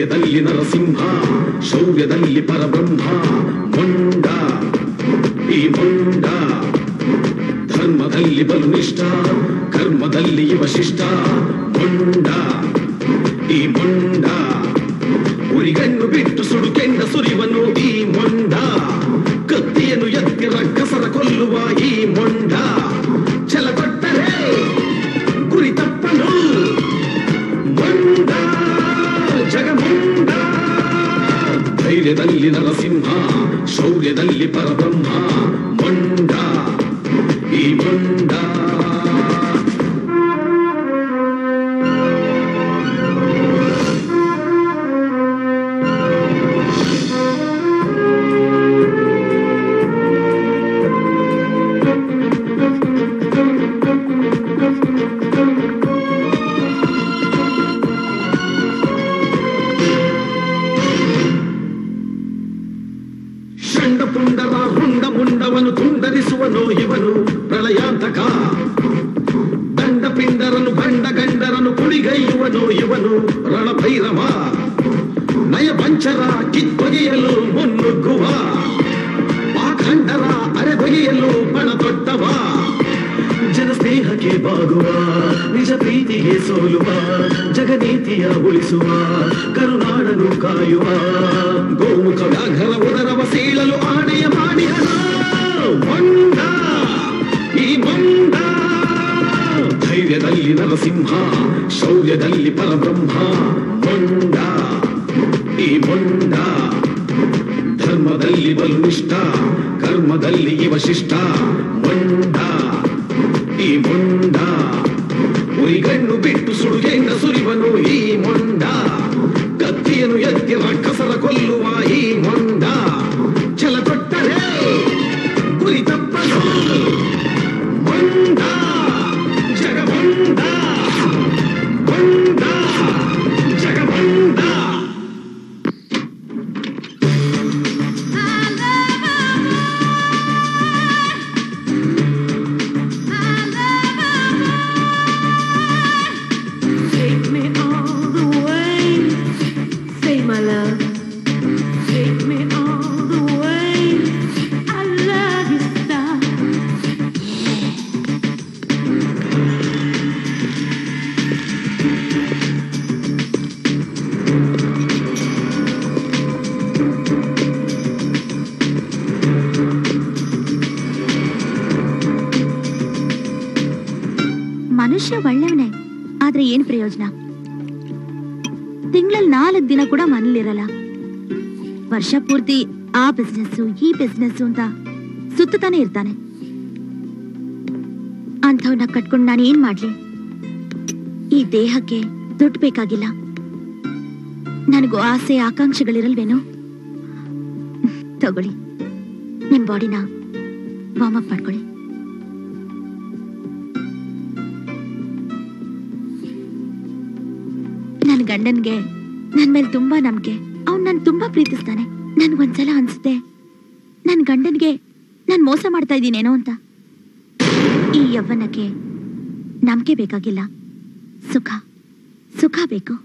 ಧೈರ್ಯದಲ್ಲಿ ನರಸಿಂಹ ಶೌರ್ಯದಲ್ಲಿ ಪರಬ್ರಹ್ಮ ಮೊಂಡ ಈ ಮೊಂಡ ಧರ್ಮದಲ್ಲಿ ಬಲುನಿಷ್ಠ ಕರ್ಮದಲ್ಲಿ ಇವ ಶಿಷ್ಟ ಮೊಂಡ ಈ ಮೊಂಡ ಉರಿಗಣ್ಣು ಬಿಟ್ಟು ಸುಡುಕೆಂಡ ಸುರಿವನು ಈ ಮೊಂಡ ಕತ್ತಿಯನ್ನು ಎತ್ತಿ ರಕ್ಕಸರ ಕೊಲ್ಲುವ ಈ ಮೊಂಡ ಛಲ ಕೊಟ್ಟರೆ ಗುರಿ ತಪ್ಪನು ಮೊಂಡ ಜಗಮುಂಡ ಧೈರ್ಯದಲ್ಲಿ ನರಸಿಂಹ ಶೌರ್ಯದಲ್ಲಿ ಪರಬ್ರಹ್ಮ ಮೊಂಡ ಈ ಮೊಂಡ ಷಂಡ ಪುಂಡರ ಹುಂಡ ಮುಂಡವನು ತುಂಡರಿಸುವನು ಇವನು ಪ್ರಳಯಾಂತಕ ದಂಡ ಪಿಂಡರನು ಗಂಡ ಗಂಡರನು ಕುಳಿಗೈಯುವನು ಇವನು ರಣಭೈರವ ನಯ ಪಂಚರ ಕಿತ್ತೊಗೆಯಲು ಮುನ್ನುಗ್ಗುವ ಪಾಖಂಡರ ಅರೆಬಗೆಯಲು ಪಣ ತೊಟ್ಟವ ಜನ ಸ್ನೇಹಕ್ಕೆ ಬಾಗುವ ನಿಜ ಪ್ರೀತಿಗೆ ಸೋಲುವ ಜಗನೀತಿಯ ಉಳಿಸುವ ಕರುನಾಡನು ಕಾಯುವ ಗೋಮುಖ ವ್ಯಾಘ್ರ ಉದರವ ಸೀಳಲು ಆಣೆಯ ಮಾಡಿಯನ ಮೊಂಡ ಈ ಮೊಂಡ ಧೈರ್ಯದಲ್ಲಿ ನರಸಿಂಹ ಶೌರ್ಯದಲ್ಲಿ ಪರಬ್ರಹ್ಮ ಮೊಂಡ ಈ ಮೊಂಡ ಧರ್ಮದಲ್ಲಿ ಬಲುನಿಷ್ಠ ಕರ್ಮದಲ್ಲಿ ಇವ ಶಿಷ್ಟ ಮೊಂಡ ಈ ಮೊಂಡ ಉರಿಗಣ್ಣು ಬಿಟ್ಟು ಸುಡುಗೆಂಡ ಸುರಿವನು ಈ ಮೊಂಡ ಕತ್ತಿಯನ್ನು ಎತ್ತಿ ರಕ್ಕಸರ ಕೊಲ್ಲುವ ಈ ಮೊಂಡ ಛಲ ಕೊಟ್ಟರೆ ಗುರಿ ತಪ್ಪನು ಮೊಂಡ ಜಗಮೊಂಡ ಮೊಂಡ ಜಗಮೊಂಡ Take me all the way, say my love. Take me all the way, I love you, star. ಮನುಷ್ಯ ಒಳ್ಳೆಯವನೇ ಆದ್ರೆ ಏನ್ ಪ್ರಯೋಜನ ತಿಂಗಳಲ್ಲಿ ನಾಲ್ಕು ದಿನ ಕೂಡ ಮನೇಲಿರಲ್ಲ ವರ್ಷ ಪೂರ್ತಿ ಆ ಬಿಸ್ನೆಸ್ ಈ ಬಿಸ್ನೆಸ್ ಅಂತ ಸುತ್ತಾನೆ ಇರ್ತಾನೆ ಅಂಥವ್ನ ಕಟ್ಕೊಂಡು ನಾನು ಏನ್ ಮಾಡ್ಲಿ ಈ ದೇಹಕ್ಕೆ ದುಡ್ಡು ಬೇಕಾಗಿಲ್ಲ ನನಗೂ ಆಸೆ ಆಕಾಂಕ್ಷೆಗಳಿರಲ್ವೇನೋ ತಗೊಳ್ಳಿ ನಿಮ್ ಬಾಡಿನ ವಾರ್ಮ್ ಅಪ್ ಮಾಡ್ಕೊಳ್ಳಿ ನನ್ನ ಗಂಡನ್ಗೆ ನನ್ ಮೇಲೆ ತುಂಬಾ ನಂಬಿಕೆ ಅವ್ನ್ ನನ್ ತುಂಬಾ ಪ್ರೀತಿಸ್ತಾನೆ ನನ್ಗೊಂದ್ಸಲ ಅನ್ಸುತ್ತೆ ನನ್ ಗಂಡನ್ಗೆ ನಾನ್ ಮೋಸ ಮಾಡ್ತಾ ಇದ್ದೀನೇನೋ ಅಂತ ಈ ಯವ್ವನಕ್ಕೆ ನಂಬಿಕೆ ಬೇಕಾಗಿಲ್ಲ ಸುಖ ಸುಖ ಬೇಕು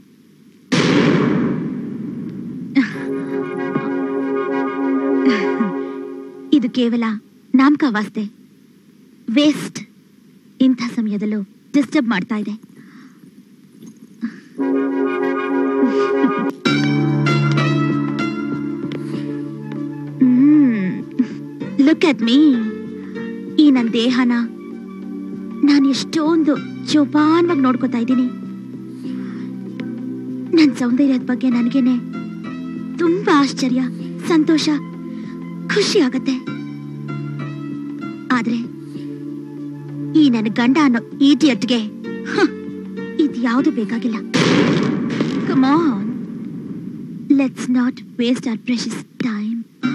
ಇದು ಕೇವಲ ನಾಮಕವಾಸ್ತೆ ವೇಸ್ಟ್ ಇಂಥ ಸಮಯದಲ್ಲೂ ಡಿಸ್ಟರ್ಬ್ ಮಾಡ್ತಾ ಇದೆ ಲುಕ್ ಅಟ್ ಮೀ ಈ ನನ್ನ ದೇಹನ ನಾನು ಎಷ್ಟೊಂದು ಜೋಪಾನವಾಗಿ ನೋಡ್ಕೋತಾ ಇದ್ದೀನಿ ನನ್ನ ಸೌಂದರ್ಯದ ಬಗ್ಗೆ ನನಗೇನೆ ತುಂಬಾ ಆಶ್ಚರ್ಯ ಸಂತೋಷ ಖುಷಿ ಆಗತ್ತೆ ಆದ್ರೆ ಈ ನನ್ನ ಗಂಡ ಅನ್ನೋ ಈಟಿಯಟ್ಗೆ ಇದು ಯಾವುದು ಬೇಕಾಗಿಲ್ಲ come on let's not waste our precious time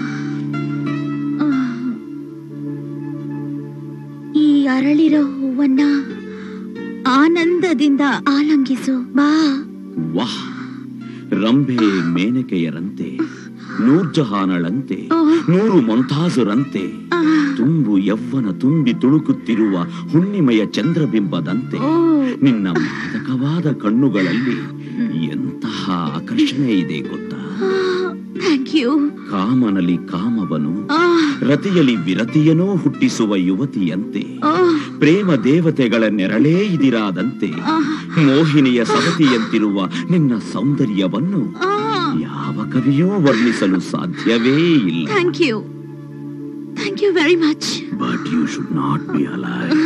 ಈ ಅರಳಿರೋ ಹೂವನ್ನ ಆನಂದದಿಂದ ಆಲಂಗಿಸು ಬಾ ವಾಹ್ ರಂಭೆ ಮೇನಕೆಯರಂತೆ ನೂರ್ಜಹಾನಳಂತೆ ನೂರು ಮೊಂತಾಜುರಂತೆ ಆ, ತುಂಬು ಯವ್ವನ ತುಂಬಿ ತುಳುಕುತ್ತಿರುವ ಹುಣ್ಣಿಮೆಯ ಚಂದ್ರಬಿಂಬದಂತೆ ಓ, ನಿನ್ನ ಮಾದಕವಾದ ಕಣ್ಣುಗಳಲ್ಲಿ ಎಂತಹ ಆಕರ್ಷಣೆ ಇದೆ ಗೊತ್ತಾ ಥ್ಯಾಂಕ್ ಯು ಕಾಮನಲ್ಲಿ ಕಾಮವನು ರತಿಯಲ್ಲಿ ವಿರತಿಯನೂ ಹುಟ್ಟಿಸುವ ಯುವತಿಯಂತೆ ಪ್ರೇಮ ದೇವತೆಗಳ ನೆರಳೇ ಇದಿರಾದಂತೆ ಮೋಹಿನಿಯ ಸವತಿಯಂತಿರುವ ನಿನ್ನ ಸೌಂದರ್ಯವನ್ನು ಯಾವ ಕವಿಯೂ ವರ್ಣಿಸಲು ಸಾಧ್ಯವೇ ಇಲ್ಲ thank you thank you very much but you should not be alive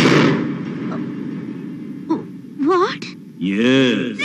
what Yes.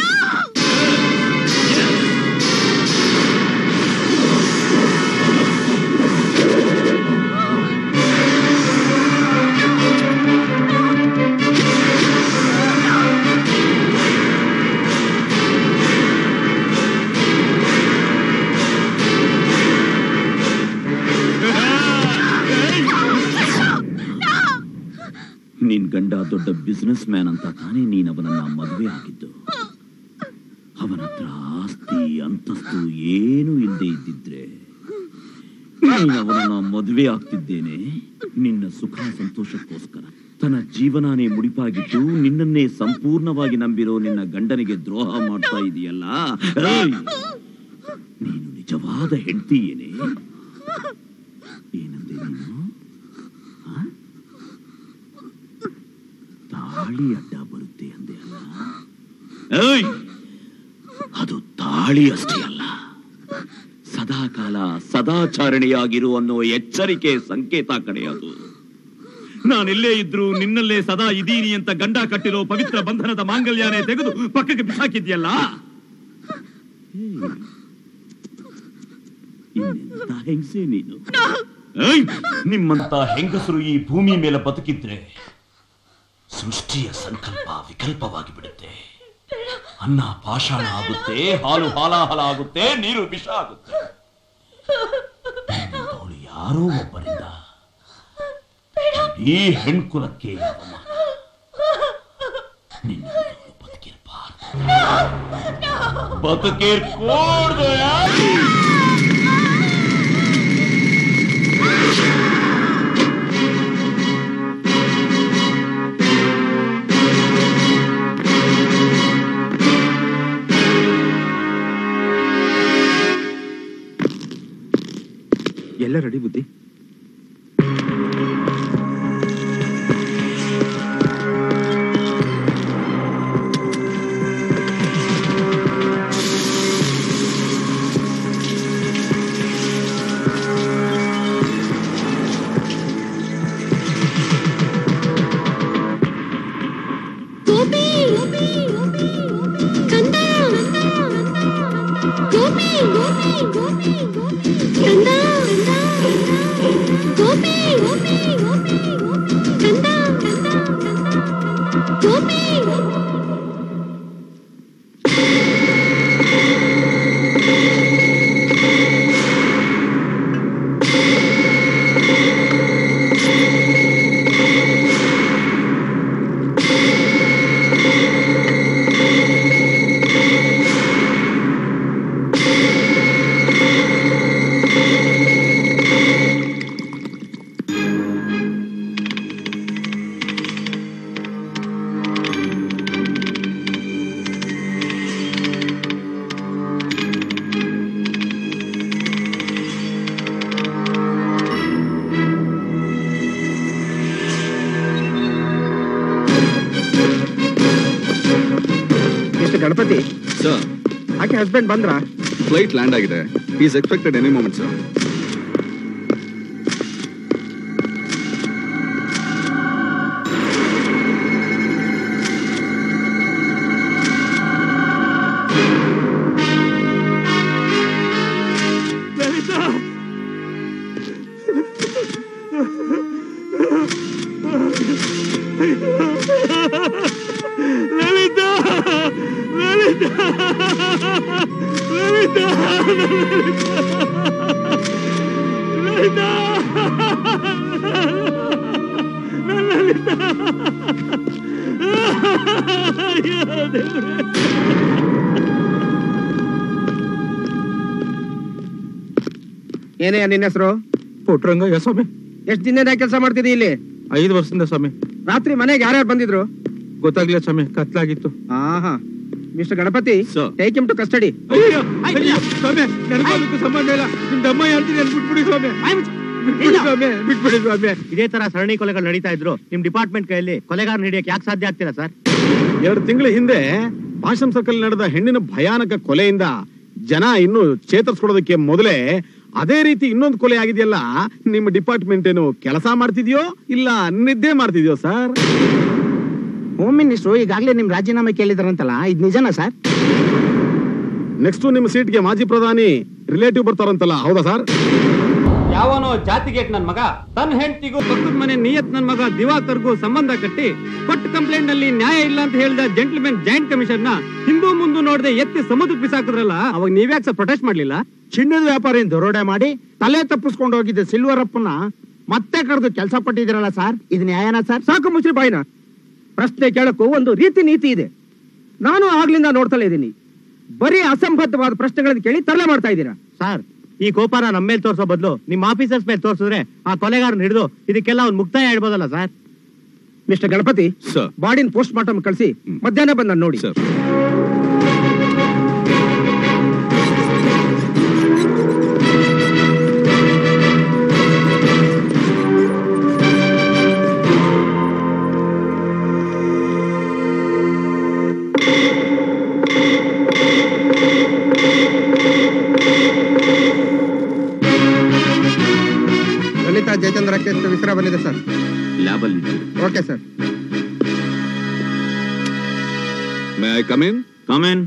ನಿನ್ ಗಂಡ ದೊಡ್ಡ ಬಿಸ್ನೆಸ್ ಮ್ಯಾನ್ ಅಂತ ತಾನೇ ನೀನ್ ಅವನನ್ನ ಮದುವೆ ಆಗಿದ್ದು ಅವನ ಹತ್ರ ಆಸ್ತಿ ಅಂತಸ್ತು ಏನೂ ಇಲ್ಲದೆ ಇದ್ದಿದ್ರೆ ನೀನ್ ಅವನನ್ನ ಮದುವೆ ಆಗ್ತಿದ್ದೇನೆ ನಿನ್ನ ಸುಖ ಸಂತೋಷಕ್ಕೋಸ್ಕರ ತನ್ನ ಜೀವನಾನೇ ಮುಡಿಪಾಗಿಟ್ಟು ನಿನ್ನನ್ನೇ ಸಂಪೂರ್ಣವಾಗಿ ನಂಬಿರೋ ನಿನ್ನ ಗಂಡನಿಗೆ ದ್ರೋಹ ಮಾಡ್ತಾ ಇದೆಯಲ್ಲ ಏಯ್! ನೀನು ನಿಜವಾದ ಹೆಂಡತಿ ಏನೇ ಏನಂದೆ ನೀನು ಆ? ತಾಳಿ ಅಡ್ಡ ಬರುತ್ತೆ ಅಂದೆ ಅಲ್ಲ ಏಯ್! ಅದು ತಾಳಿ ಅಷ್ಟೇ ಅಲ್ಲ ಸದಾಕಾಲ ಸದಾಚಾರಣೆಯಾಗಿರು ಅನ್ನೋ ಎಚ್ಚರಿಕೆ ಸಂಕೇತ ಕಡೆ ಅದು ನಾನೆಲ್ಲೇ ಇದ್ರು ನಿನ್ನಲ್ಲೇ ಸದಾ ಇದೀನಿ ಅಂತ ಗಂಡ ಕಟ್ಟಿರೋ ಪವಿತ್ರ ಬಂಧನದ ಮಾಂಗಲ್ಯನೇ ತೆಗೆದು ಪಕ್ಕಕ್ಕೆ ಬಿಸಾಕಿದ್ಯಲ್ಲ ಏಯ್! ಇನ್ನೆಂಥ ಹೆಂಗಸೆ ನೀನು ಏಯ್! ನಿಮ್ಮಂತ ಹೆಂಗಸರು ಈ ಭೂಮಿ ಮೇಲೆ ಬದುಕಿದ್ರೆ ಸೃಷ್ಟಿಯ ಸಂಕಲ್ಪ ವಿಕಲ್ಪವಾಗಿ ಬಿಡುತ್ತೆ ಅನ್ನ ಪಾಷಾಣ ಆಗುತ್ತೆ ಹಾಲು ಹಾಲಾಹಲ ಆಗುತ್ತೆ ನೀರು ವಿಷ ಆಗುತ್ತೆ ನಿನ್ನಂಥವಳು ಯಾರೋ ಒಬ್ಬರಿಂದ ಈ ಹೆಣ್ಕುಲಕ್ಕೆ ಅವಮಾನ ನಿನ್ನಂಥವಳು ಬದುಕಿರಬಾರದು ಬದುಕಿರ್ಕೂಡ್ದು ಎಲ್ಲ ರೆಡಿ ಬುದ್ಧಿ ಗೋಪಿ ಕಂದ ಗೋಪಿ ಗೋಪಿ ಗೋಪಿ ಕಂದ ಗೋಪಿ ಗೋಪಿ ಗೋಪಿ ಕಂದ ಗೋಪಿ ಮಿಸ್ಟರ್ ಗಣಪತಿ ಸರ್ ಆಕೆ ಹಸ್ಬೆಂಡ್ ಬಂದ್ರ ಫ್ಲೈಟ್ ಲ್ಯಾಂಡ್ ಆಗಿದೆ is expected any moment sir ಏನೇ ನಿನ್ನ ಹೆಸರು ಪುಟ್ರಂಗಯ್ಯ ಸ್ವಾಮಿ ಎಷ್ಟ್ ದಿನದ ಕೆಲಸ ಮಾಡ್ತಿದ್ದಿ ಇಲ್ಲಿ ಐದು ವರ್ಷದಿಂದ ಸ್ವಾಮಿ ರಾತ್ರಿ ಮನೆಗೆ ಯಾರ್ಯಾರು ಬಂದಿದ್ರು ಗೊತ್ತಾಗ್ಲಿಲ್ಲ ಸ್ವಾಮಿ ಕತ್ಲಾಗಿತ್ತು ಆಹಾ mister Ganapathi Sir. Take him to custody ಅಯ್ಯೋ ಅಯ್ಯೋ ಸ್ವಾಮಿ ನನಗೂ ಅದಕ್ಕೂ ಸಂಬಂಧ ಇಲ್ಲ ನಿಮ್ ದಮ್ಮ ಹೇಳ್ತೀನಿ ಅಂತ ಬಿಟ್ಬಿಡಿ ಸ್ವಾಮಿ ಬಿಟ್ಬಿಡಿ ಸ್ವಾಮಿ ಬಿಟ್ಬಿಡಿ ಸ್ವಾಮಿ ಇದೇ ತರ ಸರಣಿ ಕೊಲೆಗಳು ನಡೀತಾ ಇದ್ರು ನಿಮ್ ಡಿಪಾರ್ಟ್ಮೆಂಟ್ ಕೈಯಲ್ಲಿ ಕೊಲೆಗಾರ ಹಿಡಿಯಕ್ಕೆ ಯಾಕೆ ಸಾಧ್ಯ ಆಗ್ತಿಲ್ಲ ಸರ್ ಎರಡು ತಿಂಗಳ ಹಿಂದೆ ಭಾಷಂ ಸರ್ಕಲ್ ನಡೆದ ಹೆಣ್ಣಿನ ಭಯಾನಕ ಕೊಲೆಯಿಂದ ಜನ ಇನ್ನು ಚೇತರಿಸ್ಕೊಡೋದಕ್ಕೆ ಮೊದಲೇ ಅದೇ ರೀತಿ ಇನ್ನೊಂದು ಕೊಲೆ ಆಗಿದೆಯಲ್ಲ ನಿಮ್ಮ ಡಿಪಾರ್ಟ್ಮೆಂಟ್ ಏನು ಕೆಲಸ ಮಾಡ್ತಿದ್ಯೋ ಇಲ್ಲ ನಿದ್ದೆ ಮಾಡ್ತಿದ್ಯೋ ಸರ್ ಹೋಮ್ ಮಿನಿಸ್ಟ್ರು ಈಗಾಗಲೇ ನಿಮ್ ರಾಜೀನಾಮೆ ಕೇಳಿದಾರಂತಲ್ಲ ಇದು ನಿಜನಾ ಸರ್ ನೆಕ್ಸ್ಟ್ ನಿಮ್ಮ ಸೀಟ್ಗೆ ಮಾಜಿ ಪ್ರಧಾನಿ ರಿಲೇಟಿವ್ ಬರ್ತಾರಂತಲ್ಲ ಹೌದಾ ಸರ್ ಯಾವನೋ ಜಾತಿಗೆಟ್ ನನ್ ಮಗ ತನ್ನ ಹೆಂಡತಿಗೂ ಪಕ್ಕದ ಮನೆ ನಿಯತ್ ನನ್ ಮಗ ದಿವಾಕರ್ಗೂ ಸಂಬಂಧ ಕಟ್ಟಿ ಕೊಟ್ಟ ಕಂಪ್ಲೇಂಟ್ ನಲ್ಲಿ ನ್ಯಾಯ ಇಲ್ಲ ಅಂತ ಹೇಳಿದ ಜೆಂಟ್ಲ್ಮೆನ್ ಜಾಯಿಂಟ್ ಕಮಿಷನ್ ನ ಹಿಂದೂ ಮುಂದೆ ನೋಡದೆ ಎತ್ತಿ ಸಮುದ್ರಕ್ಕೆ ಬಿಸಾಕಿದ್ರಲ್ಲ ಅವಾಗ ನೀವ್ಯಾಕೆ ಸರ್ ಪ್ರೊಟೆಸ್ಟ್ ಮಾಡ್ಲಿಲ್ಲ ಚಿನ್ನದ ವ್ಯಾಪಾರಿ ದರೋಡೆ ಮಾಡಿ ತಲೆ ತಪ್ಪಿಸ್ಕೊಂಡು ಹೋಗಿದ್ದ ಸಿಲ್ವರಪ್ಪನ ಮತ್ತೆ ಕರೆದು ಕೆಲಸ ಪಟ್ಟಿದಿರಲ್ಲ ಸರ್ ಇದು ನ್ಯಾಯನಾ ಸರ್ ಸಾಕು ಮುಚ್ರಿ ಬಾಯಿನ ಪ್ರಶ್ನೆ ಕೇಳಕ್ಕೂ ಒಂದು ರೀತಿ ನೀತಿ ಇದೆ ನಾನು ಆಗ್ಲಿಂದ ನೋಡ್ತಲೇ ಇದ್ದೀನಿ ಬರೀ ಅಸಂಬದ್ಧವಾದ ಪ್ರಶ್ನೆಗಳನ್ನು ಕೇಳಿ ತರಲೆ ಮಾಡ್ತಾ ಇದ್ದೀರಾ ಸರ್ ಈ ಕೋಪನ ನಮ್ಮ ಮೇಲೆ ತೋರಿಸೋ ಬದಲು ನಿಮ್ಮ ಆಫೀಸರ್ಸ್ ಮೇಲೆ ತೋರಿಸಿದ್ರೆ ಆ ಕೊಲೆಗಾರನ ಹಿಡಿದು ಇದಕ್ಕೆಲ್ಲ ಒಂದು ಮುಕ್ತಾಯ ಹೇಳ್ಬೋದಲ್ಲ ಸರ್ ಮಿಸ್ಟರ್ ಗಣಪತಿ ಸರ್ ಬಾಡಿನ ಪೋಸ್ಟ್ ಮಾರ್ಟಮ್ ಕಳಿಸಿ ಮಧ್ಯಾಹ್ನ ಬಂದ ನೋಡಿ ಸರ್ ಲಲಿತಾ ಜಯಚಂದ್ರ ಕೇಸ್ ವಿಸ್ರ ಬಂದಿದೆ ಸರ್ ಲ್ಯಾಬಲ್ಲಿ okay sir may I come in come in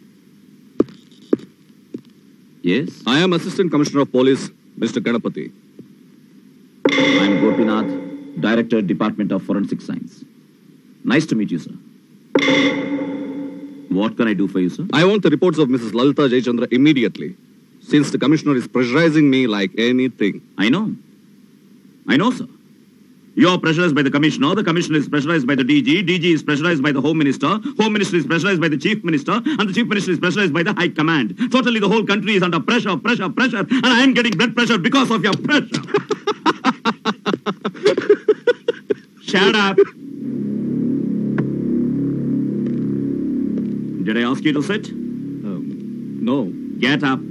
yes I am assistant commissioner of police mister Ganapathi I am Gopinath director department of forensic science nice to meet you sir what can I do for you sir I want the reports of Mrs. Lalita Jayachandra immediately, since the commissioner is pressurizing me like anything. I know. I know, sir. You're pressurized by the commissioner. The commissioner is pressurized by the DG. DG is pressurized by the home minister. Home minister is pressurized by the chief minister. And the chief minister is pressurized by the high command. Totally, the whole country is under pressure, pressure, pressure. And I am getting blood pressure because of your pressure. Shut up. Did I ask you to sit? Um, no. Get up.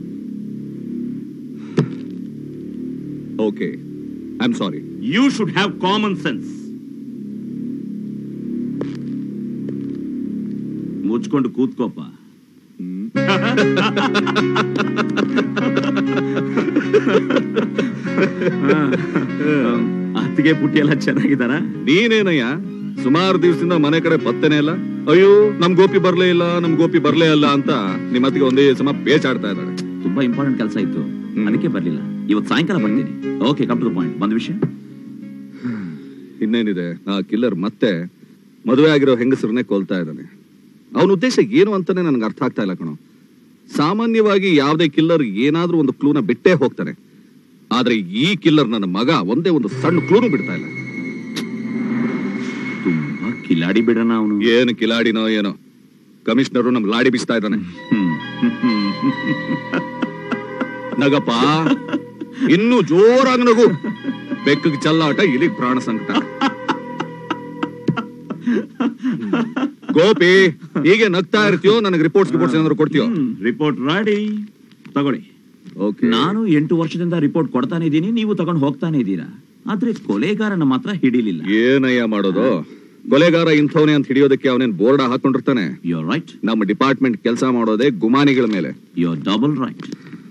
Okay. I'm sorry. You should have common sense. ಮುಚ್ಕೊಂಡು ಕೂತ್ಕೋಪ ಅತ್ತಿಗೆ ಪುಟ್ಟಿ ಎಲ್ಲ ಚೆನ್ನಾಗಿದಾರ ನೀನೇನಯ್ಯ ಸುಮಾರು ದಿವಸದಿಂದ ಮನೆ ಕಡೆ ಪತ್ತೆನೇ ಇಲ್ಲ ಅಯ್ಯೋ ನಮ್ ಗೋಪಿ ಬರ್ಲೇ ಇಲ್ಲ ನಮ್ ಗೋಪಿ ಬರ್ಲೇ ಇಲ್ಲ ಅಂತ ನಿಮ್ಮ ಅತ್ತಿಗೆ ಒಂದೇ ಸಮ ಬೇಚಾಡ್ತಾ ಇದ್ದಾಳೆ ತುಂಬಾ ಇಂಪಾರ್ಟೆಂಟ್ ಕೆಲಸ ಇತ್ತು ಅದಕ್ಕೆ ಬರ್ಲಿಲ್ಲ ಇವತ್ತು ಸಾಯಂಕಾಲ ಬರ್ತೀನಿ okay come to the point ಬಂದ ವಿಷಯ ಇನ್ನೇನಿದೆ ಆ ಕಿಲ್ಲರ್ ಮತ್ತೆ ಮದುವೆ ಆಗಿರೋ ಹೆಂಗಸರನ್ನೇ ಕೊಲ್ತಾ ಇದ್ದಾನೆ ಅವನ ಉದ್ದೇಶ ಏನು ಅಂತಾನೆ ನನಗೆ ಅರ್ಥ ಆಗ್ತಾ ಇಲ್ಲ ಕಣೋ ಸಾಮಾನ್ಯವಾಗಿ ಯಾವುದೇ ಕಿಲ್ಲರ್ ಏನಾದ್ರೂ ಒಂದು ಕ್ಲೂನ ಬಿಟ್ಟೇ ಹೋಗ್ತಾನೆ ಆದ್ರೆ ಈ ಕಿಲ್ಲರ್ ನನ್ನ ಮಗ ಒಂದೇ ಒಂದು ಸಣ್ಣ ಕ್ಲೂನು ಬಿಡ್ತಾ ಇಲ್ಲ ತುಂಬಾ ಕಿಲಾಡಿ ಬಿಡೋಣ ಅವನು ಏನು ಕಿಲಾಡಿನೋ ಏನೋ ಕಮಿಷನರು ನಮ್ ಲಾಡಿ ಬಿಸ್ತಾ ಇದ್ದಾನೆ ನಗಪ್ಪ ಇನ್ನು ಜೋರಾಗಿ ನಗು ಬೆಕ್ಕಗೆ ಚಲ್ಲಾಟ ಇಲಿಗ್ ಪ್ರಾಣ ಸಂಕಟ ಗೋಪಿ ಹೀಗೆ ನಗ್ತಾ ಇರ್ತೀಯೋ ನನಗೆ ರಿಪೋರ್ಟ್ಸ್ ರಿಪೋರ್ಟ್ಸ್ ಏನಾದ್ರು ಕೊಡ್ತೀಯೋ ರಿಪೋರ್ಟ್ ರೆಡಿ ತಗೊಳ್ಳಿ ಓಕೆ ನಾನು ಎಂಟು ವರ್ಷದಿಂದ ರಿಪೋರ್ಟ್ ಕೊಡ್ತಾನೆ ಇದ್ದೀನಿ ನೀವು ತಗೊಂಡು ಹೋಗ್ತಾನೆ ಇದ್ದೀರಾ ಆದ್ರೆ ಕೊಲೆಗಾರನ ಮಾತ್ರ ಹಿಡಿಲಿಲ್ಲ ಏನಯ್ಯ ಮಾಡೋದು ಕೊಲೆಗಾರ ಇಂಥವನೇ ಅಂತ ಹಿಡಿಯೋದಕ್ಕೆ ಅವನೇನ್ ಬೋರ್ಡ್ ಹಾಕೊಂಡಿರ್ತಾನೆ ಯು ಆರ್ ರೈಟ್ ನಮ್ಮ ಡಿಪಾರ್ಟ್ಮೆಂಟ್ ಕೆಲಸ ಮಾಡೋದೇ ಗುಮಾನಿಗಳ ಮೇಲೆ you are double right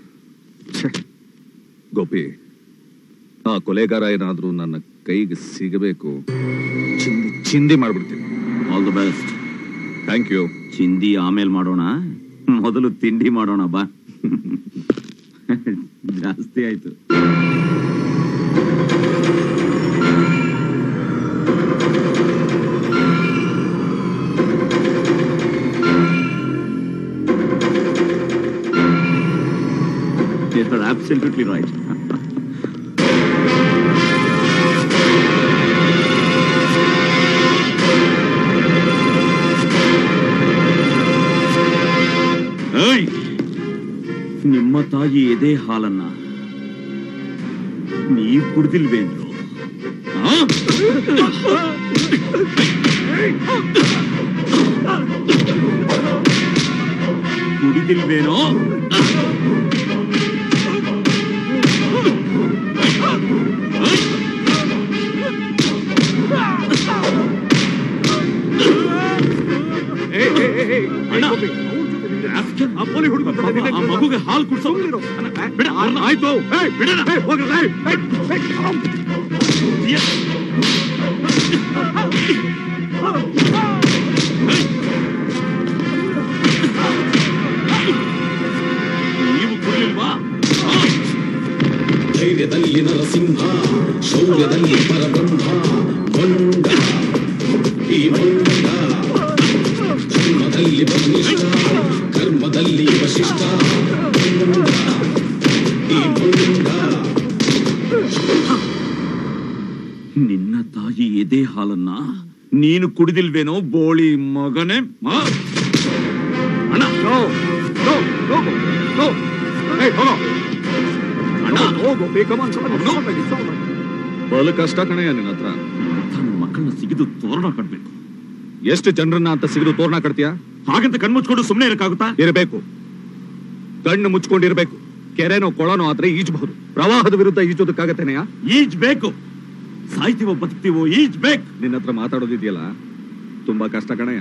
Gopi ಆ ಕೊಲೆಗಾರ ಏನಾದ್ರೂ ನನ್ನ ಕೈಗೆ ಸಿಗಬೇಕು ಚಿಂದಿ ಚಿಂದಿ ಮಾಡ್ಬಿಡ್ತೀನಿ all the best thank you ಚಿಂದಿ ಆಮೇಲೆ ಮಾಡೋಣ ಮೊದಲು ತಿಂಡಿ ಮಾಡೋಣ ಬಾ ಜಾಸ್ತಿ ಆಯ್ತು You're absolutely right. ಏಯ್! ನಿಮ್ಮ ತಾಯಿ ಎದೆ ಹಾಲನ್ನ ನೀವ್ ಕುಡ್ದಿಲ್ವೇನ್ರು ಆ? ಕುಡಿದಿಲ್ವೇನೋ ಆ ಮಗುಗೆ ಹಾಲು ಕುಡ್ಸೋ ಬಿಡ ಅವ್ರನ್ನ ಆಯ್ತು ಬಿಡಣ ನೀವು ಕುಡಿಲಿಲ್ವಾ ಧೈರ್ಯದಲ್ಲಿ ನರಸಿಂಹ ಶೌರ್ಯದಲ್ಲಿ ಪರಬ್ರಹ್ಮ ಮೊಂಡ ಈ ಮೊಂಡ ಜನ್ಮದಲ್ಲಿ ಬಲಿಷ್ಠ ಕರ್ಮದಲ್ಲಿ ವಶಿಷ್ಠ ಮೊಂಡ ಈ ಮೊಂಡ ನಿನ್ನ ತಾಯಿ ಎದೆ ಹಾಲನ್ನ ನೀನು ಕುಡಿದಿಲ್ವೇನೋ ಬೋಳಿ ಮಗನೇ ಮ- ಅಣ್ಣ ಅಣ್ಣ ಬಲು ಕಷ್ಟ ಕಣಯ್ಯ ನಿನ್ನ ಹತ್ರ ತನ್ನ ಮಕ್ಕಳನ್ನ ಸಿಗಿದು ತೋರಣ ಕಟ್ಬೇಕು ಎಷ್ಟು ಜನರನ್ನ ಅಂತ ಸಿಗದು ತೋರಣ ಕಟ್ತೀಯಾ ಹಾಗಂತ ಕಣ್ಮುಚ್ಕೊಂಡು ಸುಮ್ಮನೆ ಇರಕ್ಕಾಗುತ್ತಾ ಇರಬೇಕು ಕಣ್ಣು ಮುಚ್ಕೊಂಡಿರ್ಬೇಕು ಕೆರೆನೋ ಕೊಳನೋ ಆದ್ರೆ ಈಜಬಹುದು ಪ್ರವಾಹದ ವಿರುದ್ಧ ಈಜೋದಕ್ಕಾಗತ್ತೇನೆಯಾ ಈಜ್ ಬೇಕು ಸಾಯ್ತೀವೋ ಬದುಕ್ತೀವೋ ಈಜ್ ಬೇಕು ನಿನ್ನ ಹತ್ರ ಮಾತಾಡೋದಿದೆಯಲ್ಲ ತುಂಬಾ ಕಷ್ಟ ಕಣಯ್ಯ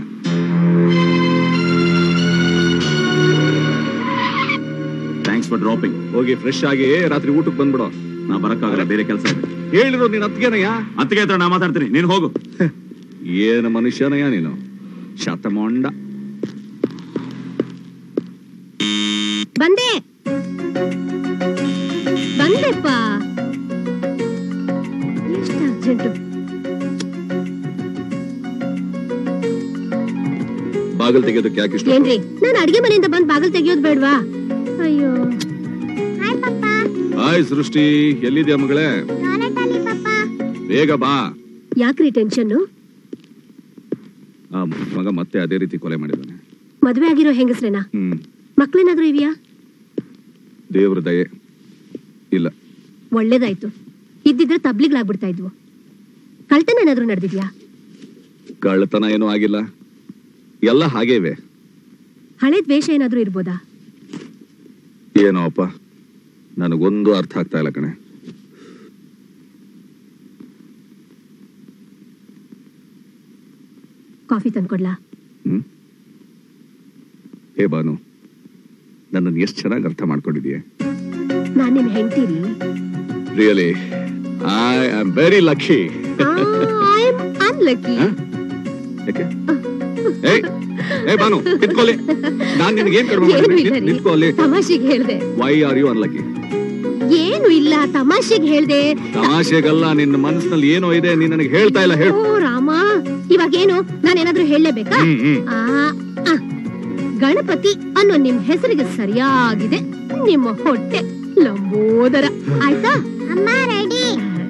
ಥ್ಯಾಂಕ್ಸ್ ಫಾರ್ ಡ್ರಾಪಿಂಗ್ ಹೋಗಿ ಫ್ರೆಶ್ ಆಗಿ ರಾತ್ರಿ ಊಟಕ್ಕೆ ಬಂದ್ಬಿಡೋ ನಾ ಬರಕ್ಕಾಗಲ್ಲ ಬೇರೆ ಕೆಲಸ ಇದೆ ಹೇಳಿರೋ ನಿನ್ನ ಅತ್ತಿಗೆನಯ್ಯ ಅತ್ತಿಗೆ ಹತ್ರ ನಾ ಮಾತಾಡ್ತೀನಿ ನೀನು ಹೋಗು ಏನು ಮನುಷ್ಯನಯ್ಯ ನೀನು ಶತಮೊಂಡ ಬಂದೆ ಬಂದೆಪ್ಪ ಎಷ್ಟು ಅರ್ಜೆಂಟು ಬಾಗಿಲು ತೆಗೆಯೋದಕ್ಕೆ ಯಾಕೆ ಇಷ್ಟ ಏನ್ರಿ ನಾನು ಅಡಿಗೆ ಮನೆಯಿಂದ ಬಂದ್ ಬಾಗಿಲು ತೆಗಿಯೋದು ಬೇಡ್ವಾ ಅಯ್ಯೋ ಹಾಯ್ ಪಪ್ಪ ಹಾಯ್ ಸೃಷ್ಟಿ ಎಲ್ಲಿದ್ಯಾ ಮಗಳೇ ಬೇಗ ಬಾ ಯಾಕ್ರಿ ಟೆನ್ಷನ್ ಆ ಮಗ ಮತ್ತೆ ಅದೇ ರೀತಿ ಕೊಲೆ ಮಾಡಿದ್ದಾನೆ ಮದ್ವೆ ಆಗಿರೋ ಹೆಂಗಸ್ರೇನಾ ಹ್ಮ್ ಮಕ್ಳೇನಾದ್ರೂ ಇವ್ಯಾ ದೇವ್ರ ದಯೆ ಇಲ್ಲ ಒಳ್ಳೇದಾಯ್ತು ಇದ್ದಿದ್ರೆ ತಬ್ಲಿಗ್ಲಾಗ್ಬಿಡ್ತಾ ಇದ್ವು ಕಳ್ತನ ಏನಾದ್ರೂ ನಡೆದಿದ್ಯಾ ಕಳ್ಳತನ ಏನೂ ಆಗಿಲ್ಲ ಎಲ್ಲ ಹಾಗೇ ಇವೆ ಹಳೆ ದ್ವೇಷ ಏನಾದ್ರೂ ಇರ್ಬೋದಾ ಏನೋ ಅಪ್ಪ ನನಗೊಂದು ಅರ್ಥ ಆಗ್ತಾ ಇಲ್ಲ ಕಣೆ ಕಾಫಿ ತಂದ್ಕೊಡ್ಲಾ ಹ್ಮ್ ಹೇ ಬಾನು ನನ್ನನ್ನು ಎಷ್ಟು ಚೆನ್ನಾಗಿ ಅರ್ಥ ಮಾಡ್ಕೊಂಡಿದೀಯ ನಾನ್ ನಿಮ್ ಹೆಂಡ್ತೀರಿ really I am very lucky unlucky ಯಾಕೆ ಏಯ್ ಏ ಬಾನು ನಿಂತ್ಕೊಳ್ಳಿ ನಾನ್ ನಿನಗೆ ಏನ್ ಕಡಿಮೆ ಏನು ಮಾಡಿದ್ದೀನಿ ಇಲ್ಲ ರೀ. ನಿಂತ್ಕೊಳ್ಳಿ ತಮಾಷೆಗೆ ಹೇಳ್ದೆ ವೈ ಆರ್ ಯು ಅನ್ಲಕ್ಕಿ ಏನು ಇಲ್ಲ ತಮಾಷೆಗೆ ಹೇಳ್ದೆ ತಮಾಷೆಗಲ್ಲ ನಿನ್ನ ಮನಸ್ಸಿನಲ್ಲಿ ಏನೋ ಇದೆ ನೀನ್ ನನಗೆ ಹೇಳ್ತಾ ಇಲ್ಲ ಹೇಳು ಓ ರಾಮ ಇವಾಗೇನು ನಾನೇನಾದ್ರೂ ಹೇಳಲೇಬೇಕಾ ಹ್ಮ್, ಹ್ಮ್. ಆ, ಆ. ಗಣಪತಿ ಅನ್ನೋ ನಿಮ್ ಹೆಸರಿಗೆ ಸರಿಯಾಗಿದೆ ನಿಮ್ಮ ಹೊಟ್ಟೆ ಲಂಬೋದರ ಆಯ್ತಾ ಅಮ್ಮ ರೆಡಿ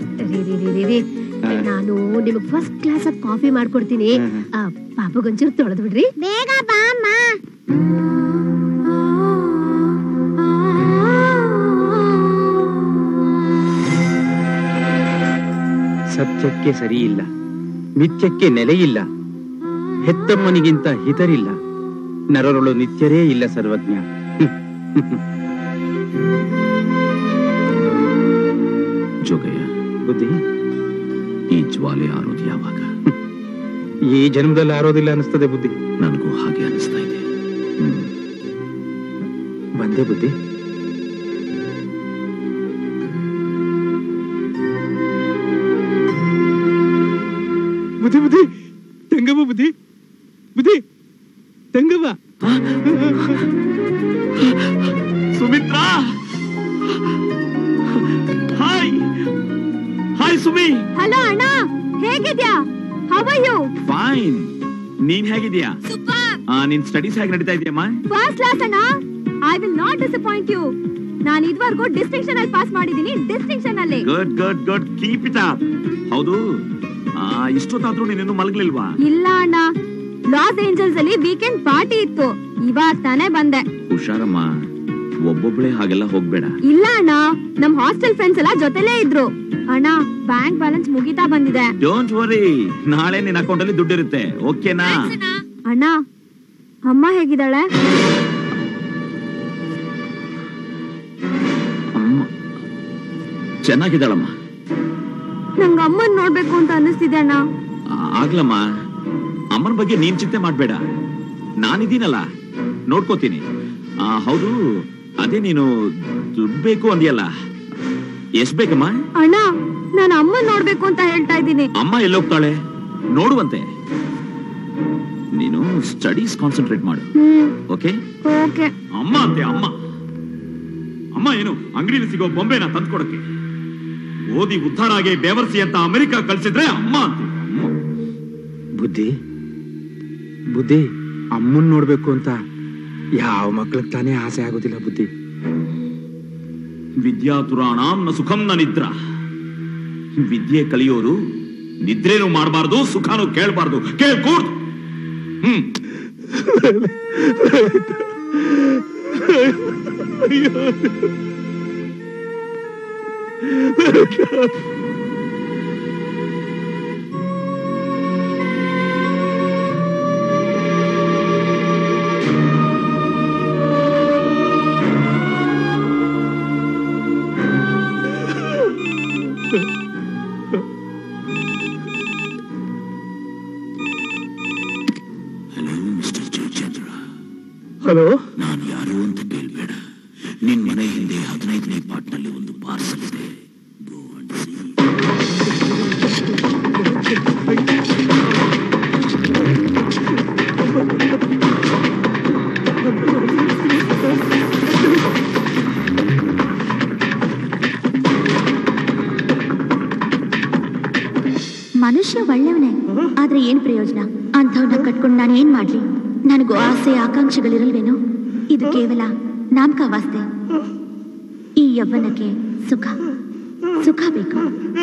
ನಾನು ನಿಮಗ್ ಫಸ್ಟ್ ಕ್ಲಾಸ್ ಕಾಫಿ ಮಾಡ್ಕೊಡ್ತೀನಿ ಆ, ಪಾಪಗೊಂಚೂರು ತೊಳೆದು ಬಿಡ್ರಿ ಬೇಗ ಬಾ ಅಮ್ಮ ಸತ್ಯಕ್ಕೆ ಸರಿಯಿಲ್ಲ ಮಿಥ್ಯಕ್ಕೆ ನೆಲೆಯಿಲ್ಲ ಹೆತ್ತಮ್ಮನಿಗಿಂತ ಹಿತರಿಲ್ಲ ನರರೊಳು ನಿತ್ಯರೇ ಇಲ್ಲ ಸರ್ವಜ್ಞ ಜೋಗಯ್ಯ ಬುದ್ಧಿ ಈ ಜ್ವಾಲೆ ಆರೋದು ಯಾವಾಗ ಈ ಜನ್ಮದಲ್ಲಿ ಆರೋದಿಲ್ಲ ಅನಿಸ್ತದೆ ಬುದ್ಧಿ ನನಗೂ ಹಾಗೆ ಅನಿಸ್ತಾ ಇದೆ ಹ್ಮ್ ಬಂದೆ ಬುದ್ಧಿ ಬುದ್ಧಿ ಬುದ್ಧಿ ತಂಗಮ್ಮ ಬುದ್ಧಿ ಬುದ್ಧಿ Thangamma Sumitra hi hi Sumi hello ಅಣ್ಣ ಹೇಗಿದ್ಯಾ ಹೌ ಆರ್ ಯು ಫೈನ್ ನೀನ್ ಹೇಗಿದ್ಯಾ ಆ, ನಿನ್ ಸ್ಟಡೀಸ್ ಹೇಗೆ ನಡೀತಾ ಇದೆಯಮ್ಮ ಫಸ್ಟ್ ಕ್ಲಾಸ್ ಅಣ್ಣ I will not disappoint you ನಾನು ಇದುವರೆಗೂ ಡಿಸ್ಟಿಂಕ್ಷನ್ ಅಲ್ಲಿ ಪಾಸ್ ಮಾಡಿದೀನಿ ಡಿಸ್ಟಿಂಕ್ಷನ್ ಅಲ್ಲಿ good good good keep it up ಹೌದು ಆ, ಇಷ್ಟೊತ್ತಾದ್ರೂ ನೀನಿನ್ನು ಮಲಗ್ಲಿಲ್ವಾ ಇಲ್ಲ ಅಣ್ಣ ಲಾಸ್ ಏಂಜಲ್ಸ್ ಅಲ್ಲಿ ವೀಕೆಂಡ್ ಪಾರ್ಟಿ ಇತ್ತು ಇವಾಗ ತಾನೇ ಬಂದೆ ಹುಷಾರಮ್ಮ ಒಬ್ಬೊಬ್ಳೆ ಹಾಗೆಲ್ಲ ಹೋಗ್ಬೇಡ ಇಲ್ಲ ಅಣ್ಣ ನಮ್ ಹಾಸ್ಟೆಲ್ ಫ್ರೆಂಡ್ಸ್ ಎಲ್ಲ ಜೊತೆಲೇ ಇದ್ರು ಅಣ್ಣ ಬ್ಯಾಂಕ್ ಬ್ಯಾಲೆನ್ಸ್ ಮುಗಿತಾ ಬಂದಿದೆ ಡೋಂಟ್ ವರಿ ನಾಳೆ ನಿನ್ ಅಕೌಂಟ್ ಅಲ್ಲಿ ದುಡ್ಡಿರುತ್ತೆ ಓಕೆನಾ ಅಣ್ಣ ಅಮ್ಮ ಹೇಗಿದ್ದಾಳೆ ಚೆನ್ನಾಗಿದ್ದಾಳಮ್ಮ ನಂಗೆ ಅಮ್ಮನ್ ನೋಡ್ಬೇಕು ಅಂತ ಅನ್ನಿಸ್ತಿದೆ ಅಣ್ಣ ಆ- ಆಗ್ಲಮ್ಮ ಅಮ್ಮನ ಬಗ್ಗೆ ನೀನ್ ಚಿಂತೆ ಮಾಡ್ಬೇಡ ನಾನಿದ್ದೀನಲ್ಲ ನೋಡ್ಕೋತೀನಿ ಆ, ಹೌದು ಅದೇ ನೀನು ದುಡ್ಡು ಬೇಕು ಅಂದ್ಯಲ್ಲ ಎಷ್ಟ್ ಬೇಕಮ್ಮ ಅಣ್ಣ ನಾನು ಅಮ್ಮನ್ ನೋಡ್ಬೇಕು ಅಂತ ಹೇಳ್ತಾ ಇದ್ದೀನಿ ಅಮ್ಮ ಎಲ್ಲೋಗ್ತಾಳೆ ನೋಡುವಂತೆ ನೀನು ಸ್ಟಡೀಸ್ ಕಾನ್ಸಂಟ್ರೇಟ್ ಮಾಡು ಹ್ಮ್ ಓಕೆ ಓಕೆ ಅಮ್ಮ ಅಂತೆ ಅಮ್ಮ ಅಮ್ಮ ಏನು ಅಂಗಡಿಲಿ ಸಿಗೋ ಬೊಂಬೆನ ತಂದ್ಕೊಡಕ್ಕೆ ಓದಿ ಉದ್ಧಾರ ಆಗಿ ಬೇವರ್ಸಿ ಅಂತ ಅಮೆರಿಕ ಕಳ್ಸಿದ್ರೆ ಅಮ್ಮ ಅಂತೆ ಅಮ್ಮ. ಬುದ್ಧಿ ಬುದ್ಧಿ ಅಮ್ಮನ್ ನೋಡ್ಬೇಕು ಅಂತ ಯಾವ ಮಕ್ಳಿಗೆ ತಾನೇ ಆಸೆ ಆಗೋದಿಲ್ಲ ಬುದ್ಧಿ ವಿದ್ಯಾತುರಾಣಾಂ ನ ಸುಖಂ ನ ನಿದ್ರ ವಿದ್ಯೆ ಕಲಿಯೋರು ನಿದ್ರೇನು ಮಾಡಬಾರ್ದು ಸುಖಾನು ಕೇಳಬಾರ್ದು ಕೇಳ್ಕೂಡ್ದು ಹ್ಮ್ ಹಲೋ ಮಿಸ್ಟರ್ ಜಯಚಂದ್ರ ಹಲೋ ನಾನು ಯಾರು ಅಂತ ಕೇಳ್ಬೇಡ ನಿನ್ ಮನೆ ಹಿಂದೆ ಹದಿನೈದನೇ ಪಾಟ್ನಲ್ಲಿ ಒಂದು ಪಾರ್ಸಲ್ ಇದೆ Go and see. ಮನುಷ್ಯ ಒಳ್ಳೆಯವನೇ ಆದ್ರೆ ಏನ್ ಪ್ರಯೋಜನ ಅಂಥವ್ನ ಕಟ್ಕೊಂಡು ನಾನು ಏನ್ ಮಾಡ್ಲಿ ನನಗೂ ಆಸೆ ಆಕಾಂಕ್ಷೆಗಳಿರಲ್ವೇನೋ ಇದು ಕೇವಲ ನಾಮಕವಾಸ್ತೆ ಈ ಯವ್ವನಕ್ಕೆ ಸುಖ ಸುಖ ಬೇಕು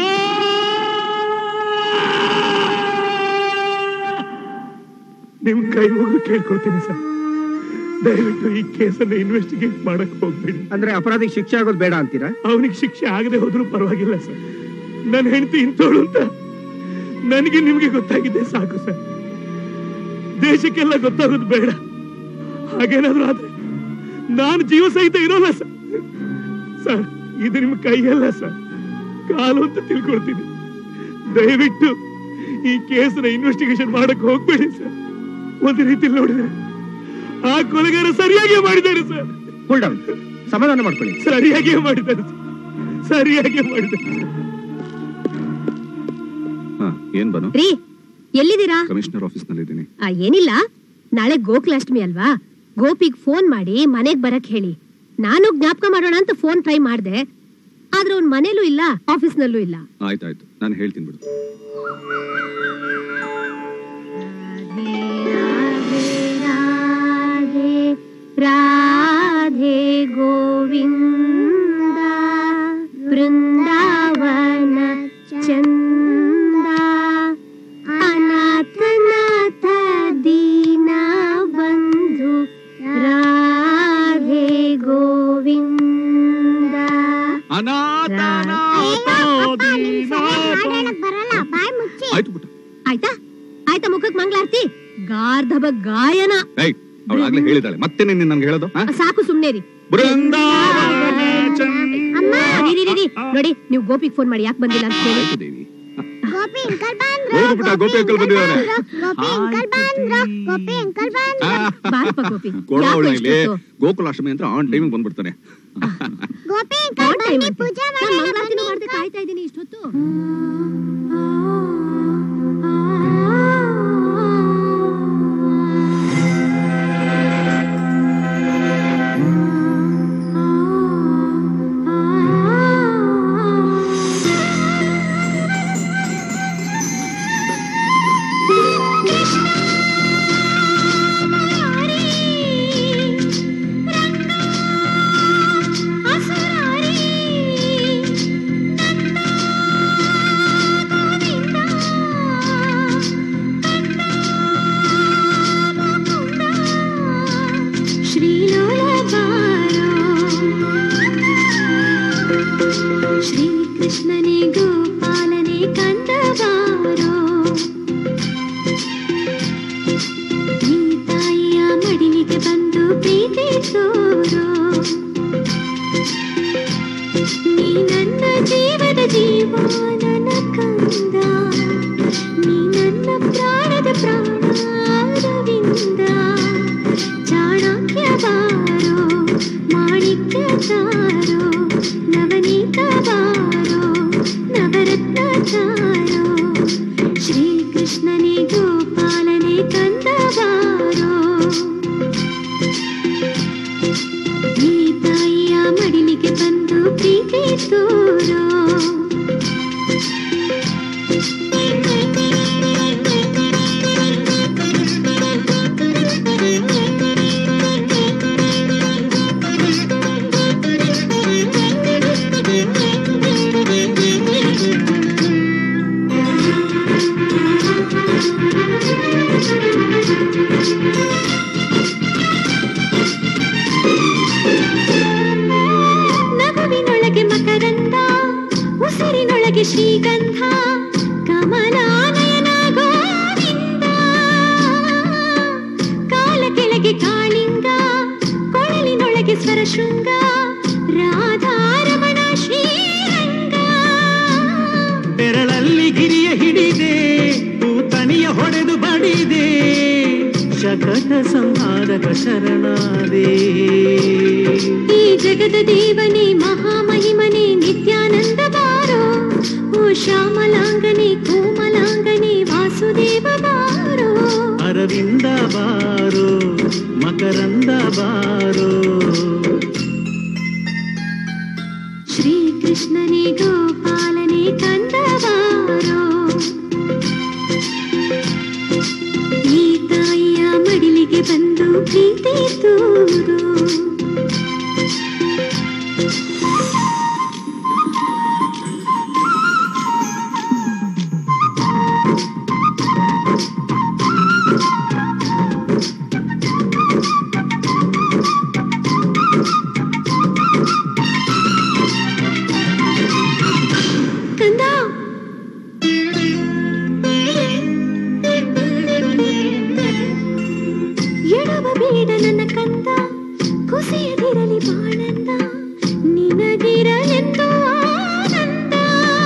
ನಿಮ್ ಕೈ ಮುಗಿದು ಕೇಳ್ಕೊಳ್ತೀನಿ ಸರ್ ದಯವಿಟ್ಟು ಈ ಕೇಸನ್ನು ಇನ್ವೆಸ್ಟಿಗೇಟ್ ಮಾಡಕ್ ಹೋಗ್ಬೇಡಿ ಅಂದ್ರೆ ಅಪರಾಧಿಗೆ ಶಿಕ್ಷೆ ಆಗೋದು ಬೇಡ ಅಂತೀರಾ ಅವನಿಗೆ ಶಿಕ್ಷೆ ಆಗದೆ ಹೋದ್ರೂ ಪರವಾಗಿಲ್ಲ ಸರ್ ನನ್ನ ಹೆಂಡತಿ ಇಂಥವಳು ಅಂತ ನನಗೆ ನಿಮ್ಗೆ ಗೊತ್ತಾಗಿದೆ ಸಾಕು ಸರ್ ದೇಶಕ್ಕೆಲ್ಲ ಗೊತ್ತಾಗೋದು ಬೇಡ ಹಾಗೇನಾದ್ರೂ ಆದ್ರೆ ನಾನು ಜೀವ ಸಹಿತ ಇರೋಲ್ಲ ಸರ್ ಸರ್ ಇದು ನಿಮ್ಮ ಕೈಯಲ್ಲ ಸರ್ ಕಾಲು ಅಂತ ತಿಳ್ಕೊಳ್ತೀನಿ ದಯವಿಟ್ಟು ಈ ಕೇಸನ್ನ ಇನ್ವೆಸ್ಟಿಗೇಷನ್ ಮಾಡಕ್ ಹೋಗ್ಬೇಡಿ ಸರ್ ಒಂದು ರೀತಿಲಿ ನೋಡಿದ್ರೆ ಆ ಕೊಲೆಗಾರ ಸರಿಯಾಗಿ ಮಾಡಿದ್ದಾರೆ ಸರ್ ಹೋಲ್ಡ್ ಡೌನ್ ಸಮಾಧಾನ ಮಾಡ್ಕೊಳ್ಳಿ ಸರಿಯಾಗಿ ಮಾಡಿದ್ದಾರೆ ಸರ್. ಸರಿಯಾಗಿ ಮಾಡಿದ್ದಾರೆ ಸರ್. ಹಾ ಏನ್ ಬನು ರೀ ಎಲ್ಲಿದ್ದೀರಾ ಕಮಿಷನರ್ ಆಫೀಸ್ ನಲ್ಲಿ ಇದ್ದೀನಿ ಆ, ಏನಿಲ್ಲ ನಾಳೆ ಗೋಕುಲಾಷ್ಟಮಿ ಅಲ್ವಾ ಗೋಪಿಗ್ ಫೋನ್ ಮಾಡಿ ಮನೆಗ್ ಬರಕ್ ಹೇಳಿ ನಾನು ಜ್ಞಾಪಕ ಮಾಡೋಣ ಅಂತ ಫೋನ್ ಟ್ರೈ ಮಾಡ್ದೆ ಆದ್ರೆ ಅವ್ನ್ ಮನೇಲೂ ಇಲ್ಲ ಆಫೀಸ್ನಲ್ಲೂ ಇಲ್ಲ ಆಯ್ತಾಯ್ತು ನಾನು ಹೇಳ್ತೀನಿ ಬಿಡು ರಾಧೆ ಗೋವಿಂದ ಬೃಂದಾವನ ಚಂದ ಅನಾಥನಾಥ ದೀನ ಬಂಧು ರಾಧೆ ಗೋವಿಂದ ಆಯ್ತು ಪುಟ್ಟ ಆಯ್ತಾ ಆಯ್ತಾ ಮುಖಕ್ ಮಂಗಳಾರತಿ ಗಾರ್ಧಬ ಗಾಯನ ಏಯ್ ಅವಳು ಆಗ್ಲೇ ಹೇಳಿದಾಳೆ ಮತ್ತೆ ನೀನು ನನ್ಗೆ ಹೇಳೋದು ಆ? ಸಾಕು ಸುಮ್ನೆ ರೀ ಬೃಂದಾವನ ರೀ, ರೀ, ರೀ, ರೀ. ನೋಡಿ ನೀವು ಗೋಪಿಗ್ ಫೋನ್ ಮಾಡಿ ಯಾಕೆ ಬಂದಿಲ್ಲ ಅಂತ ಹೇಳಿ ಆಯ್ತು ದೇವಿ ಹೋಗು ಪುಟ್ಟ ಗೋಪಿ ಅಂಕಲ್ ಬಂದಿದ್ದಾರೆ ಆ, ಬಾರಪ್ಪ ಗೋಪಿ ಕೊಡು ಯಾಕೋ ಅವಳನ್ನ ಇಲ್ಲಿ ಇಷ್ಟೊತ್ತು? ಗೋಕುಲಾಷ್ಟಮಿ ಅಂತ ಆನ್ ಟೈಮಿಗೆ ಬಂದ್ಬಿಡ್ತಾನೆ On time ಅಂತೆ. ನಾನ್ ಮಂಗಳಾರತಿನೂ ಮಾಡ್ದೆ ಕಾಯ್ತಾ ಇದ್ದೀನಿ ಇಷ್ಟೊತ್ತು ಶ್ರೀಕೃಷ್ಣನೇ ಗೋಪಾಲನೆ ಕಂದಬಾರೋ ನೀ ತಾಯಿಯ ಮಡಿಲಿಗೆ ಬಂದು ಪ್ರೀತಿ ತೋರೋ ನೀ ನನ್ನ ಜೀವದ ಜೀವ ನನ್ನ ಕಂದ ನೀ ನನ್ನ ಪ್ರಾಣದ ಪ್ರಾಣ ಅರವಿಂದ ಚಾಣಕ್ಯ ಬಾರೋ ಮಾಣಿಕ್ಯ ತಾರೋ ನವನೀತ ಬಾರೋ ನವರತ್ನ ತಾರೋ ಶ್ರೀಕೃಷ್ಣನೇ ಗೋಪಾಲನೆ ಕಂದ ಬಾರೋ ಈ ತಾಯಿಯ ಮಡಿಲಿಗೆ ಬಂದು ಪ್ರೀತಿ ತೋರೋ ನಗುವಿನೊಳಗೆ ಮಕರಂದ ಉಸಿರಿನೊಳಗೆ ಶ್ರೀಗಂಧ ಕಮಲಾನಯನ ಗೋವಿಂದ ಕಾಲ ಕೆಳಗೆ ಕಾಳಿಂಗ ಕೊಳಲಿನೊಳಗೆ ಸ್ವರಶೃಂಗ ರಾಧಾರಮಣ ಶ್ರೀರಂಗ ಬೆರಳಲ್ಲಿ ಗಿರಿಯ ಹಿಡಿದೆ ತೂತಣಿಯ ಹೊಡೆದು ಬಡಿದೆ ಶಕಟ ಸಂಹಾರಕ ಶರಣಾದೆ ಈ ಜಗದ ದೇವನೇ ಮಹಾಮಹಿಮನೆ ನಿತ್ಯಾನಂದ ಬಾರೋ ಓ ಶ್ಯಾಮಲಾಂಗನೆ ಕೋಮಲಾಂಗನೆ ವಾಸುದೇವ ಬಾರೋ ಅರವಿಂದ ಬಾರೋ ಮಕರಂದ ಬಾರೋ ಶ್ರೀಕೃಷ್ಣನೇ ಗೋಪಾಲನೆ ಕಂದ ಬಾರೋ ಈ ತಾಯಿಯ ಮಡಿಲಿಗೆ ಬಂದು ಪ್ರೀತಿ ತೋರು ಕಂದ ಎಡವ ಬೇಡ ನನ್ನ ಕಂದ ಕುಸಿಯದಿರಲಿ ಬಾಳಂದ ನಿನಗಿರಲೆಂದು ಆನಂದ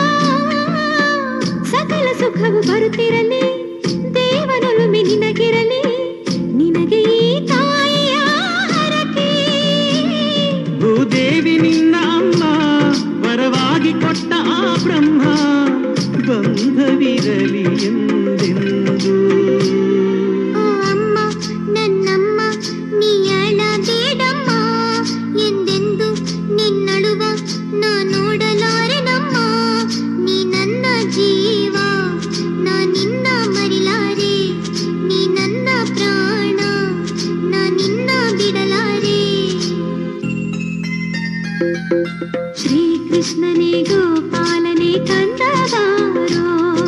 ಸಕಲ ಸುಖವು ಬರುತ್ತಿರಲಿ ದೇವನೊಲುಮೆ ನಿನಗಿರಲಿ ನಿನಗೆ ಈ ತಾಯಿಯ ಹರಕೆ ಭೂದೇವಿ ನಿನ್ನ ಅಮ್ಮ ವರವಾಗಿ ಕೊಟ್ಟ ಆ ಬ್ರಹ್ಮ ಬಂಧವಿರಲಿ ಎಂದೆಂದು ಓ ಅಮ್ಮ ನನ್ನಮ್ಮ ನೀ ಅಳಬೇಡಮ್ಮ ಎಂದೆಂದು ನಿನ್ನಳುವ ನಾ ನೋಡಲಾರೆನಮ್ಮ ನೀ ನನ್ನ ಜೀವ ನಾ ನಿನ್ನ ಮರಿಲಾರೆ ನೀ ನನ್ನ ಪ್ರಾಣ ನಾ ನಿನ್ನ ಬಿಡಲಾರೆ ಶ್ರೀಕೃಷ್ಣನೇ ಗೋಪಾಲನೆ ಕಂದ ಬಾರೋ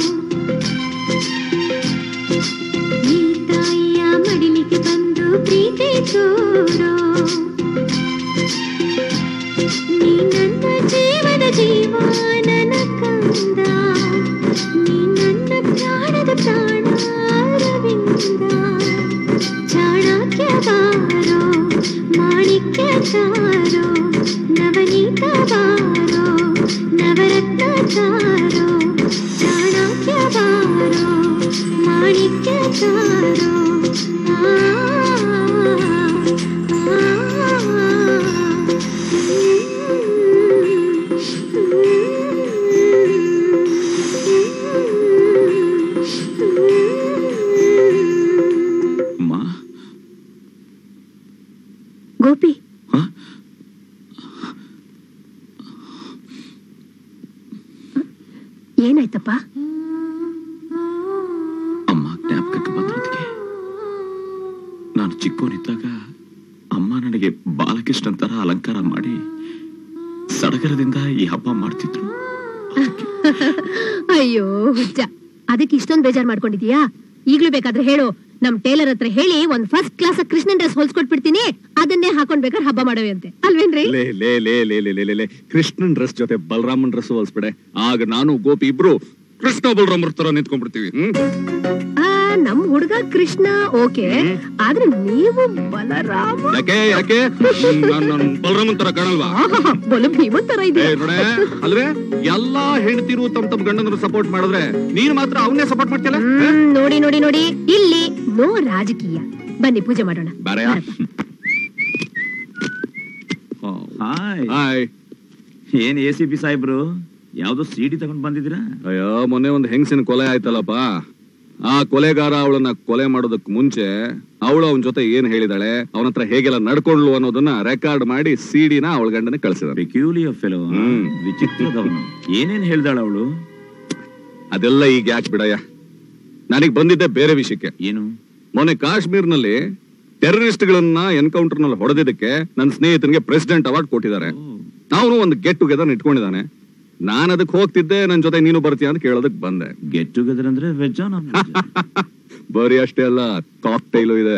ಈ ತಾಯಿಯ ಮಡಿಲಿಗೆ ಬಂದು ಪ್ರೀತಿ ತೋರೋ ನೀ ನನ್ನ ಜೀವದ ಜೀವ ನನ್ನ ಕಂದ ನೀ ನನ್ನ ಪ್ರಾಣದ ಪ್ರಾಣ ಅರವಿಂದ ಚಾಣಕ್ಯ ಬಾರೋ ಮಾಣಿಕ್ಯ ತಾರೋ ನವನೀತ ಬಾರೋ ನವರತ್ನ ತಾರೋ ಚಾಣಕ್ಯ ಬಾರೋ ಮಾಣಿಕ್ಯ ತಾರೋ ಆ, ಆ, ಅಮ್ಮ ಗೋಪಿ ಹ? ಏನಾಯ್ತಪ್ಪ ಅಮ್ಮ ಜ್ಞಾಪಕಕ್ಕೆ ಬಂದಿದ್ದಕ್ಕೆ ನಾನು ಚಿಕ್ಕವನಿದ್ದಾಗ ಅಮ್ಮ ನನಗೆ ಬಾಲಕೃಷ್ಣನ್ ತರ ಅಲಂಕಾರ ಮಾಡಿ ಸಡಗರದಿಂದ ಈ ಹಬ್ಬ ಮಾಡ್ತಿದ್ರು ಅಯ್ಯೋ ಹುಚ್ಚ ಅದಕ್ಕೆ ಇಷ್ಟೊಂದು ಬೇಜಾರ್ ಮಾಡ್ಕೊಂಡಿದೀಯಾ ಈಗ್ಲೂ ಬೇಕಾದ್ರೆ ಹೇಳು ನಮ್ ಟೇಲರ್ ಹತ್ರ ಹೇಳಿ ಒಂದ್ ಫಸ್ಟ್ ಕ್ಲಾಸ್ ಕೃಷ್ಣನ್ ಡ್ರೆಸ್ ಹೊಲ್ಸ್ಕೊಟ್ಬಿಡ್ತೀನಿ ಅದನ್ನೇ ಹಾಕೊಂಡ್ ಬೇಕಾದ್ರೆ ಹಬ್ಬ ಮಾಡವೆ ಅಂತೆ ಅಲ್ವೇನ್ರಿ ಲೇ ಲೇ ಲೇ ಲೇ ಲೇ ಲೇ ಲೇ ಲೇ ಕೃಷ್ಣನ್ ಡ್ರೆಸ್ ಜೊತೆ ಬಲರಾಮನ್ ಡ್ರೆಸ್ ಹೊಲ್ಸ್ಬಿಡೆ ಆಗ ನಾನು ಗೋಪಿ ಇಬ್ರು ಕೃಷ್ಣ ಬಲರಾಮರ್ ತರ ನಿಂತ್ಕೊಂಡ್ಬಿಡ್ತೀವಿ ಹ್ಮ್ ಆ ನಮ್ ಹುಡುಗ ಕೃಷ್ಣ ಓಕೆ ಆದ್ರೆ ನೀವು ಬಲರಾಮ ಯಾಕೆ ಯಾಕೆ ನಾನು ಬಲರಾಮನ್ ತರ ಕಾಣಲ್ವಾ ಆಹಾಹಾ, ಬಲು ಭೀಮನ್ ತರ ಇದೆ ಏ, ನೋಡೆ ಅಲ್ವೇ ಎಲ್ಲಾ ಹೆಂಡತಿರು ತಮ್ ತಮ್ ಗಂಡನರು ಸಪೋರ್ಟ್ ಮಾಡಿದ್ರೆ ನೀನು ಮಾತ್ರ ಅವನ್ನೇ ಸಪೋರ್ಟ್ ಮಾಡ್ತಿಲ್ಲ ಹ್ಮ್, ನೋಡಿ ನೋಡಿ ನೋಡಿ ಇಲ್ಲಿ ನೋ ರಾಜಕೀಯ ಬನ್ನಿ ಪೂಜೆ ಮಾಡೋಣ ಬೇರೆ ಹಾಯ್ ಹಾಯ್ ಏನ್ ಎ ಸಿ ಪಿ ಸಾಹೇಬ್ರು ಯಾವ್ದೋ ಸಿಡಿ ತಗೊಂಡ್ ಬಂದಿದ್ದೀರಾ ಅಯ್ಯೋ ಮೊನ್ನೆ ಒಂದು ಹೆಂಗಸಿನ ಕೊಲೆ ಆಯ್ತಲ್ಲಪ್ಪ ಆ ಕೊಲೆಗಾರ ಅವಳನ್ನ ಕೊಲೆ ಮಾಡೋದಕ್ ಮುಂಚೆ ಅವಳು ಅವನ ಜೊತೆ ಏನ್ ಹೇಳಿದಾಳೆ ಅವನ ಹತ್ರ ಹೇಗೆಲ್ಲ ನಡ್ಕೊಂಡ್ಲು ಅನ್ನೋದನ್ನ ರೆಕಾರ್ಡ್ ಮಾಡಿ ಸಿಡಿನ ಅವಳ ಗಂಡನ ಕಳ್ಸಿದಾರೆ ಪೆಕ್ಯೂಲಿಯರ್ ಫೆಲೋ ಹ್ಮ್. ವಿಚಿತ್ರದವನು ಏನೇನ್ ಹೇಳ್ದಾಳ ಅವಳು ಅದೆಲ್ಲ ಈಗ ಯಾಕೆ ಬಿಡಯ್ಯ ನನಗ್ ಬಂದಿದ್ದೆ ಬೇರೆ ವಿಷಯಕ್ಕೆ ಏನು ಮೊನ್ನೆ ಕಾಶ್ಮೀರ್ನಲ್ಲಿ ಟೆರರಿಸ್ಟ್ ಗಳನ್ನ ಎನ್ಕೌಂಟರ್ ನಲ್ಲಿ ಹೊಡೆದಿದ್ದಕ್ಕೆ ನನ್ನ ಸ್ನೇಹಿತನಿಗೆ ಪ್ರೆಸಿಡೆಂಟ್ ಅವಾರ್ಡ್ ಕೊಟ್ಟಿದ್ದಾರೆ ಅವನು ಒಂದು ಗೆಟ್ ಟುಗೆದರ್ ಇಟ್ಕೊಂಡಿದ್ದಾನೆ ನಾನು ಅದಕ್ಕೆ ಹೋಗ್ತಿದ್ದೆ ನನ್ನ ಜೊತೆ ನೀನು ಬರ್ತೀಯ ಅಂತ ಕೇಳೋದಕ್ ಬಂದೆ ಗೆಟ್ ಟುಗೆದರ್ ಅಂದ್ರೆ ವೆಜ್ ಬರೀ ಅಷ್ಟೇ ಅಲ್ಲ ಕಾಕ್ ಟೈಲು ಇದೆ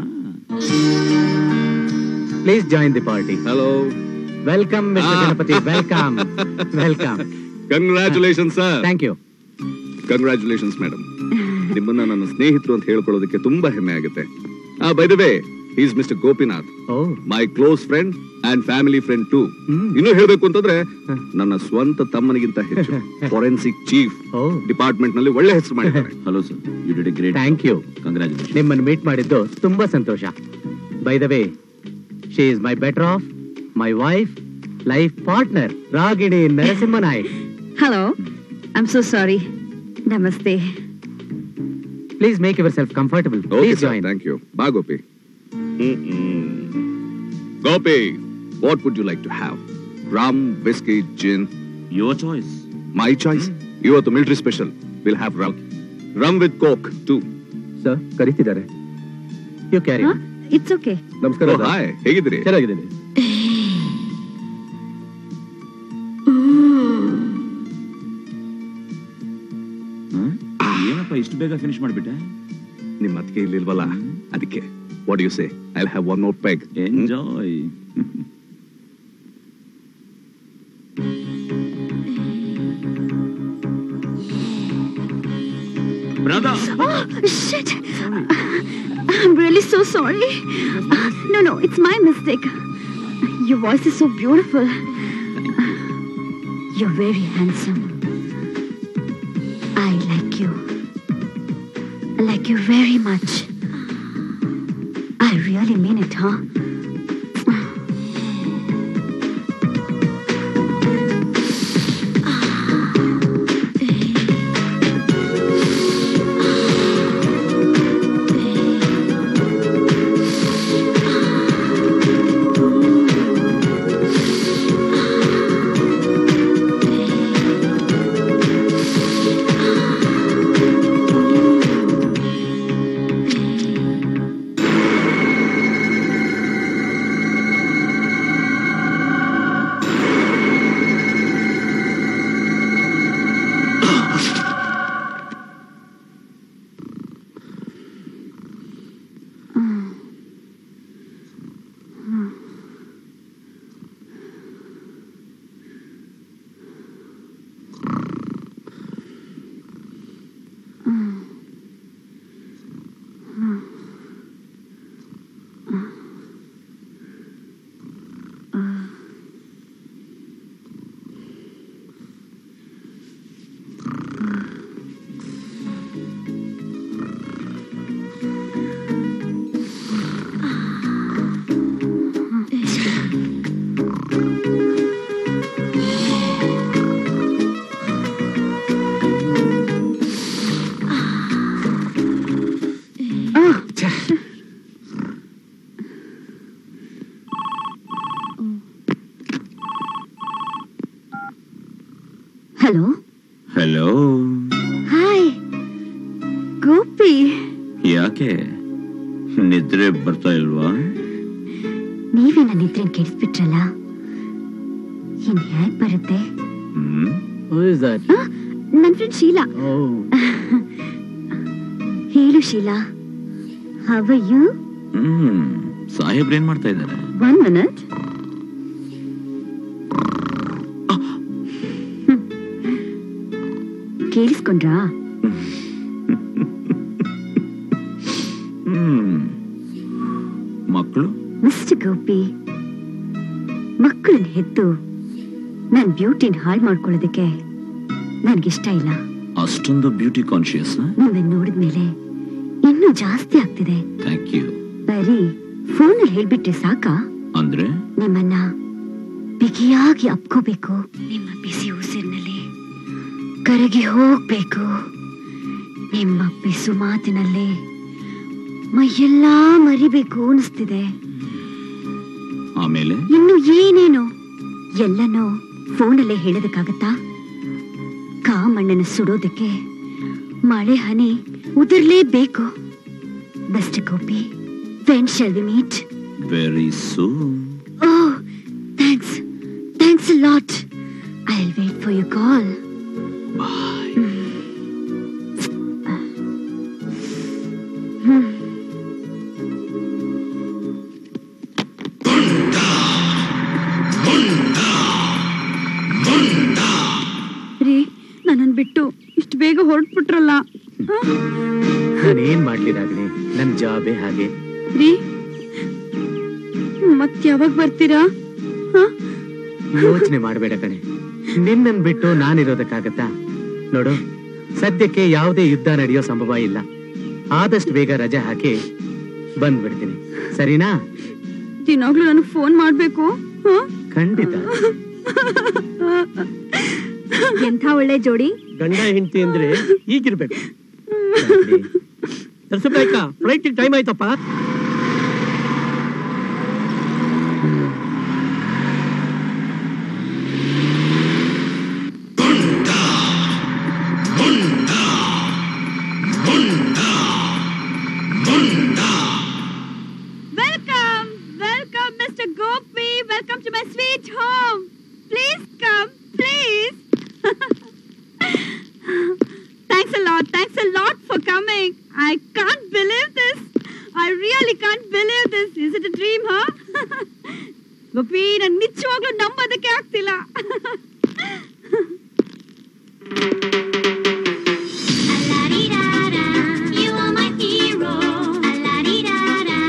please join the party hello welcome mister Ah. Ganapathi welcome welcome congratulation sir thank you congratulations madam ನಿಮ್ಮನ್ನ ನನ್ನ ಸ್ನೇಹಿತರು ಅಂತ ಹೇಳ್ಕೊಳ್ಳೋದಕ್ಕೆ ತುಂಬಾ ಹೆಮ್ಮೆ ಆಗುತ್ತೆ by the way is mister Gopinath oh my close friend and family friend too ಇನ್ನು ಹೇಳ್ಬೇಕು ಅಂತಂದ್ರೆ ನನ್ನ ಸ್ವಂತ ತಮ್ಮನಿಗಿಂತ ಹೆಚ್ಚು ಫಾರೆನ್ಸಿಕ್ ಚೀಫ್ ಓ ಡಿಪಾರ್ಟ್ಮೆಂಟ್ ನಲ್ಲಿ ಒಳ್ಳೆ ಹೆಸರು ಮಾಡಿದ್ದಾರೆ hello sir you did great thank you congratulation ನಿಮ್ಮನ್ನು ಮೀಟ್ ಮಾಡಿದ್ದು ತುಂಬಾ ಸಂತೋಷ by the way she is my better half my wife life partner Ragini Narasimhanayak hello I am so sorry ನಮಸ್ತೆ please make yourself comfortable okay please sir join thank you ಬಾ Gopi Gopi what would you like to have rum whisky gin your choice my choice ಇವತ್ತು military special will have rum rum with coke two sir ಕರೀತಿದ್ದಾರೆ you carry it's okay ನಮಸ್ಕಾರ hi ಹೇಗಿದ್ದೀರಿ ಚೆನ್ನಾಗಿದ್ದೀನಿ ಏನಪ್ಪ ಇಷ್ಟು ಬೇಗ finish ಮಾಡ್ಬಿಟ್ಟೆ ನಿಮ್ಮ ಅದಕ್ಕೆ ಇಲ್ಲಿಲ್ವಲ್ಲ ಅದಕ್ಕೆ what you say I have one more peg enjoy brother Oh, shit. I'm really so sorry. No, no, it's my mistake. Your voice is so beautiful. You're very handsome. I like you. I like you very much. I really mean it, huh? Hello hello hi Gopi ಯಾಕೆ ನಿದ್ರೆ ಬರ್ತಾ ಇಲ್ವಾ ನೀವೇ ನನ್ನ ನಿದ್ರೆನ್ ಕೆಡಿಸ್ಬಿಟ್ರಲ್ಲ ಇನ್ ಹೇಗ್ ಬರುತ್ತೆ ಹ್ಮ್ who is that ಆ, ನನ್ ಫ್ರೆಂಡ್ ಶೀಲಾ ಓ ಹೇಳು ಶೀಲಾ ಹವ ಯು ಹ್ಮ್ ಸಾಹೇಬ್ರು ಏನ್ ಮಾಡ್ತಾ ಇದ್ದಾರೆ ಒನ್ ಮಿನಿಟ್ ಕೇಳಿಸ್ಕೊಂಡ್ರಾ ಗೋಪಿ ಮಕ್ಕಳನ್ನ ಹೆತ್ತು ನನ್ ಬ್ಯೂಟಿನ ಹಾಳು ಮಾಡ್ಕೊಳ್ಳೋದಕ್ಕೆ ನನ್ಗಿಷ್ಟ ಇಲ್ಲ ಅಷ್ಟೊಂದು ಬ್ಯೂಟಿ ಕಾನ್ಶಿಯಸ್ ನಿಮ್ಮನ್ನ ನೋಡಿದ್ಮೇಲೆ ಇನ್ನೂ ಜಾಸ್ತಿ ಆಗ್ತಿದೆ ಥ್ಯಾಂಕ್ ಯು ಬರೀ ಫೋನಲ್ಲಿ ಹೇಳ್ಬಿಟ್ರೆ ಸಾಕಾ ಅಂದ್ರೆ ನಿಮ್ಮನ್ನ ಬಿಗಿಯಾಗಿ ಅಪ್ಕೋಬೇಕು ನಿಮ್ಮ ಬಿಸಿ ಉಸಿರಿನಲ್ಲಿ ಕರಗಿ ಹೋಗ್ಬೇಕು ನಿಮ್ಮ ಬಿಸು ಮಾತಿನಲ್ಲಿ ಮೈಯೆಲ್ಲ ಮರಿಬೇಕು ಅನಿಸ್ತಿದೆ ಆಮೇಲೆ ಇನ್ನು ಏನೇನು ಎಲ್ಲನೂ ಫೋನಲ್ಲೇ ಹೇಳೋದಕ್ಕಾಗತ್ತಾ ಕಾಮಣ್ಣನ ಸುಡೋದಕ್ಕೆ ಮಳೆ ಹನಿ ಉದುರ್ಲೇಬೇಕು best Gopi when shall we meet very soon Oh, thanks. Thanks a lot. I'll wait for your call. Bye ರೀ ನನ್ನನ್ ಬಿಟ್ಟು ಇಷ್ಟು ಬೇಗ ಹೊರಟ್ಬಿಟ್ರಲ್ಲ ನಾನೇನ್ ಮಾಡ್ಲಿ ರಾಗಿಣಿ ನನ್ ಜಾಬೇ ಹಾಗೆ ರೀ ಮತ್ ಯಾವಾಗ ಬರ್ತೀರಾ ಯೋಚನೆ ಮಾಡಬೇಡ ಕಣೆ ನಿನ್ನನ್ ಬಿಟ್ಟು ನಾನಿರೋದಕ್ಕಾಗತ್ತಾ ನೋಡು ಸದ್ಯಕ್ಕೆ ಯಾವುದೇ ಯುದ್ಧ ನಡೆಯೋ ಸಂಭವ ಇಲ್ಲ ಆದಷ್ಟು ಬೇಗ ರಜೆ ಹಾಕಿ ಬಂದ್ಬಿಡ್ತೀನಿ ಸರಿನಾ ದಿನಾಗ್ಲೂ ನನಗೆ ಫೋನ್ ಮಾಡ್ಬೇಕು ಹ? ಖಂಡಿತ ಎಂಥ ಒಳ್ಳೆ ಜೋಡಿ ಗಂಡ ಹೆಂಡತಿ ಅಂದ್ರೆ ಹೀಗಿರ್ಬೇಕು ನರಸಿಂಹನಾಯ್ಕ ಫ್ಲೈಟ್ ಟೈಮ್ ಆಯ್ತಪ್ಪ Welcome, welcome, Mr. Gopi. Welcome to my sweet home. Please come, please. thanks a lot, thanks a lot for coming. I can't believe this. I really can't believe this. Is it a dream, huh? Gopi ನನ್ ನಿಜವಾಗ್ಲೂ ನಂಬೋದಕ್ಕೆ ಆಗ್ತಿಲ್ಲ You are my hero. La-di-da-da.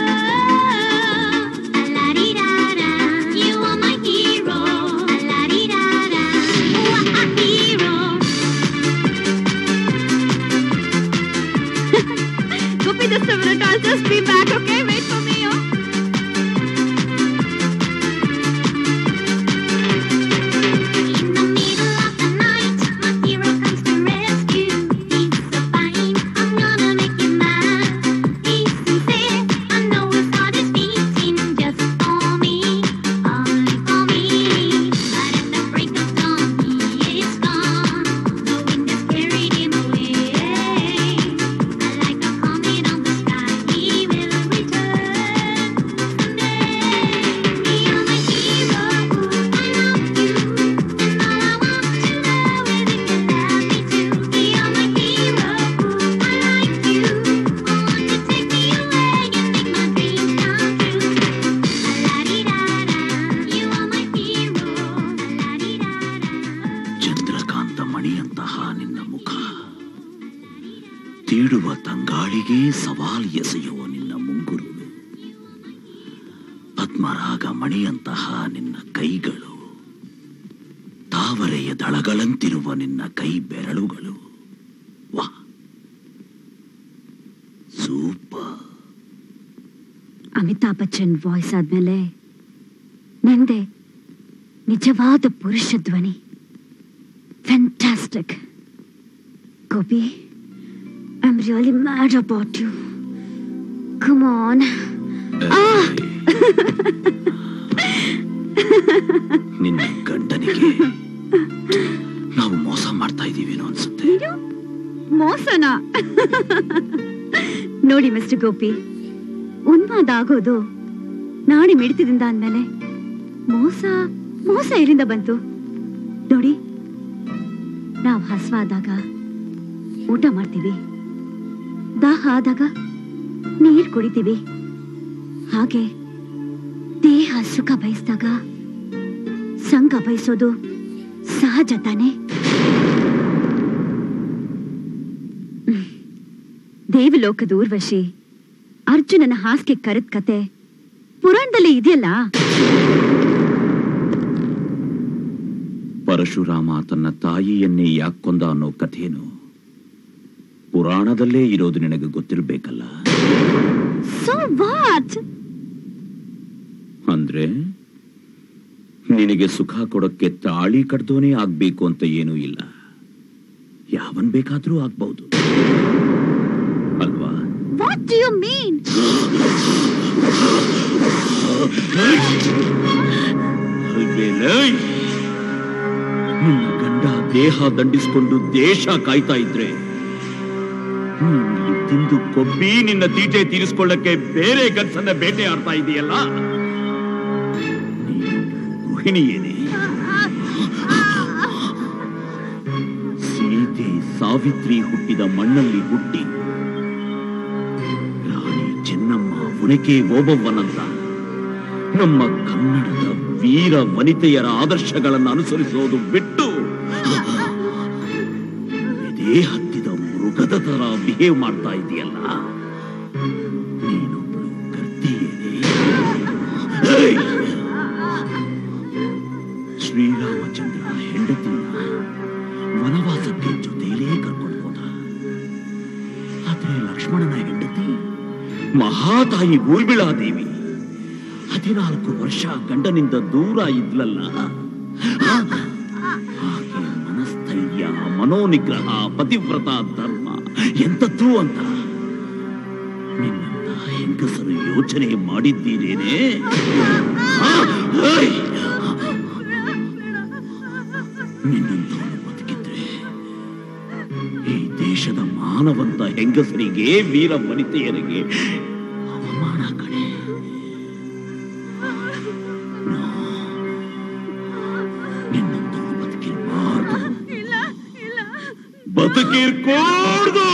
La-di-da-da. You are my hero. La-di-da-da. What a hero. Gopi just a minute. I'll just be back, okay? Wait for me, huh? In the middle of the night, my hero comes to rescue. He's so fine, I'm gonna make you mine. He's sincere, I know his heart is beating just for me, only for me. But at the break of dawn, he is gone. The wind has carried him away. Like a comet on the sky, he will return someday. You're my hero, I love you. And all I want to know is if you love me too. You're my hero, I like you. I want to take me away and make my dreams come true. La-di-da-da, you are my hero. La-di-da-da. Chandrakanta ಮಣಿಯಂತಹ ನಿನ್ನ ಮುಖ ತೀಡುವ ತಂಗಾಳಿಗೆ ಸವಾಲ್ ಎಸೆಯುವ ನಿನ್ನ ಮುಂಗುರು ಪದ್ಮರಾಗ ಮಣಿಯಂತಹ ನಿನ್ನ ಕೈಗಳು ತಾವರೆಯ ದಳಗಳಂತಿರುವ ನಿನ್ನ ಕೈ ಬೆರಳುಗಳು ವಾ ಸೂಪರ್ ಅಮಿತಾಬ್ ಬಚ್ಚನ್ ವಾಯ್ಸ್ ಆದ್ಮೇಲೆ ನಿಂದೆ ನಿಜವಾದ ಪುರುಷ ಧ್ವನಿ fantastic Gopi I am really mad about you come on ನಿನ್ನ ಗಂಡನಿಗೆ ನಾವು ಮೋಸ ಮಾಡ್ತಾ ಇದ್ದೀವೇನೋ ಅನ್ಸುತ್ತೆ ಮೋಸನಾ ನೋಡಿ ಮಿಸ್ಟರ್ ಗೋಪಿ ಉನ್ಮಾದ ಆಗೋದು ನಾಡಿ ಮಿಡಿತದಿಂದ ಅಂದ್ಮೇಲೆ ಮೋಸ ಮೋಸ ಎಲ್ಲಿಂದ ಬಂತು ನೋಡಿ ನಾವು ಹಸ್ವಾದಾಗ ಊಟ ಮಾಡ್ತೀವಿ ದಾಹ ಆದಾಗ ನೀರ್ ಕುಡಿತೀವಿ ಹಾಗೆ ದೇಹ ಸುಖ ಬಯಸಿದಾಗ ಸಂಘ ಬಯಸೋದು ಸಹಜ ತಾನೆ ಹ್ಮ್. ದೇವಲೋಕದ ಊರ್ವಶಿ ಅರ್ಜುನನ ಹಾಸ್ಗೆ ಕರೆದ ಕತೆ ಪುರಾಣದಲ್ಲಿ ಇದೆಯಲ್ಲ ಪರಶುರಾಮ ತನ್ನ ತಾಯಿಯನ್ನೇ ಯಾಕೊಂದ ಅನ್ನೋ ಕಥೆನು ಪುರಾಣದಲ್ಲೇ ಇರೋದು ನಿನಗೆ ಗೊತ್ತಿರಬೇಕಲ್ಲ ಸೊ ವಾಟ್ ಅಂದ್ರೆ ನಿನಗೆ ಸುಖ ಕೊಡಕ್ಕೆ ತಾಳಿ ಕಡ್ದೋನೇ ಆಗ್ಬೇಕು ಅಂತ ಏನೂ ಇಲ್ಲ ಯಾವನ್ ಬೇಕಾದ್ರೂ ಆಗ್ಬಹುದು ಅಲ್ವಾ ವಾಟ್ ಡು ಯು ಮೀನ್ ಅಲ್ವೇಲೇ? ನಿನ್ನ ಗಂಡ ದೇಹ ದಂಡಿಸ್ಕೊಂಡು ದೇಶ ಕಾಯ್ತಾ ಇದ್ರೆ ನೀನ್ ಇಲ್ಲಿ ತಿಂದು ಕೊಬ್ಬಿ ನಿನ್ನ ತೀಟೆ ತೀರಿಸ್ಕೊಳ್ಳಕ್ಕೆ ಬೇರೆ ಗನ್ಸನ್ನ ಬೇಟೆ ಆಡ್ತಾ ಇದೆಯಲ್ಲ ನೀನು ಗೃಹಿಣಿಯೇನೆ ಸೀತೆ ಸಾವಿತ್ರಿ ಹುಟ್ಟಿದ ಮಣ್ಣಲ್ಲಿ ಹುಟ್ಟಿ ರಾಣಿ ಚೆನ್ನಮ್ಮ ಉಣಕೆ ಓಬವ್ವನಂತ ನಮ್ಮ ಕನ್ನಡದ ವೀರ ವನಿತೆಯರ ಆದರ್ಶಗಳನ್ನು ಅನುಸರಿಸೋದು ಬಿಟ್ಟು ಎದೆ ಹತ್ತಿದ ಮೃಗದ ತರ ಬಿಹೇವ್ ಮಾಡ್ತಾ ಇದೆಯಲ್ಲ ನೀನೊಬ್ಳು ಕರ್ತಿಯೇನೆ ಏಯ್! ಶ್ರೀರಾಮಚಂದ್ರ ಹೆಂಡತಿನ ವನವಾಸಕ್ಕೆ ಜೊತೆಯಲ್ಲೇ ಕರ್ಕೊಂಡು ಹೋದ ಆದ್ರೆ ಲಕ್ಷ್ಮಣನ ಹೆಂಡತಿ ಮಹಾತಾಯಿ ಊರ್ಮಿಳಾದೇವಿ ಹದಿನಾಲ್ಕು ವರ್ಷ ಗಂಡನಿಂದ ದೂರ ಇದ್ಲಲ್ಲ ಆಕೆ ಮನಸ್ಥೈರ್ಯ ಮನೋನಿಗ್ರಹ ಪತಿವ್ರತ ಧರ್ಮ ಎಂತದ್ದು ಅಂತ ನಿನ್ನಂತ ಹೆಂಗಸರು ಯೋಚನೆ ಮಾಡಿದ್ದೀರೇನೆ ಆ, ಏಯ್! ನಿನ್ನಂತವನು ಬದುಕಿದ್ರೆ ಈ ದೇಶದ ಮಾನವಂತ ಹೆಂಗಸರಿಗೆ ವೀರ ವನಿತೆಯರಿಗೆ ಅವಮಾನ ಕಡೆ ನಿನ್ನಂತವನು ಬದುಕಿರಬಾರ್ದು ಬದುಕಿರ್ಕೂಡ್ದು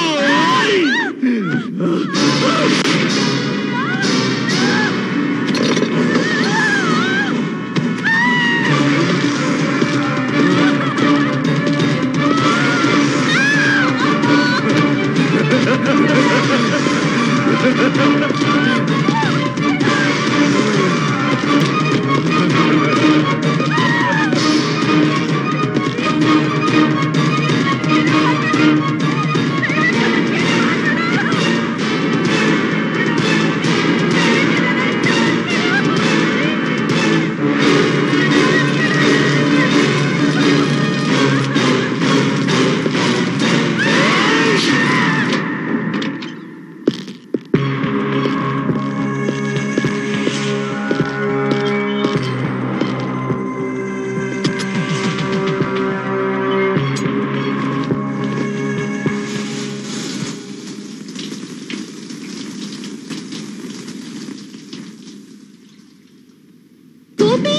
ಗೋಪಿ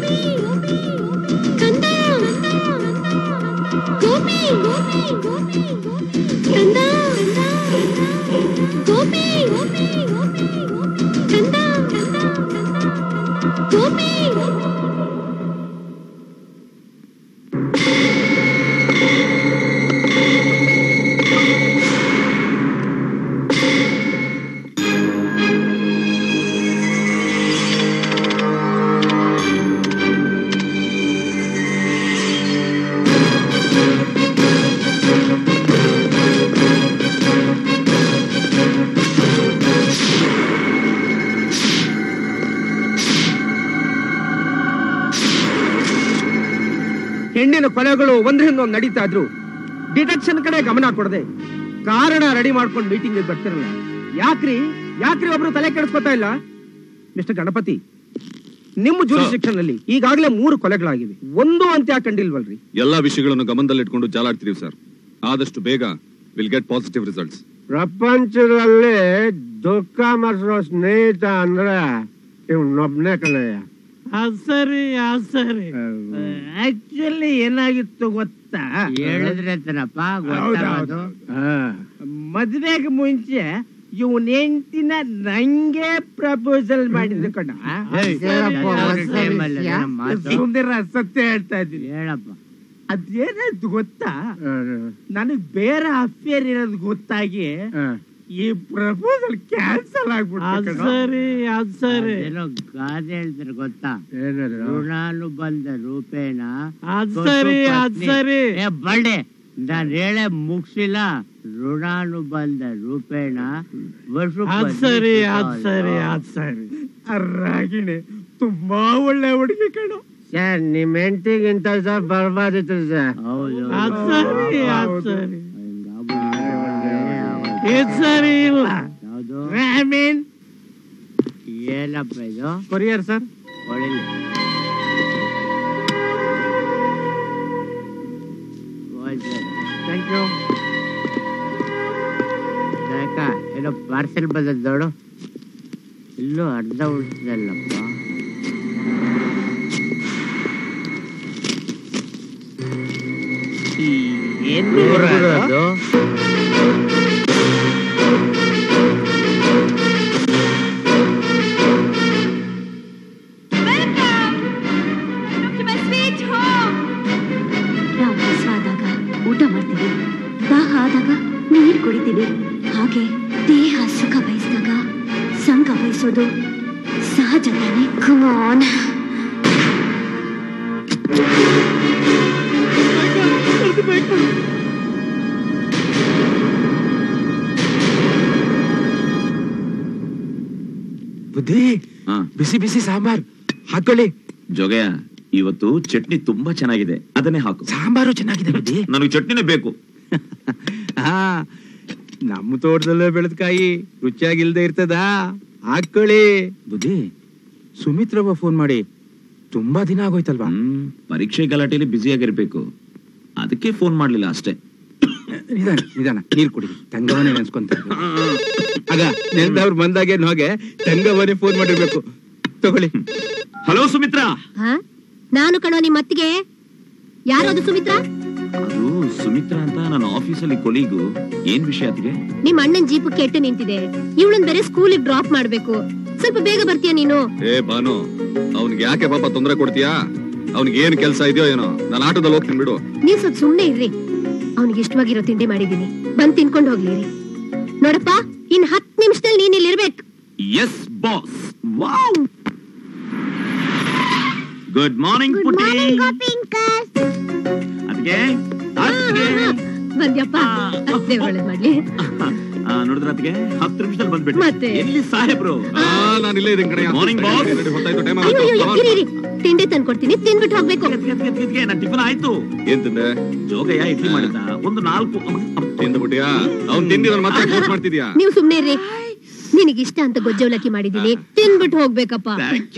ಕಂದ ಗೋಪಿ ಕಂದ ಗೋಪಿ ಕಂದ ಗೋಪಿ ಹೆಣ್ಣಿನ ಕೊಲೆಗಳು ಒಂದ್ರ ಹಿಂದೊಂದು ನಡೀತಾ ಇದ್ರು ಡಿಟೆಕ್ಷನ್ ಕಡೆ ಗಮನ ಕೊಡದೆ ಕಾರಣ ರೆಡಿ ಮಾಡ್ಕೊಂಡು ಮೀಟಿಂಗ್ ಬರ್ತಿರಲ್ಲ ಯಾಕ್ರಿ ಯಾಕ್ರಿ ಒಬ್ರು ತಲೆ ಕೆಡಿಸ್ಕೊತಾ ಇಲ್ಲ ಮಿಸ್ಟರ್ ಗಣಪತಿ ನಿಮ್ಮ ಜೂರಿಸ್ಟಿಕ್ಷನ್ ಅಲ್ಲಿ ಈಗಾಗಲೇ ಮೂರು ಕೊಲೆಗಳಾಗಿವೆ ಒಂದು ಅಂತ ಯಾಕೆ ಕಂಡಿಲ್ವಲ್ರಿ ಎಲ್ಲಾ ವಿಷಯಗಳನ್ನು ಗಮನದಲ್ಲಿಟ್ಕೊಂಡು ಜಾಲಾಡ್ತೀವಿ ಸರ್ ಆದಷ್ಟು ಬೇಗ ವಿಲ್ ಗೆಟ್ ಪಾಸಿಟಿವ್ ರಿಸಲ್ಟ್ಸ್ ಪ್ರಪಂಚದಲ್ಲಿ ದುಃಖ ಮರೆಸೋ ಸ್ನೇಹಿತ ಅಂದ್ರೆ ಇವ್ನೊಬ್ನೇ ಕಣಯ್ಯ ಸರಿ ಸರಿ ಆಕ್ಚುಲಿ ಏನಾಗಿತ್ತು ಗೊತ್ತಾ ಹೇಳಿದ್ರೆ ತಾನಪ್ಪ ಗೊತ್ತಾಗೋದು ಮದ್ವೆಗೆ ಮುಂಚೆ ಇವನ್ ಹೆಂಡತಿನ ನಂಗೆ ಪ್ರಪೋಸಲ್ ಮಾಡಿದ್ದು ಕಣ ಏಯ್, ಹೇಳಪ್ಪ, ಒಂದ್ time ಅಲ್ಲಿ ಅದನ್ನ ಮಾತು. ಸುಂದರ ಸತ್ಯ ಹೇಳ್ತಾ ಇದ್ದೀನಿ ಹೇಳಪ್ಪ ಅದೇನಾಯ್ತು ಗೊತ್ತಾ ನನಗ್ ಬೇರೆ ಅಫೇರ್ ಇರೋದು ಗೊತ್ತಾಗಿ ಈ ಪ್ರಪೋಸಲ್ ಕ್ಯಾನ್ಸಲ್ ಆಗ್ಬಿಟ್ಟು ಸರಿ ಅದ್ ಸರಿ ಏನೋ ಗಾದೆ ಹೇಳ್ತಾರೆ ಗೊತ್ತಾ ಏನದು ಋಣಾನುಬಂಧ ರೂಪೇಣ ಅದ್ ಕೊಟ್ಟು ಸರಿ ಅದ್ ಪತ್ನಿ- ಸರಿ ಏ ಬಳ್ಳೆ ನಾನ್ ಹೇಳೇ ಮುಗ್ಸಿಲ್ಲ ಋಣಾನುಬಂಧ ರೂಪೇಣ ವಸು ಅದ್ ಸರಿ ಅದ್ ಸರಿ ಅದ್ ಸರಿ ರಾಗಿಣಿ ತುಂಬಾ ಒಳ್ಳೆ ಹುಡುಗಿ ಕಣೋ ಸರ್ ನಿಮ್ ಹೆಂಡತಿಗಿಂತ ಸರ್ ಬರ್ಬಾದಿತ್ತು ಸರ್ ಹೌದು ಅದ್ ಸರಿ ಅದ್ ಸರಿ ಇದ್ ಸರಿ ಇಲ್ಲ ಯಾವ್ದು ರಾಮೀನ್ ಏನಪ್ಪ ಇದು ಕೊರಿಯರ್ ಸರ್ ಹೊಳಿಲಿ ಥ್ಯಾಂಕ್ ಯು ಯಾಕ ಏನೋ ಪಾರ್ಸೆಲ್ ಬಂದದ್ ನೋಡು ಇಲ್ಲೂ ಅರ್ಧ ಉಳಿಸಿದಲ್ಲಪ್ಪ ಏನು ಅದು ನಾವು ಹಸುವಾದಾಗ ಊಟ ಮಾಡ್ತೀವಿ ದಾಹ ಆದಾಗ ನೀರು ಕುಡಿತೀವಿ ಹಾಗೆ ದೇಹ ಸುಖ ಬಯಸಿದಾಗ ಸಂಘ ಬಯಸೋದು ಸಹಜ ತಾನೆ ಕಮಾನ್ ಬುದ್ಧಿ ಬಿಸಿ ಬಿಸಿ ಸಾಂಬಾರ್ ಹಾಕೊಳ್ಳಿ ಜೋಗಯ್ಯ ಇವತ್ತು ಚಟ್ನಿ ತುಂಬಾ ಚೆನ್ನಾಗಿದೆ ಅದನ್ನೇ ಹಾಕು ಸಾಂಬಾರು ಚೆನ್ನಾಗಿದೆ ಬುದ್ಧಿ ನನಗೆ ಚಟ್ನಿನೇ ಬೇಕು ಹಾ ನಮ್ಮ ತೋಟದಲ್ಲೇ ಬೆಳೆದ ಕಾಯಿ ರುಚಿಯಾಗಿಲ್ದೆ ಇರ್ತದಾ ಹಾಕೊಳ್ಳಿ ಬುದ್ಧಿ ಸುಮಿತ್ರವ್ವ ಫೋನ್ ಮಾಡಿ ತುಂಬಾ ದಿನ ಆಗೋಯ್ತಲ್ವಾ ಹ್ಮ್ ಪರೀಕ್ಷೆ ಗಲಾಟೆಯಲ್ಲಿ ಬ್ಯುಸಿ ಆಗಿರ್ಬೇಕು ಅದಕ್ಕೆ ಫೋನ್ ಮಾಡ್ಲಿಲ್ಲ ಅಷ್ಟೇ ನಿಧಾನ ನಿಧಾನ ನೀರ್ ಕುಡಿ ತಂಗವನೇ ನೆನ್ಸ್ಕೊಂತ ಆಗ ನೆನ್ದವ್ರು ಬಂದಾಗೆ ಹೋಗೆ ತಂಗವನೇ ಫೋನ್ ಮಾಡಿರ್ಬೇಕು ತಗೊಳ್ಳಿ ಹಲೋ ಸುಮಿತ್ರಾ ಹಾ ನಾನು ಕಣೋ ನಿಮ್ ಅತ್ತಿಗೆ ಯಾರು ಅದು ಸುಮಿತ್ರಾ ಅದು ಸುಮಿತ್ರಾ ಅಂತ ನನ್ನ ಆಫೀಸಲ್ಲಿ ಕೊಲೀಗು ಏನ್ ವಿಷಯ ಅತಿಗೆ ನಿಮ್ ಅಣ್ಣನ್ ಜೀಪ್ ಕೆಟ್ಟು ನಿಂತಿದೆ ಇವಳನ್ ಬೇರೆ ಸ್ಕೂಲಿಗೆ ಡ್ರಾಪ್ ಮಾಡ್ಬೇಕು ಸ್ವಲ್ಪ ಬೇಗ ಬರ್ತೀಯ ನೀನು ಏ ಬಾನು ಅವ್ನಿಗೆ ಯಾಕೆ ಪಾಪ ತೊಂದರೆ ಕೊಡ್ತೀಯಾ ಅವ್ನಿಗೆ ಏನ್ ಕೆಲಸ ಇದೆಯೋ ಏನೋ ನಾನು ಆಟೋದಲ್ಲಿ ಹೋಗ್ತೀನಿ ಬಿಡು ನೀವ್ ಸ್ವಲ್ಪ ಸುಮ್ನೆ ಇರ್ರಿ ಅವ್ನಿಗೆ ಇಷ್ಟವಾಗಿರೋ ತಿಂಡಿ ಮಾಡಿದೀನಿ ಬಂದ್ ತಿನ್ಕೊಂಡು ಹೋಗ್ಲಿರಿ ನೋಡಪ್ಪ ಇನ್ ಹತ್ ನಿಮಿಷದಲ್ಲಿ ನೀನ್ ಇಲ್ಲಿ ಇರ್ಬೇಕು yes boss wow good morning ಪುಟ್ಟಿ ಅದಕ್ಕೆ ಬಂದ್ಯಪ್ಪ ದೇವ್ರ್ ಒಳ್ಳೇದ್ ಮಾಡ್ಲಿ ನೋಡಿದ್ರ ಅದಕ್ಕೆ ಹತ್ತು ನಿಮಿಷದಲ್ಲಿ ಬಂದ್ಬಿಟ್ಟು ಮತ್ತೆ? ಎಲ್ಲಿ ಸಾಹೇಬ್ರು ನಾನು ಇಲ್ಲೇ ಇದೀನಿ ಕಣಯ್ಯ ಮಾರ್ನಿಂಗ್ ಬಾಸ್ ಹೊತ್ತಾಯ್ತು ಟೈಮ್ ಅಯ್ಯೋ ಅಯ್ಯೋ, ಇರಿ ಇರಿ. ತಿಂಡಿ ತಂದ್ಕೊಡ್ತೀನಿ ತಿನ್ಬಿಟ್ಟು ಹೋಗ್ಬೇಕು ನನ್ನ ಟಿಫನ್ ಆಯ್ತು ಏನ್ ತಿಂದೆ ಜೋಗಯ್ಯ ಇಡ್ಲಿ ಮಾಡಿದ್ದ ಒಂದು ನಾಲ್ಕು ತಿಂದ್ಬಿಟ್ಟಿಯಾ ಅವ್ನ್ ತಿಂಡಿ ನನ್ ಮತ್ತೆ ಫೋರ್ಸ್ ಮಾಡ್ತಿದ್ಯಾ ನೀವು ಸುಮ್ನೆ ಇರ್ರಿ ನಿನಗಿಷ್ಟ ಅಂತ ಗೊಜ್ಜವಲಕ್ಕಿ ಮಾಡಿದೀನಿ ತಿನ್ಬಿಟ್ಟು ಹೋಗ್ಬೇಕಪ್ಪ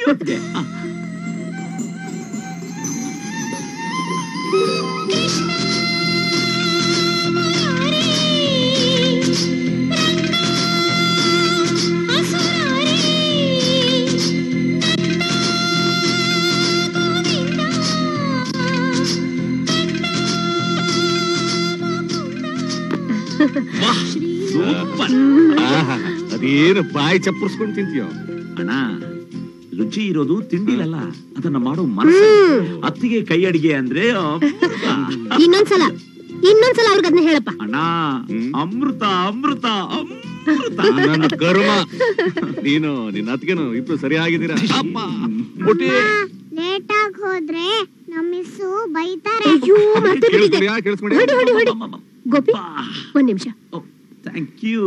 ಸೂಪರ್ ಆಹಾ, ಅದೇನು ಬಾಯಿ ಚಪ್ಪರ್ಸ್ಕೊಂಡ್ ತಿಂತೀಯೋ ಅಣ್ಣ ರುಚಿ ಇರೋದು ತಿಂಡಿಲಲ್ಲ ಅದನ್ನ ಮಾಡೋ ಮನಸ್ಸು ಅತ್ತಿಗೆ ಕೈ ಅಡಿಗೆ ಅಂದ್ರೆ ಅಮೃತ. ಇನ್ನೊಂದ್ಸಲ ಇನ್ನೊಂದ್ಸಲ ಅವ್ರಿಗೆ ಅದನ್ನ ಹೇಳಪ್ಪ ಅಣ್ಣ ಅಮೃತ ಅಮೃತ ಅಮೃತ ನನ್ನ ಕರ್ಮ ನೀನು ನಿನ್ನ ಅತ್ತಿಗೆನು ಇಬ್ರು ಸರಿಯಾಗಿದ್ದೀರಾ ಅಮ್ಮ ಪುಟ್ಟಿ ಲೇಟ್ ಆಗಿ ಹೋದ್ರೆ ನಮ್ಮ ಮಿಸ್ಸು ಬೈತಾರೆ ಅಯ್ಯೋ ಮತ್ತೆ ಬಿಟ್ಟಿದೆ ಕೇಳಿಸ್ಕೊಂಡ್ಯಾ? ಕೇಳಿಸ್ಕೊಂಡ್ಯಾ? ಹೊಡಿ ಹೊಡಿ ಹೊಡಿ ಗೋಪಿ ಒಂದ್ ನಿಮಿಷ ಥ್ಯಾಂಕ್ ಯು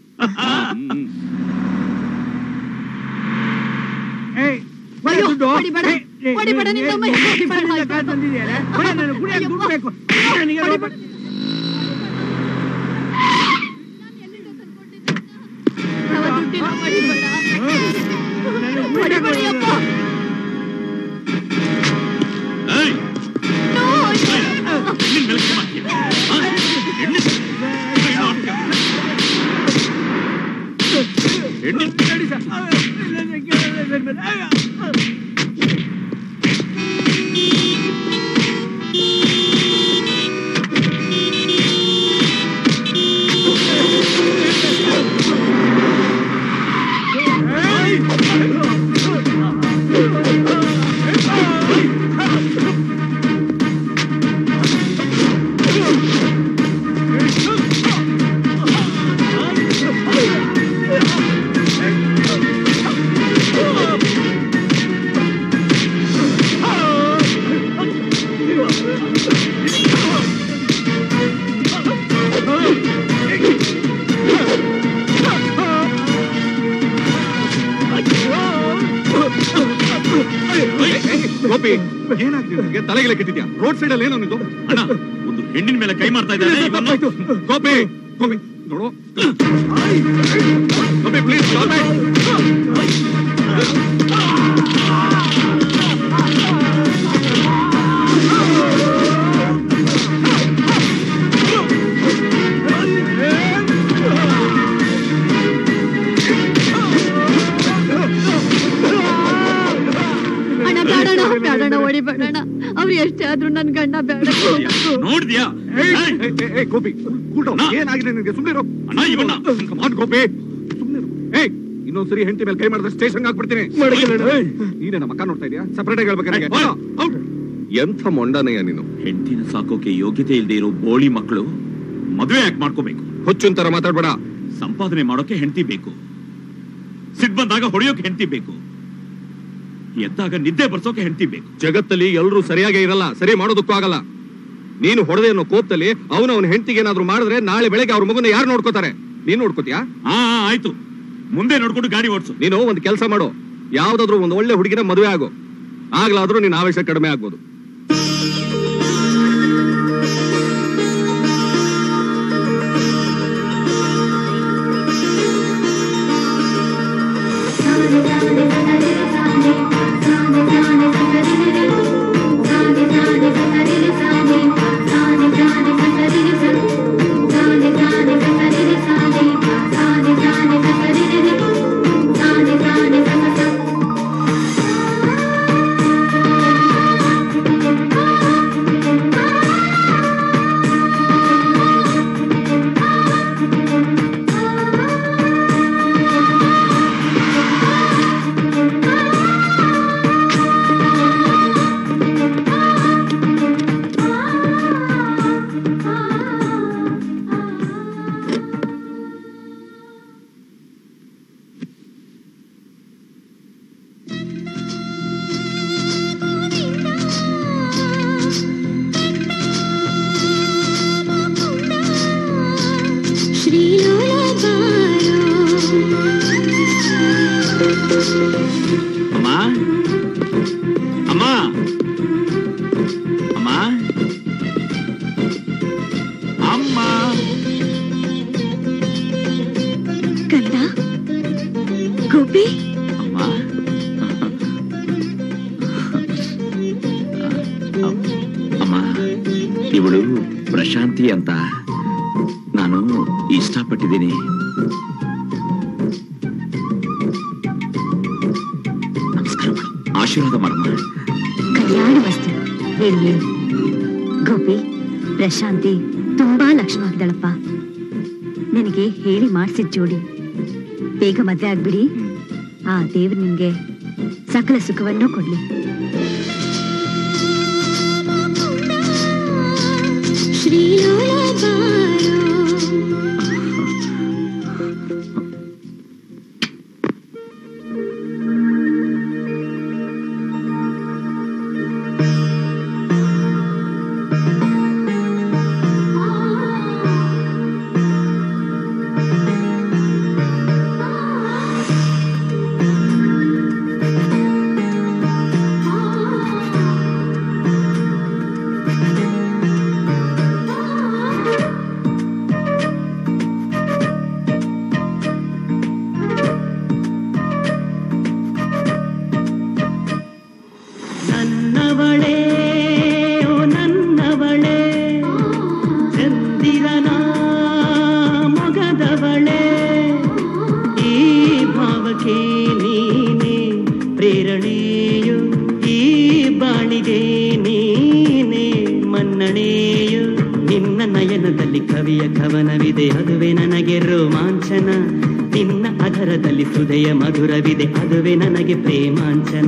ಅಯ್ಯೋ, ಹೊಡಿಬೇಡ. ಹೊಡಿಬೇಡ, ನಿನ್ನ ಅಮ್ಮ ಹೊಡಿಬೇಡ. ದುಡ್ಡು ಬೇಕು ನನಗೆ ರೂಪಾಯಿ- ಏನಾಗ್ತಿದೆ ನಿನ್ಗೆ? ತಲೆಗೆಲೆ ಕೆಟ್ಟಿದ್ಯಾ ರೋಡ್ ಸೈಡ್ ಅಲ್ಲಿ ಏನೋ ನಿಂದು ಅಣ್ಣ ಒಂದು ಹೆಣ್ಣಿನ ಮೇಲೆ ಕೈ ಮಾಡ್ತಾ ಇದ್ದಾನೆ ಇವನು. ಗೋಪಿ ಗೋಪಿ ನೋಡು ಗೋಪಿ ಪ್ಲೀಸ್ ಅಣ್ಣ ಬೇಡಣ ಬೇಡಣ ಹೊಡಿಬೇಡಣ ಅವ್ರು ಎಷ್ಟೇ ಆದ್ರೂ ನನ್ ಗಂಡ ಬೇಡ ನೋಡಿದ್ಯಾ ಗೋಪಿ ಕೂಲ್ ಡೌನ್ ಏನಾಗಿದೆ ನಿನಗೆ ಸುಮ್ಮನೆ ಇರೋ ಅಣ್ಣ ಇವನ್ನ ಕಮಾನ್ ಗೋಪಿ ಸುಮ್ಮನೆ ಏಯ್ ಇನ್ನೊಂದ್ಸರಿ ಹೆಂಡತಿ ಮೇಲೆ ಕೈ ಮಾಡಿದ್ರೆ ಸ್ಟೇಷನ್ ಹಾಕ್ಬಿಡ್ತೀನಿ ನೀನೇ ನಮ್ಮ ಅಕ್ಕ ನೋಡ್ತಾ ಇದೀಯಾ ಸಪರೇಟ್ ಆಗಿ ಹೇಳ್ಬೇಕು ನನಗೆ ಔಟ್ ಎಂಥ ಮೊಂಡನೆಯ ನೀನು ಹೆಂಡತಿನ ಸಾಕೋಕೆ ಯೋಗ್ಯತೆ ಇಲ್ಲದೆ ಇರೋ ಬೋಳಿ ಮಕ್ಕಳು ಮದುವೆ ಯಾಕೆ ಮಾಡ್ಕೋಬೇಕು ಹುಚ್ಚುನ್ ತರ ಮಾತಾಡ್ಬೇಡ ಸಂಪಾದನೆ ಮಾಡೋಕೆ ಹೆಂಡತಿ ಬೇಕು ಸಿಟ್ ಬಂದಾಗ ಹೊಡೆಯೋಕೆ ಹೆಂಡತಿ ಬೇಕು ಎದ್ದಾಗ ನಿದ್ದೆ ಬರ್ಸೋಕೆ ಹೆಂಡತಿ ಬೇಕು ಜಗತ್ತಲ್ಲಿ ಎಲ್ಲರೂ ಸರಿಯಾಗಿ ಇರಲ್ಲ ಸರಿ ಮಾಡೋದಕ್ಕೂ ಆಗಲ್ಲ ನೀನು ಹೊಡೆದೆ ಅನ್ನೋ ಕೋಪದಲ್ಲಿ ಅವನು ಅವನ ಹೆಂಡತಿಗೆ ಏನಾದ್ರು ಮಾಡಿದ್ರೆ ನಾಳೆ ಬೆಳಗ್ಗೆ ಅವ್ರ ಮಗುನ ಯಾರು ನೋಡ್ಕೋತಾರೆ ನೀನ್ ನೋಡ್ಕೋತೀಯಾ ಹಾ ಹಾ, ಆಯ್ತು ಮುಂದೆ ನೋಡ್ಕೊಂಡು ಗಾಡಿ ಓಡಿಸು ನೀನು ಒಂದು ಕೆಲಸ ಮಾಡು ಯಾವ್ದಾದ್ರು ಒಂದು ಒಳ್ಳೆ ಹುಡುಗಿನ ಮದುವೆ ಆಗು ಆಗ್ಲಾದ್ರೂ ನಿನ್ನ ಆವೇಶ ಕಡಿಮೆ ಆಗ್ಬೋದು ಅಮ್ಮ ಅಮ್ಮ ಅಮ್ಮ ಅಮ್ಮ ಕಂದ ಗೋಪಿ ಅಮ್ಮ ಅಮ್ಮ ಇವಳು ಪ್ರಶಾಂತಿ ಅಂತ ನಾನು ಇಷ್ಟಪಟ್ಟಿದ್ದೀನಿ ನಮಸ್ಕಾರ ಮಾಡು. ಆಶೀರ್ವಾದ ಮಾಡಮ್ಮ ಕಲ್ಯಾಣ ವಸ್ತು ಹೇಳಿ ಹೇಳಿ ಗೋಪಿ ಪ್ರಶಾಂತಿ ತುಂಬಾ ಲಕ್ಷಣವಾಗಿದ್ದಾಳಪ್ಪ ನಿನಗೆ ಹೇಳಿ ಮಾಡಿಸಿದ ಜೋಡಿ ಬೇಗ ಮದ್ವೆ ಆಗ್ಬಿಡಿ ಆ ದೇವ್ರು ನಿಮ್ಗೆ ಸಕಲ ಸುಖವನ್ನು ಕೊಡ್ಲಿ ನನ್ನವಳೇ ಓ ನನ್ನವಳೇ ಚಂದಿರನ ಮೊಗದವಳೇ ಈ ಭಾವಕ್ಕೆ ನೀನೆ ಪ್ರೇರಣೆಯು ಈ ಬಾಳಿಗೆ ನೀನೆ ಮನ್ನಣೆಯು ನಿನ್ನ ನಯನದಲ್ಲಿ ಕವಿಯ ಕವನವಿದೆ ಅದುವೇ ನನಗೆ ರೋಮಾಂಚನ ನಿನ್ನ ಅಧರದಲ್ಲಿ ಹೃದಯ ಮಧುರವಿದೆ ಅದುವೇ ನನಗೆ ಪ್ರೇಮಾಂಚನ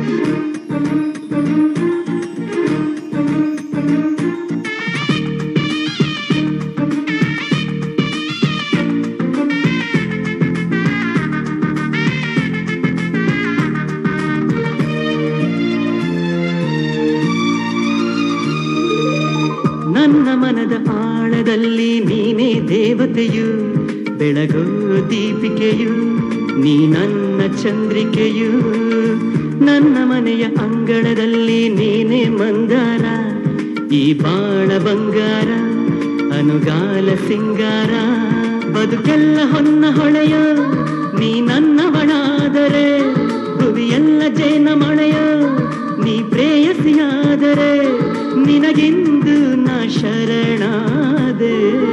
ನನ್ನ ಮನದ ಆಳದಲ್ಲಿ ನೀನೇ ದೇವತೆಯು ಬೆಳಗೋ ದೀಪಿಕೆಯು ನೀ ನನ್ನ ಚಂದ್ರಿಕೆಯು ನನ್ನ ಮನೆಯ ಅಂಗಳದಲ್ಲಿ ನೀನೇ ಮಂದಾರ ಈ ಬಾಳ ಬಂಗಾರ ಅನುಗಾಲ ಸಿಂಗಾರ ಬದುಕೆಲ್ಲ ಹೊನ್ನ ಹೊಳೆಯ ನೀ ನನ್ನವಳಾದರೆ ಭುವಿಯೆಲ್ಲ ಜೇನ ಮಳೆಯ ನೀ ಪ್ರೇಯಸಿಯಾದರೆ ನಿನಗೆಂದು ನಾ ಶರಣಾದೆ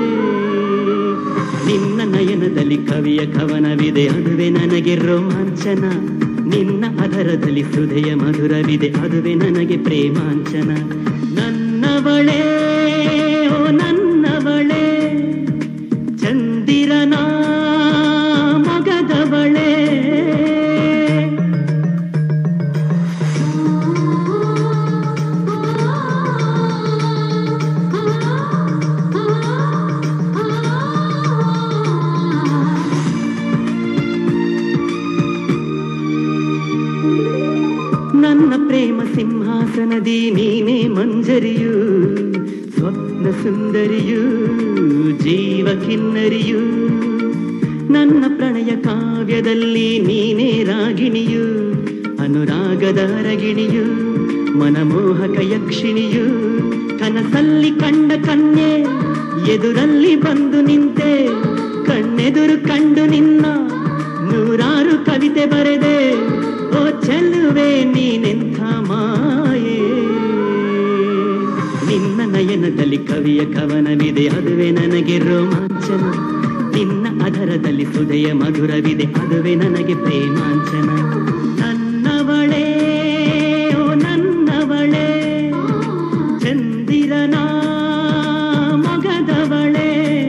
ನಿನ್ನ ನಯನದಲ್ಲಿ ಕವಿಯ ಕವನವಿದೆ ಅದುವೆ ನನಗೆ ರೋಮಾಂಚನ ನಿನ್ನ ಅದರದಲ್ಲಿ ಹೃದಯ ಮಧುರವಿದೆ ಅದುವೆ ನನಗೆ ಪ್ರೇಮಾಂಚನ ನನ್ನವಳೇ ಓ ನನ್ನವಳೇ ಚಂದಿರನ ಮೊಗದವಳೇ ನನ್ನ ಪ್ರೇಮ ಸಿಂಹಾಸನದಿ ನೀನೇ ಮಂಜರಿಯು ಸ್ವಪ್ನ ಸುಂದರಿಯು ಜೀವ ಕಿನ್ನರಿಯು ನನ್ನ ಪ್ರಣಯ ಕಾವ್ಯದಲ್ಲಿ ನೀನೇ ರಾಗಿಣಿಯು ಅನುರಾಗದ ರಗಿಣಿಯು ಮನಮೋಹಕ ಯಕ್ಷಿಣಿಯು ಕನಸಲ್ಲಿ ಕಂಡ ಕನ್ಯೆ ಎದುರಲ್ಲಿ ಬಂದು ನಿಂತೆ ಕಣ್ಣೆದುರು ಕಂಡು ನಿನ್ನ ನೂರಾರು ಕವಿತೆ ಬರೆದೆ ಓ ಚೆಲುವೆ ನೀನೆಂಥ ಮಾಯೆ ನಿನ್ನ ನಯನದಲ್ಲಿ ಕವಿಯ ಕವನವಿದೆ ಅದುವೆ ನನಗೆ ರೋಮಾಂಚನ ನಿನ್ನ ಅದರದಲ್ಲಿ ಹೃದಯ ಮಧುರವಿದೆ ಅದುವೆ ನನಗೆ ಪ್ರೇಮಾಂಚನ ನನ್ನವಳೇ ಓ ನನ್ನವಳೇ ಚಂದಿರನ ಮೊಗದವಳೇ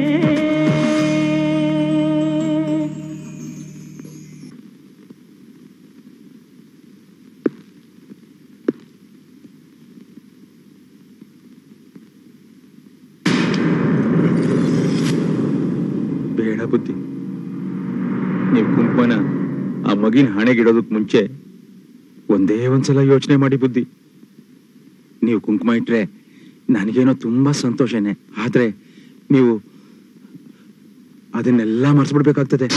ಬೇಡ ಬುದ್ಧಿ ನೀವು ಕುಂಕುಮನ ಆ ಮಗಿನ ಹಣೆಗಿಡೋದಕ್ ಮುಂಚೆ ಒಂದೇ ಒಂದ್ಸಲ ಯೋಚನೆ ಮಾಡಿ ಬುದ್ಧಿ ನೀವು ಕುಂಕುಮ ಇಟ್ರೆ ನನಗೇನೋ ತುಂಬಾ ಸಂತೋಷನೇ ಆದ್ರೆ ನೀವು ಅದನ್ನೆಲ್ಲ ಮರ್ಸ್ಬಿಡ್ಬೇಕಾಗ್ತದೆ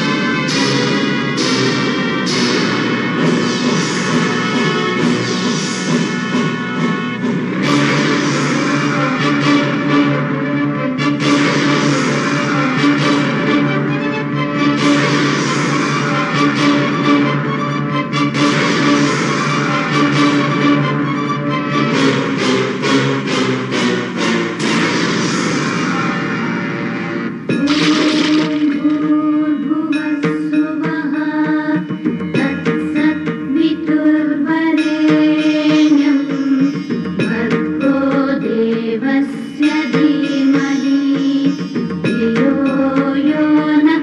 वितुर्वरेण्यं भर्गो देवस्य धीमहि धियो यो न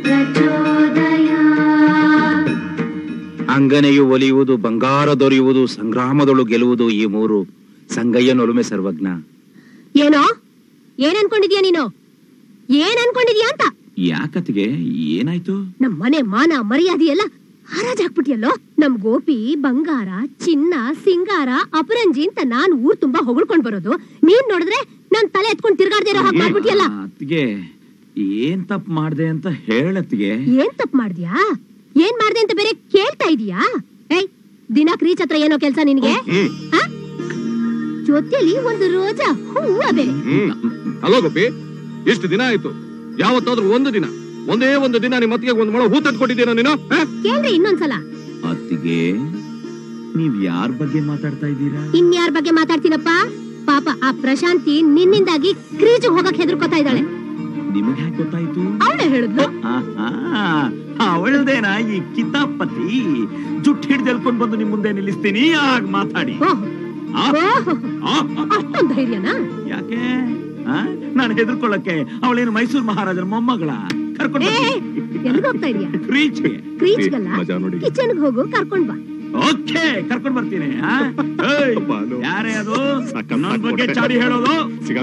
प्रचोदयात् ಅಂಗನೆಯು ಒಲಿಯುವುದು ಬಂಗಾರ ದೊರೆಯುವುದು ಸಂಗ್ರಾಮದೊಳು ಗೆಲ್ಲುವುದು ಈ ಮೂರು ಸಂಗಯ್ಯನೊಲುಮೆ ಸರ್ವಜ್ಞ ಏನೋ ಏನ್ ಅನ್ಕೊಂಡಿದ್ಯಾ ನೀನು ಏನ್ ಅನ್ಕೊಂಡಿದ್ಯಾ ಅಂತ ಯಾಕತ್ತಿಗೆ ಏನಾಯ್ತು ನಮ್ ಮನೆ ಮಾನ ಮರ್ಯಾದೆ ಎಲ್ಲ ಹರಾಜ್ ಹಾಕ್ಬಿಟ್ಯಲ್ಲೋ ನಮ್ ಗೋಪಿ ಬಂಗಾರ ಚಿನ್ನ ಸಿಂಗಾರ ಅಪರಂಜಿ ಅಂತ ನಾನ್ ಊರ್ ತುಂಬಾ ಹೊಗಳ್ಕೊಂಡ್ ಬರೋದು ನೀನ್ ನೋಡಿದ್ರೆ ನಾನ್ ತಲೆ ಎತ್ಕೊಂಡ್ ತಿರ್ಗಾಡ್ದೇ ಇರೋ ಹಾಗೆ ಮಾಡ್ಬಿಟ್ಯಲ್ಲ ಅತ್ತಿಗೆ ಏನ್ ತಪ್ಪು ಮಾಡ್ದೆ ಅಂತ ಹೇಳತ್ತಿಗೆ ಏನ್ ತಪ್ಪು ಮಾಡ್ದ್ಯಾ ಏನ್ ಮಾಡ್ದೆ ಅಂತ ಬೇರೆ ಕೇಳ್ತಾ ಇದೀಯಾ ಏಯ್ ದಿನ ಕ್ರೀಚ್ ಹತ್ರ ಏನೋ ಕೆಲ್ಸ ನಿನ್ಗೆ ಆ? ಜೊತೆಲಿ ಒಂದು ರೋಜಾ ಹೂವ ಬೇರೆ ಅಲೋ ಗೋಪಿ ಎಷ್ಟು ದಿನ ಆಯ್ತು ಯಾವತ್ತಾದ್ರೂ ಒಂದು ದಿನ ಒಂದೇ ಒಂದು ದಿನ ನಿಮ್ಮ ಮತ್ತಿಗೆ ಒಂದು ಮೊಳ ಹೂ ತಂದ್ಕೊಟ್ಟಿದ್ದೀನ ನೀನು ಆ? ಕೇಳ್ರಿ ಇನ್ನೊಂದ್ಸಲ ಅತ್ತಿಗೆ ನೀವ್ ಯಾರ ಬಗ್ಗೆ ಮಾತಾಡ್ತಾ ಇದ್ದೀರಾ ಇನ್ಯಾರ ಬಗ್ಗೆ ಮಾತಾಡ್ತೀನಪ್ಪ ಪಾಪ ಆ ಪ್ರಶಾಂತಿ ನಿನ್ನಿಂದಾಗಿ ಕ್ರೀಜ್ ಹೋಗಕ್ ಹೆದರ್ಕೋತಾ ಇದ್ದಾಳೆ ನಿಮಗ್ ಹ್ಯಾಕ್ ಗೊತ್ತಾಯ್ತು ಅವಳೇ ಹೇಳಿದ್ಲು ಅವಳದೇನ ಈ ಕಿತಾಪತಿ ಜುಟ್ ಹಿಡ್ದು ಎಲ್ಕೊಂಡ್ ಬಂದು ನಿಮ್ ಮುಂದೆ ನಿಲ್ಲಿಸ್ತೀನಿ ಆಗ ಮಾತಾಡಿ ಆ? ಆ? ಅಷ್ಟೊಂದ್ ಧೈರ್ಯನಾ ಯಾಕೆ ನಾನು ಹೆದರ್ಕೊಳ್ಳಕ್ಕೆ ಅವಳೇನು ಮೈಸೂರು ಮಹಾರಾಜರ ಮೊಮ್ಮಗಳ ಕರ್ಕೊಂಡು ಏ ಎಲ್ಗ್ ಹೋಗ್ತಾ ಇದೀಯಾ ಕ್ರೀಚ್ಗೆ ಕ್ರೀಚ್ಗಲ್ಲ ಮಜಾ ನೋಡಿ ಕಿಚನ್ಗ್ ಹೋಗು ಕರ್ಕೊಂಡ್ ಬಾ ಓಕೆ ಕರ್ಕೊಂಡ್ ಬರ್ತೀನಿ ಆ? ಏಯ್, ಯಾರೇ ಅದು ನನ್ ಬಗ್ಗೆ ಚಾಡಿ ಹೇಳೋದು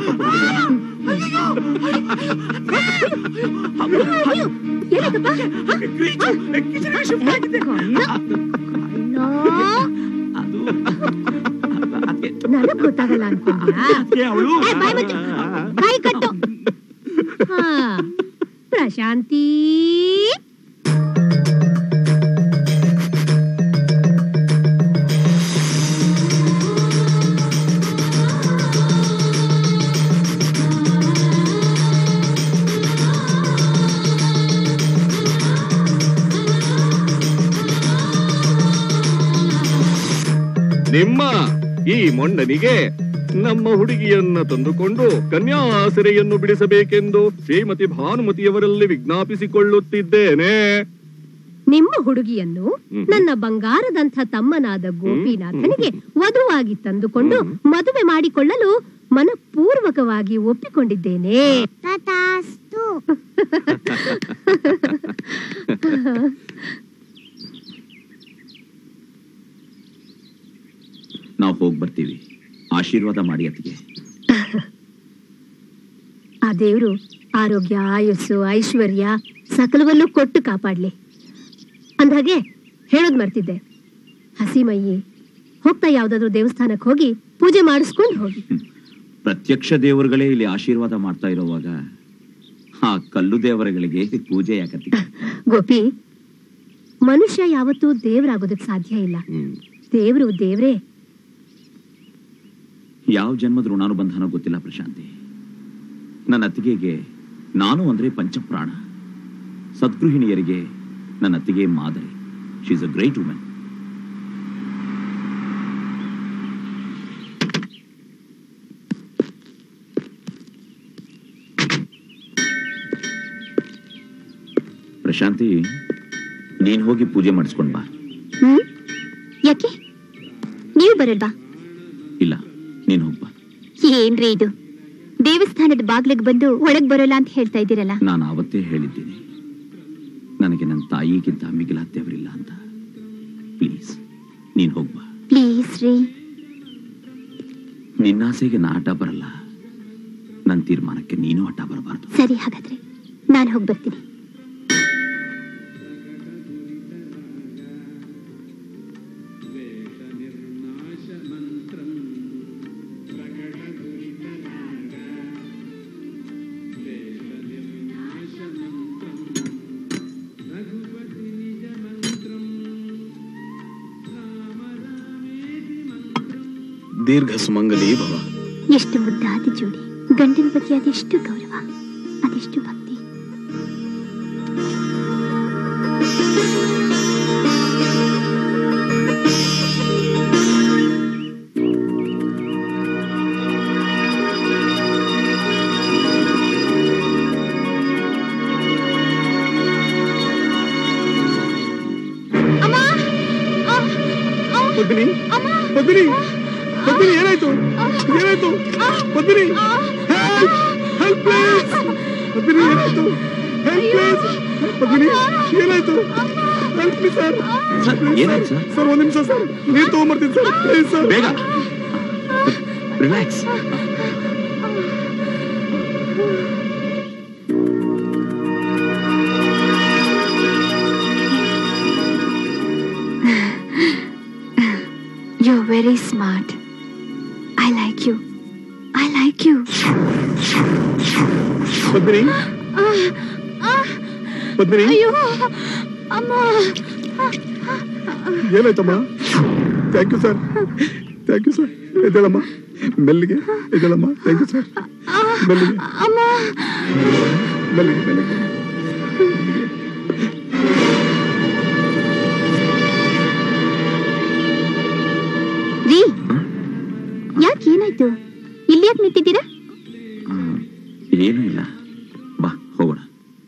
ಅಯ್ಯೋ, ಏನಾಯ್ತಪ್ಪ? ನನಗ್ ಗೊತ್ತಾಗಲ್ಲ ಅನ್ಕೊಂಡ್ಯಾ ಏ, ಬಾಯ್ ಮುಚ್ಚು. ಬಾಯ್ ಕಟ್ಟು ಹಾ, ಪ್ರಶಾಂತಿ ನಿಮ್ಮ ಈ ಮೊಂಡನಿಗೆ ನಮ್ಮ ಹುಡುಗಿಯನ್ನ ತಂದುಕೊಂಡು ಕನ್ಯಾಸರೆಯನ್ನು ಬಿಡಿಸಬೇಕೆಂದು ಶ್ರೀಮತಿ ಭಾನುಮತಿಯವರಲ್ಲಿ ವಿಜ್ಞಾಪಿಸಿಕೊಳ್ಳುತ್ತಿದ್ದೇನೆ ನಿಮ್ಮ ಹುಡುಗಿಯನ್ನು ನನ್ನ ಬಂಗಾರದಂಥ ತಮ್ಮನಾದ ಗೋಪಿನಾಥನಿಗೆ ವಧುವಾಗಿ ತಂದುಕೊಂಡು ಮದುವೆ ಮಾಡಿಕೊಳ್ಳಲು ಮನಪೂರ್ವಕವಾಗಿ ಒಪ್ಪಿಕೊಂಡಿದ್ದೇನೆ ತಥಾಸ್ತು ನಾವು ಹೋಗಿ ಬರ್ತೀವಿ ಆಶೀರ್ವಾದ ಮಾಡಿ ಅತ್ತಿಗೆ ಆ ದೇವ್ರು ಆರೋಗ್ಯ ಆಯಸ್ಸು ಐಶ್ವರ್ಯ ಸಕಲವನ್ನೂ ಕೊಟ್ಟು ಕಾಪಾಡ್ಲಿ ಅಂದ್ಹಾಗೆ ಹೇಳೋದ್ ಮರ್ತಿದ್ದೆ ಹಸಿ ಮೈಯಿ ಹೋಗ್ತಾ ಯಾವ್ದಾದ್ರು ದೇವಸ್ಥಾನಕ್ಕೆ ಹೋಗಿ ಪೂಜೆ ಮಾಡಿಸ್ಕೊಂಡು ಹೋಗಿ ಪ್ರತ್ಯಕ್ಷ ದೇವರುಗಳೇ ಇಲ್ಲಿ ಆಶೀರ್ವಾದ ಮಾಡ್ತಾ ಇರೋವಾಗ ಆ ಕಲ್ಲು ದೇವರುಗಳಿಗೆ ಪೂಜೆ ಯಾಕತ್ತಿಗೆ ಗೋಪಿ ಮನುಷ್ಯ ಯಾವತ್ತೂ ದೇವ್ರಾಗೋದಕ್ ಸಾಧ್ಯ ಇಲ್ಲ ದೇವ್ರು ದೇವ್ರೇ ಯಾವ ಜನ್ಮದ ಋಣಾನುಬಂಧನ ಗೊತ್ತಿಲ್ಲ ಪ್ರಶಾಂತಿ ನನ್ನ ಅತ್ತಿಗೆಗೆ ನಾನು ಅಂದ್ರೆ ಪಂಚಪ್ರಾಣ ಸದ್ಗೃಹಿಣಿಯರಿಗೆ ನನ್ನ ಅತ್ತಿಗೆ ಮಾದರಿ she's a great women Prashanthi ನೀನ್ ಹೋಗಿ ಪೂಜೆ ಮಾಡಿಸ್ಕೊಂಡ್ ಬಾ ಹ್ಮ್ ಯಾಕೆ ನೀವು ಬರಲ್ವಾ ಇಲ್ಲ ನೀನ್ ಹೋಗ್ಬಾ ಏನ್ರಿ ಇದು ದೇವಸ್ಥಾನದ ಬಾಗ್ಲಿಗೆ ಬಂದು ಒಳಗ್ ಬರೋಲ್ಲ ಅಂತ ಹೇಳ್ತಾ ಇದ್ದೀರಲ್ಲ ನಾನು ಅವತ್ತೇ ಹೇಳಿದ್ದೀನಿ ನನಗೆ ನನ್ನ ತಾಯಿಗಿಂತ ಮಿಗಿಲಾದ್ದೆವರಿಲ್ಲ ಅಂತ ಪ್ಲೀಸ್ ನೀನ್ ಹೋಗ್ಬಾ ಪ್ಲೀಸ್ ರೀ ನಿನ್ನ ಆಸೆಗೆ ನಾ ಆಟ ಬರಲ್ಲ ನನ್ನ ತೀರ್ಮಾನಕ್ಕೆ ನೀನು ಆಟ ಬರಬಾರ್ದು ಸರಿ ಹಾಗಾದ್ರೆ ನಾನು ಹೋಗಿ ಬರ್ತೀನಿ ದೀರ್ಘ ಸುಮಂಗಲಿ ಭವ ಎಷ್ಟು ಮುದ್ದಾದ ಜೋಡಿ ಗಂಡನ ಬಗ್ಗೆ ಅದೆಷ್ಟು ಗೌರವ ಅದೆಷ್ಟು ಭಕ್ತಿ ಪದ್ಮಿನಿ ಪದ್ಮಿನಿ ಪದ್ಮಿನಿ ಏನಾಯ್ತು ಏನಾಯ್ತು ಪದ್ಮಿನಿ ಹೆಲ್ಪ್ ಪ್ಲೀಸ್ ಪದ್ಮಿನಿ ಏನಾಯ್ತು ಹೆಲ್ಪ್ ಪ್ಲೀಸ್ ಪದ್ಮಿನಿ ಏನಾಯ್ತು ಹೆಲ್ಪ್ ಮಿ ಸರ್ ಏನಾಯ್ತು ಸರ್ ಸರ್ ಒಂದ್ ನಿಮಿಷ ಸರ್ ನೀರ್ ತಗೊಂಡ್ಬರ್ತೀನಿ ಸರ್ ಪ್ಲೀಸ್ ಸರ್ ಬೇಗ relax You're very smart. I like you. I like you. Padmini Padmini ಅಯ್ಯೋ ಅಮ್ಮ ಏನಾಯ್ತಮ್ಮ thank you sir thank you sir ಎದ್ದೇಳಮ್ಮ ಮೆಲ್ಲಿಗೆ ಎದ್ದೇಳಮ್ಮ ಥ್ಯಾಂಕ್ ಯು ಸರ್ ಮೆಲ್ಲಿಗೆ ಅಮ್ಮ ಮೆಲ್ಲಿಗೆ ಮೆಲ್ಲಿಗೆ ರೀ ಯಾಕೆ ಏನಾಯ್ತು ಇಲ್ಲಿ ಯಾಕೆ ನಿಂತಿದ್ದೀರಾ ಏನೂ ಇಲ್ಲ ಬಾ ಹೋಗೋಣ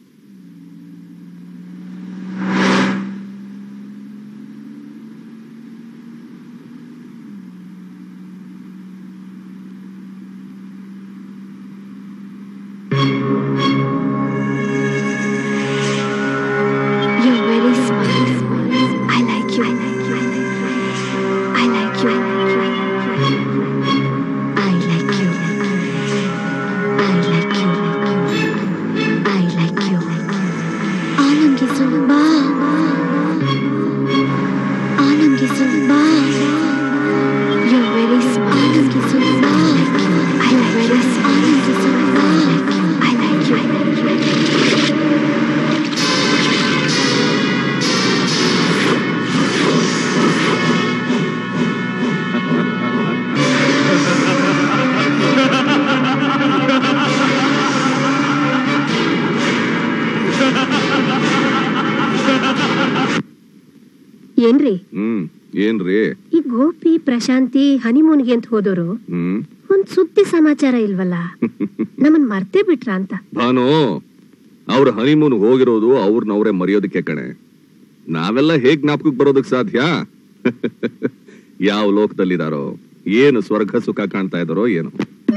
You're very smart. I like you. I like you. I like you. I like you. I like you. I like you. ಆನಂದಿಸು ಬಾ ಆನಂದಿಸು ಬಾ You're very smart. ಆನಂದಿಸು ಬಾ I like you. ಆನಂದಿಸು ಬಾ I like you. ಏನ್ರಿ ಹ್ಮ್ ಏನ್ರಿ ಈ ಗೋಪಿ ಪ್ರಶಾಂತಿ ಹನಿಮೂನ್ಗೆ ಅಂತ ಹೋದವರು ಹ್ಮ್ ಒಂದ್ ಸುದ್ದಿ ಸಮಾಚಾರ ಇಲ್ವಲ್ಲ ನಮ್ಮನ್ ಮರ್ತೇ ಬಿಟ್ರ ಅಂತ ಭಾನು ಅವ್ರ ಹನಿಮೂನ್ ಹೋಗಿರೋದು ಅವ್ರನ್ನವ್ರೇ ಮರೆಯೋದಕ್ಕೆ ಕಣೆ ನಾವೆಲ್ಲ ಹೇಗ್ ಜ್ಞಾಪಕಕ್ಕೆ ಬರೋದಕ್ ಸಾಧ್ಯ ಯಾವ ಲೋಕದಲ್ಲಿದಾರೋ ಏನು ಸ್ವರ್ಗ ಸುಖ ಕಾಣ್ತಾ ಇದಾರೋ ಏನು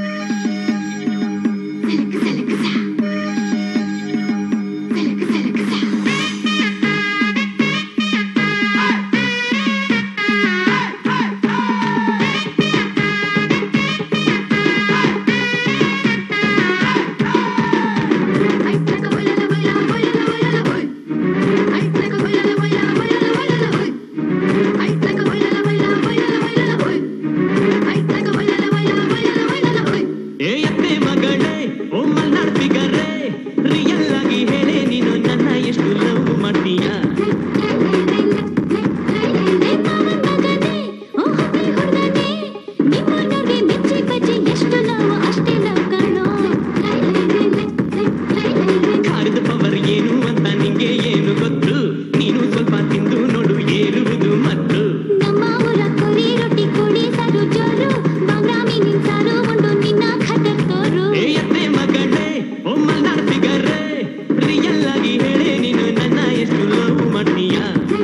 ಏ ಅತ್ತೆ ಮಗಳೇ ಓ ಮಲ್ನಾಡ್ ಫಿಗರೇ ರಿಯಲ್ ಆಗಿ ಹೇಳೆ ನೀನು ನನ್ನ ಎಷ್ಟು ಲವ್ ಮಾಡ್ತೀಯ ಖಾರದ ಪವರ್ ಏನು ಅಂತ ನಿಂಗೆ ಏನು ಗೊತ್ತು ನೀನು ಸ್ವಲ್ಪ ತಿಂದು ನೋಡು ಏರುವುದು ಮತ್ತು ಏ ಅತ್ತೆ ಮಗಳೇ ಓ ಮಲ್ನಾಡ್ ಫಿಗರೇ ರಿಯಲ್ ಆಗಿ ಹೇಳೆ ನೀನು ನನ್ನ ಎಷ್ಟು ಲವ್ ಮಾಡ್ತೀಯ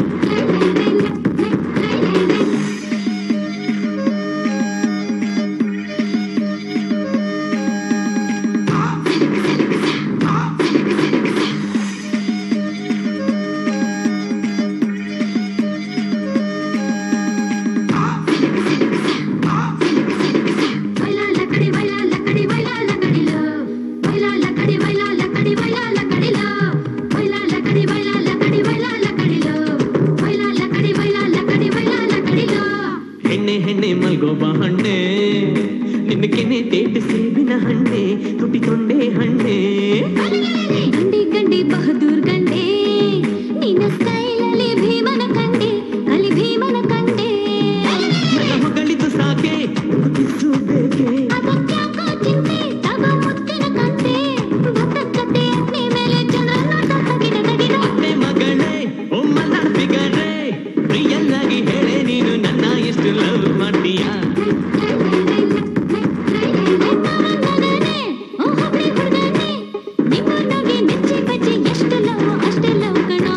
ಹೆಣ್ಣೆ ಹೆಣ್ಣೆ ಮಲ್ಗೋಬ ಹಣ್ಣೆ ನಿನ್ನ ಕೆನೆ ತೇಟ ಸೇಬಿನ ಹಣ್ಣೆ ತುಟಿ ತೊಂಡೆ ಹಣ್ಣೆ ಗಂಡಿ ಗಂಡಿ ಬಹದೂರ್ ಗಂಡೆ ನಿನ್ನ ಸ್ಟೈಲಲ್ಲಿ ಭೀಮನ ಕಂಡೆ ಕಲಿ ಭೀಮನ ಕಂಡೆ ನನ್ನ ಹೊಗಳಿದ್ದು ಸಾಕೆ ಕಿಸ್ಸು ಬೇಕೆ ಅದಕ್ಯಾಕೋ ಚಿಂತೆ ತಗೋ ಮುತ್ತಿನ ಕಂತೆ ಭತ್ತಕ್ಕತ್ತೆ ಅಗ್ನಿ ಮೇಲೆ ಚಂದ್ರನ ತಗಿಡ ತಗಿಡ ಅತ್ತೆ ಮಗಳೇ ಓ ಮಲ್ನಾಡ್ ಫಿಗರೇ ರಿಯಲ್ ಆಗಿ ಹೇಳೆ ನೀನು ನನ್ನ ಎಷ್ಟು ಲವ್ ಮಾಡ್ತೀಯ ಓ ಹುಬ್ಳಿ ಹುಡುಗನೇ ನಿಮ್ಮನ್ನೋಗಿ ಮೆಚ್ಚಿ ಬಚ್ಚಿ ಎಷ್ಟು ಲವ್ ಅಷ್ಟೇ ಲವ್ ಕಣೋ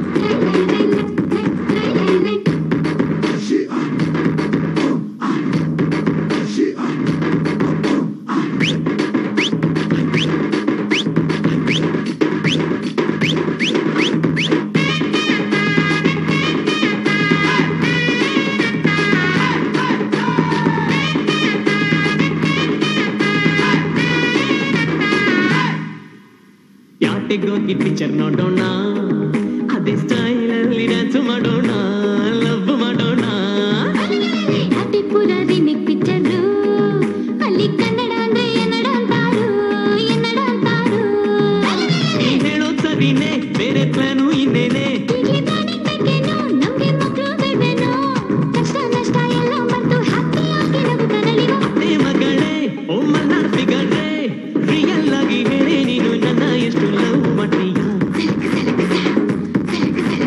ಯಾಟೆಗೋಗಿ ಪಿಕ್ಚರ್ ನೋಡೋಣ ಅದೇ ಸ್ಟೈಲ್ ಅಲ್ಲಿ ಡ್ಯಾನ್ಸ್ ಮಾಡೋಣ ಲವ್ ಮಾಡೋಣ ಹಟ್ಟಿಪುರ ರಿಮಿಕ್ ಪಿಕ್ಚರು ಅಲ್ಲಿ ಕನ್ನಡ ಅಂದ್ರೆ ಎನ್ನಡ ಅಂತಾರು ಎನ್ನಡ ಅಂತಾರು ನೀ ಹೇಳೋದ್ ಸರಿನೇ ಬೇರೆ ಪ್ಲಾನು ಇನ್ನೇನೆ ಈಗ್ಲೇ ಪ್ಲಾನಿಂಗ್ ಬೇಕೇನೋ ನಮ್ಗೆ ಮಕ್ಳು ಬೇಡವೇನೋ ಕಷ್ಟ ನಷ್ಟ ಎಲ್ಲ ಮರ್ತು ಹ್ಯಾಪಿ ಆಗಿ ನಗುತ್ತ ನಲಿರೋ ಅತ್ತೆ ಮಗಳೇ ಓ ಮಲ್ನಾಡ್ ಫಿಗರೇ ರಿಯಲ್ ಆಗಿ ಹೇಳಿ ನೀನು ನನ್ನ ಎಷ್ಟು ಲವ್ ಮಾಡ್ತೀಯ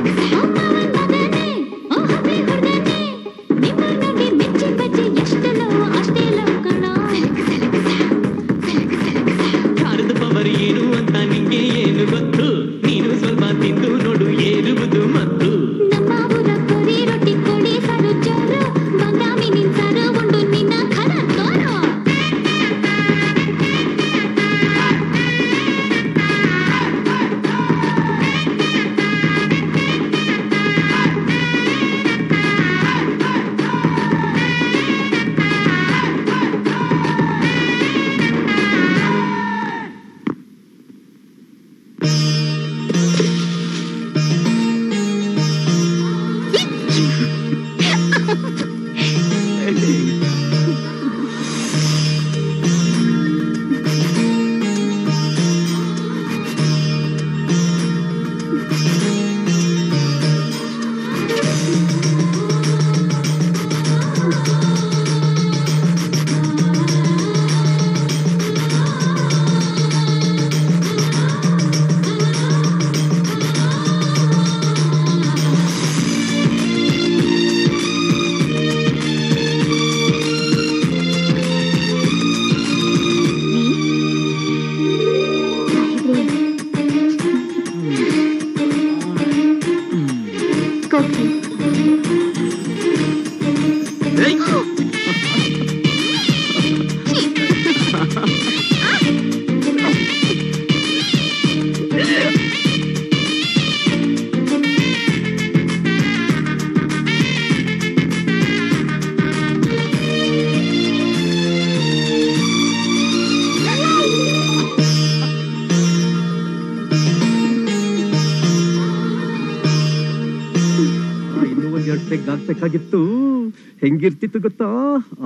ಇದಾಗ್ಬೇಕಾಗಿತ್ತು ಹೆಂಗಿರ್ತಿತ್ತು ಗೊತ್ತಾ ಆ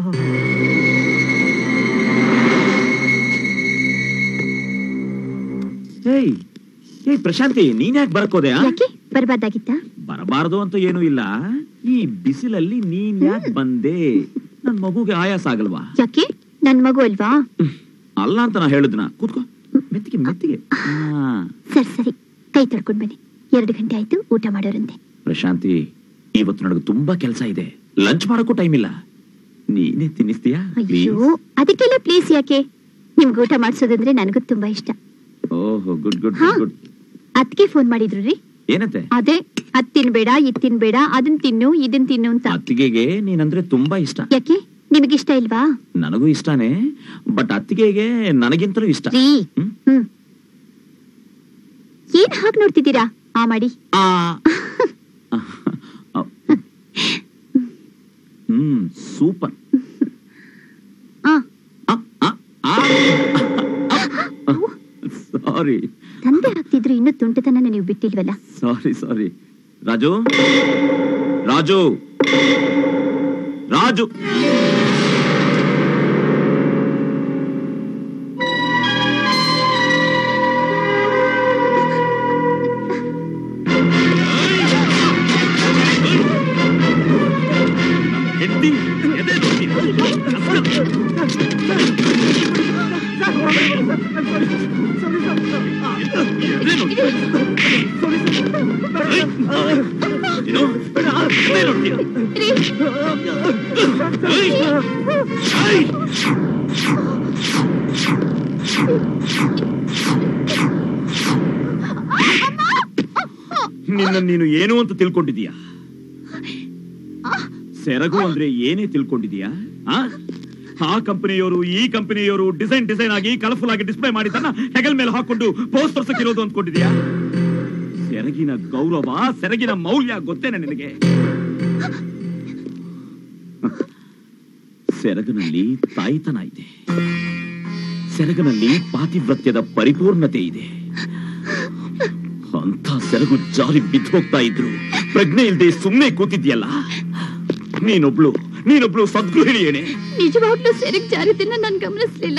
ಏಯ್ ಏಯ್ ಪ್ರಶಾಂತಿ ನೀನ್ ಯಾಕೆ ಬರಕೋದೆ ಯಾಕೆ ಬರ್ಬಾರ್ದಾಗಿತ್ತ ಬರಬಾರದು ಅಂತ ಏನೂ ಇಲ್ಲ ಈ ಬಿಸಿಲಲ್ಲಿ ನೀನ್ ಯಾಕೆ ಬಂದೆ ನನ್ ಮಗುಗೆ ಆಯಾಸ ಆಗಲ್ವಾ ಯಾಕೆ ನನ್ ಮಗು ಅಲ್ವಾ ಅಲ್ಲ ಅಂತ ನಾ ಹೇಳಿದ್ನ ಕೂತ್ಕೋ ಮೆತ್ತಿಗೆ ಮೆತ್ತಿಗೆ ಹಾ. ಸರಿ ಸರಿ ಕೈ ತೊಳ್ಕೊಂಡ್ ಬನ್ನಿ ಎರಡು ಗಂಟೆ ಆಯ್ತು ಊಟ ಮಾಡೋರಂತೆ ಪ್ರಶಾಂತಿ ಇವತ್ತು ನನಗೆ ತುಂಬಾ ಕೆಲಸ ಇದೆ ಲಂಚ್ ಮಾಡಕ್ಕೂ ಟೈಮ್ ಇಲ್ಲ ನೀನೇ ತಿನ್ನಿಸ್ತೀಯಾ ಅಯ್ಯೋ ಅದಕ್ಕೆಲ್ಲ ಪ್ಲೀಸ್ ಯಾಕೆ ನಿಮ್ಗೆ ಊಟ ಮಾಡ್ಸೋದಂದ್ರೆ ನನಗೂ ತುಂಬಾ ಇಷ್ಟ ಓಹೋ ಗುಡ್ ಗುಡ್ ಹಾ. ಗುಡ್ ಅದಕ್ಕೆ ಫೋನ್ ಮಾಡಿದ್ರು ರೀ ಏನತ್ತೆ ಅದೇ ಅದ್ ತಿನ್ಬೇಡ ಇದ್ ತಿನ್ಬೇಡ ಅದನ್ ತಿನ್ನು ಇದನ್ ತಿನ್ನು ಅಂತ ಅತ್ತಿಗೆಗೆ ನೀನಂದ್ರೆ ತುಂಬಾ ಇಷ್ಟ ಯಾಕೆ ನಿಮಗಿಷ್ಟ ಇಲ್ವಾ ನನಗೂ ಇಷ್ಟನೇ ಬಟ್ ಅತ್ತಿಗೆಗೆ ನನಗಿಂತಲೂ ಇಷ್ಟ ರೀ ಹ್ಮ್ ಏನ್ ಹಾಗೆ ನೋಡ್ತಿದ್ದೀರಾ ಆ ಮಾಡಿ ಆ ಹ್ಮ್ ಸೂಪರ್ ಸಾರಿ ತಂದೆ ಆಗ್ತಿದ್ರು ಇನ್ನೂ ತುಂಟತನ ನೀವು ಬಿಟ್ಟಿಲ್ವಲ್ಲ ಸಾರಿ ಸಾರಿ ರಾಜು ರಾಜು ರಾಜು ಹೆಂಡತಿ ಎದೆ ನಿನ್ನ ನೀನು ಏನು ಅಂತ ತಿಳ್ಕೊಂಡಿದೀಯಾ ಸೆರಗು ಅಂದ್ರೆ ಏನೇ ತಿಳ್ಕೊಂಡಿದೀಯಾ ಆ? ಆ ಕಂಪನಿಯವರು ಈ ಕಂಪನಿಯವರು ಡಿಸೈನ್ ಡಿಸೈನ್ ಆಗಿ ಕಲರ್ಫುಲ್ ಆಗಿ ಡಿಸ್ಪ್ಲೇ ಮಾಡಿದ್ದನ್ನ ಹೆಗಲ್ ಮೇಲೆ ಹಾಕೊಂಡು ಪೋಸ್ಟ್ ಇರೋದು ಅಂದ್ಕೊಂಡಿದ್ಯಾ ಸೆರಗಿನ ಗೌರವ ಸೆರಗಿನ ಮೌಲ್ಯ ಗೊತ್ತೇನೆ ನಿನಗೆ ಸೆರಗಿನಲ್ಲಿ ತಾಯಿತನ ಇದೆ ಸೆರಗಿನಲ್ಲಿ ಪಾತಿವ್ರತ್ಯದ ಪರಿಪೂರ್ಣತೆ ಇದೆ ಅಂತ ಸೆರಗು ಜಾರಿ ಬಿದ್ದು ಹೋಗ್ತಾ ಇದ್ರು ಪ್ರಜ್ಞೆ ಇಲ್ದೆ ಸುಮ್ಮನೆ ಕೂತಿದ್ಯಲ್ಲ ನೀನೊಬ್ಳು ನೀನೊಬ್ಳು ಸದ್ಗೃಹಿಣಿಯೇನೆ ನಿಜವಾಗ್ಲೂ ಸೆರಗ್ ಜಾರಿದ್ದನ್ನ ನಾನ್ ಗಮನಿಸ್ಲಿಲ್ಲ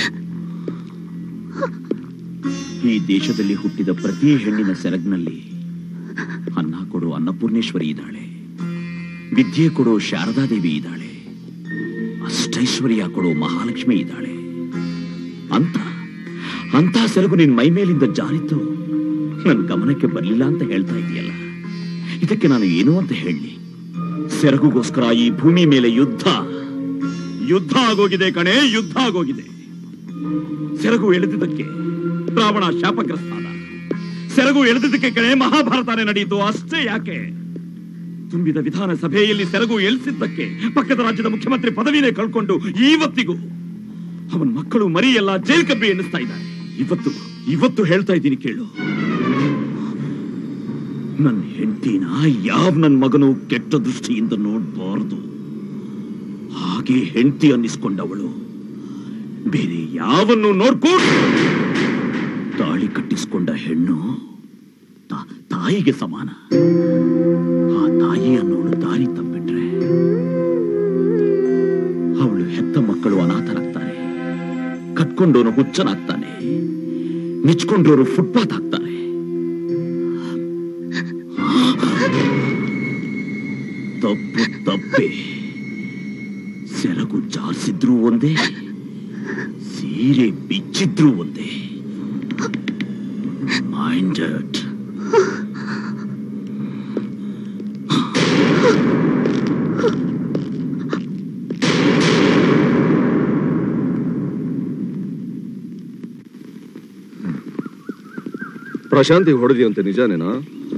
ಈ ದೇಶದಲ್ಲಿ ಹುಟ್ಟಿದ ಪ್ರತಿ ಹೆಣ್ಣಿನ ಸೆರಗ್ನಲ್ಲಿ ಅನ್ನ ಕೊಡೋ ಅನ್ನಪೂರ್ಣೇಶ್ವರಿ ಇದ್ದಾಳೆ ವಿದ್ಯೆ ಕೊಡೋ ಶಾರದಾದೇವಿ ಇದ್ದಾಳೆ ಅಷ್ಟೈಶ್ವರ್ಯ ಕೊಡೋ ಮಹಾಲಕ್ಷ್ಮಿ ಇದ್ದಾಳೆ ಅಂತ ಅಂತ ಸೆರಗು ನಿನ್ ಮೈ ಮೇಲಿಂದ ಜಾರಿತ್ತು ನನ್ನ ಗಮನಕ್ಕೆ ಬರಲಿಲ್ಲ ಅಂತ ಹೇಳ್ತಾ ಇದೆಯಲ್ಲ ಇದಕ್ಕೆ ನಾನು ಏನು ಅಂತ ಹೇಳಿ ಸೆರಗುಗೋಸ್ಕರ ಈ ಭೂಮಿ ಮೇಲೆ ಯುದ್ಧ ಯುದ್ಧ ಆಗೋಗಿದೆ ಕಣೆ ಯುದ್ಧ ಆಗೋಗಿದೆ ಸೆರಗು ಎಳೆದಿದ್ದಕ್ಕೆ ರಾವಣ ಶಾಪಗ್ರಸ್ತ ಆದ ಸೆರಗು ಎಳೆದಿದ್ದಕ್ಕೆ ಕಣೆ ಮಹಾಭಾರತನೇ ನಡೆಯಿತು ಅಷ್ಟೇ ಯಾಕೆ ತುಂಬಿದ ವಿಧಾನಸಭೆಯಲ್ಲಿ ಸೆರಗು ಎಳಿಸಿದ್ದಕ್ಕೆ ಪಕ್ಕದ ರಾಜ್ಯದ ಮುಖ್ಯಮಂತ್ರಿ ಪದವಿನೇ ಕಳ್ಕೊಂಡು ಇವತ್ತಿಗೂ ಅವನ ಮಕ್ಕಳು ಮರಿ ಎಲ್ಲ ಜೈಲ್ ಕಬ್ಬಿ ಎನ್ನಿಸ್ತಾ ಇದ್ದಾರೆ ಇವತ್ತು ಇವತ್ತು ಹೇಳ್ತಾ ಇದ್ದೀನಿ ಕೇಳು ನನ್ನ ಹೆಂಡತಿನ ಯಾವ ನನ್ನ ಮಗನು ಕೆಟ್ಟ ದೃಷ್ಟಿಯಿಂದ ನೋಡಬಾರದು ಹಾಗೆ ಹೆಂಡತಿ ಅನ್ನಿಸ್ಕೊಂಡವಳು ಬೇರೆ ಯಾವನ್ನು ನೋಡ್ಕೊಂಡು ತಾಳಿ ಕಟ್ಟಿಸ್ಕೊಂಡ ಹೆಣ್ಣು ತಾ- ತಾಯಿಗೆ ಸಮಾನ ಆ ತಾಯಿ ಅನ್ನೋಳು ದಾರಿ ತಪ್ಪಿಟ್ರೆ ಅವಳು ಹೆತ್ತ ಮಕ್ಕಳು ಅನಾಥರಾಗ್ತಾರೆ ಕಟ್ಕೊಂಡವನು ಹುಚ್ಚನಾಗ್ತಾನೆ ಮೆಚ್ಕೊಂಡವರು ಫುಟ್ಪಾತ್ ಆಗ್ತಾರೆ ತಪ್ಪು ತಪ್ಪೆ ಸೆರಗು ಜಾರಿಸಿದ್ರು ಒಂದೇ ಸೀರೆ ಬಿಚ್ಚಿದ್ರು ಒಂದೇ ಮೈಂಡೆಡ್ ಪ್ರಶಾಂತಿ ಹೊಡೆದಿಯಂತೆ ನಿಜಾನೇನಾ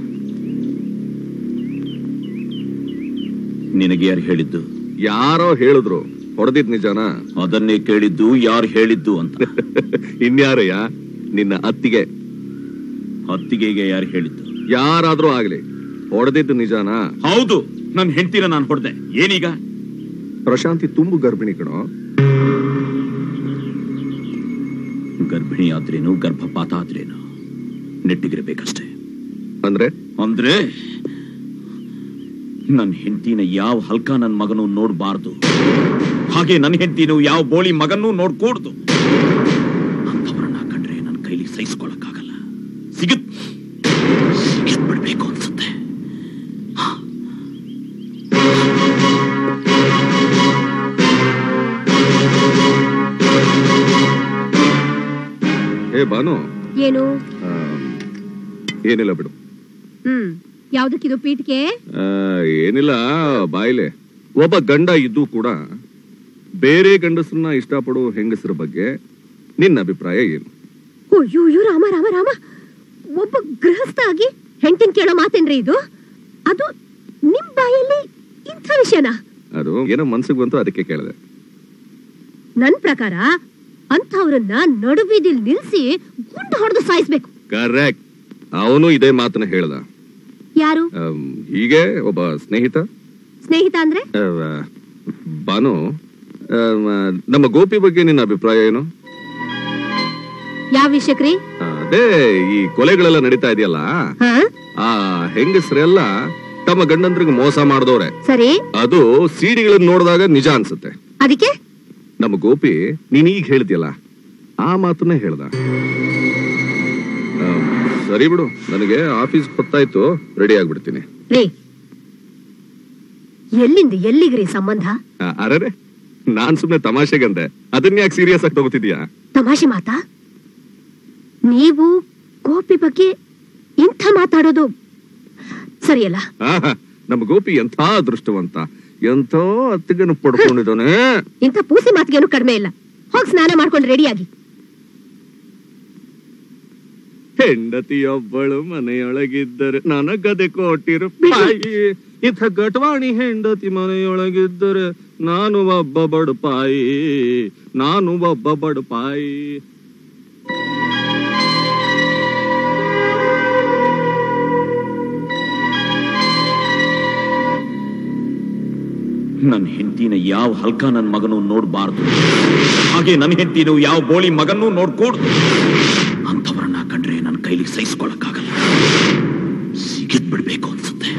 ನಿನಗೆ ಯಾರು ಹೇಳಿದ್ದು ಯಾರೋ ಹೇಳಿದ್ರು ಹೊಡೆದಿದ್ ನಿಜಾನಾ ಅದನ್ನೇ ಕೇಳಿದ್ದು ಯಾರು ಹೇಳಿದ್ದು ಅಂತ ಇನ್ಯಾರಯ್ಯ ನಿನ್ನ ಅತ್ತಿಗೆ ಅತ್ತಿಗೆಗೆ ಯಾರು ಹೇಳಿದ್ದು ಯಾರಾದ್ರೂ ಆಗ್ಲಿ ಹೊಡೆದಿದ್ದು ನಿಜಾನಾ ಹೌದು ನನ್ನ ಹೆಂಡತಿನ ನಾನು ಹೊಡೆದೆ ಏನೀಗ ಪ್ರಶಾಂತಿ ತುಂಬು ಗರ್ಭಿಣಿ ಕಣೋ ಗರ್ಭಿಣಿ ಆದ್ರೇನು ಗರ್ಭಪಾತ ಆದ್ರೇನು ನೆಟ್ಟಿಗಿರ್ಬೇಕಷ್ಟೇ ಅಂದ್ರೆ ಅಂದ್ರೆ ನನ್ನ ಹೆಂಡತಿನ ಯಾವ ಹಲ್ಕ ನನ್ನ ಮಗನು ನೋಡಬಾರ್ದು ಹಾಗೆ ನನ್ನ ಹೆಂಡತಿನು ಯಾವ ಬೋಳಿ ಮಗನೂ ನೋಡ್ಕೂಡ್ದು ಅಂಥವ್ರನ್ನ ಕಂಡ್ರೆ ನನ್ನ ಕೈಲಿ ಸಹಿಸ್ಕೊಳಕ್ಕಾಗಲ್ಲ ಸಿಗತ್ ಸಿಗತ್ ಬಿಡ್ಬೇಕು ಅನ್ಸುತ್ತೆ ಏ ಬಾನು ಏನು ಆ, ಏನಿಲ್ಲ ಬಿಡು ಹ್ಮ್ ಯಾವ್ದಕ್ಕಿದು ಪೀಠಕ್ಕೆ ಆ, ಏನಿಲ್ಲ ಬಾಯಿಲೆ ಒಬ್ಬ ಗಂಡ ಇದ್ದು ಕೂಡ ಬೇರೆ ಗಂಡಸರನ್ನ ಇಷ್ಟಪಡೋ ಹೆಂಗಸರ ಬಗ್ಗೆ ನಿನ್ನ ಅಭಿಪ್ರಾಯ ಏನು ಅಯ್ಯೋ ಅಯ್ಯೋ ರಾಮ ರಾಮ ರಾಮ ಒಬ್ಬ ಗೃಹಸ್ಥ ಆಗಿ ಹೆಂಡತಿನ್ ಕೇಳೋ ಮಾತೇನ್ರಿ ಇದು ಅದು ನಿಮ್ ಬಾಯಲ್ಲಿ ಇಂಥ ವಿಷಯನಾ ಅದು ಏನೋ ಮನ್ಸಿಗೆ ಬಂತು ಅದಕ್ಕೆ ಕೇಳಿದೆ ನನ್ ಪ್ರಕಾರ ಅಂಥವ್ರನ್ನ ನಡುಬೀದಿಲ್ ನಿಲ್ಸಿ ಗುಂಡು ಹೊಡೆದು ಸಾಯಿಸ್ಬೇಕು ಕರೆಕ್ಟ್ ಅವನು ಇದೇ ಮಾತನ್ನ ಹೇಳ್ದ ಯಾರು ಆಮ್, ಹೀಗೆ ಒಬ್ಬ ಸ್ನೇಹಿತ ಸ್ನೇಹಿತ ಅಂದ್ರೆ ಆ, ಬಾನು ಆಮ್, ನಮ್ಮ ಗೋಪಿ ಬಗ್ಗೆ ನಿನ್ನ ಅಭಿಪ್ರಾಯ ಏನು ಯಾವ ವಿಷಯಕ್ರಿ ಆ, ಅದೇ ಈ ಕೊಲೆಗಳೆಲ್ಲ ನಡೀತಾ ಇದೆಯಲ್ಲ ಹಾ ಆ ಹೆಂಗಸರೆಲ್ಲ ತಮ್ಮ ಗಂಡಂದ್ರಿಗೆ ಮೋಸ ಮಾಡಿದವ್ರೆ ಸರಿ ಅದು ಸಿಡಿಗಳನ್ನ ನೋಡಿದಾಗ ನಿಜ ಅನ್ಸುತ್ತೆ ಅದಕ್ಕೆ ನಮ್ಮ ಗೋಪಿ ನೀನ್ ಈಗ ಹೇಳ್ತಿಯಲ್ಲ ಆ ಮಾತನ್ನೇ ಹೇಳ್ದ ಆಮ್, ಸರಿ ಬಿಡು ನನಗೆ ಆಫೀಸ್ ಹೊತ್ತಾಯ್ತು ರೆಡಿ ಆಗ್ಬಿಡ್ತೀನಿ ರೀ ಎಲ್ಲಿಂದ ಎಲ್ಲಿಗ್ರಿ ಸಂಬಂಧ ಆ, ಅರೆರೆ ನಾನ್ ಸುಮ್ನೆ ತಮಾಷೆಗಂದೆ ಅದನ್ನ ಯಾಕೆ ಸೀರಿಯಸ್ ಆಗಿ ತಗೋತಿದ್ಯಾ ತಮಾಷೆ ಮಾತಾ ನೀವು ಗೋಪಿ ಬಗ್ಗೆ ಇಂಥ ಮಾತಾಡೋದು ಸರಿಯಲ್ಲ ಆಹಾ, ನಮ್ಮ ಗೋಪಿ ಎಂಥ ಅದೃಷ್ಟವಂತ ಎಂಥ ಅತ್ತಿಗೆನು ಪಡ್ಕೊಂಡಿದ್ದಾನೆ ಇಂಥ ಪೂಸಿ ಮಾತಿಗೇನು ಕಡಿಮೆ ಇಲ್ಲ ಹೋಗಿ ಸ್ನಾನ ಮಾಡ್ಕೊಂಡು ರೆಡಿಯಾಗಿ ಹೆಂಡತಿಯೊಬ್ಬಳು ಮನೆಯೊಳಗಿದ್ದರೆ ನನಗದೆ ಕೋಟಿ ರೂಪಾಯಿ ಇಥ ಗಟ್ವಾಣಿ ಹೆಂಡತಿ ಮನೆಯೊಳಗಿದ್ದರೆ ನಾನು ಒಬ್ಬ ಬಡುಪಾಯಿ ನಾನು ಒಬ್ಬ ಬಡುಪಾಯಿ ನನ್ನ ಹೆಂಡತಿನ ಯಾವ ಹಲ್ಕ ನನ್ನ ಮಗನು ನೋಡಬಾರ್ದು ಹಾಗೆ ನನ್ನ ಹೆಂಡತಿನು ಯಾವ ಬೋಳಿ ಮಗನೂ ನೋಡ್ಕೂಡ್ದು ಅಂಥವ್ರನ್ನ ಕಂಡ್ರೆ ನನ್ನ ಕೈಲಿ ಸಹಿಸ್ಕೊಳಕ್ಕಾಗಲ್ಲ ಸಿಗದ್ ಬಿಡ್ಬೇಕು ಅನ್ಸುತ್ತೆ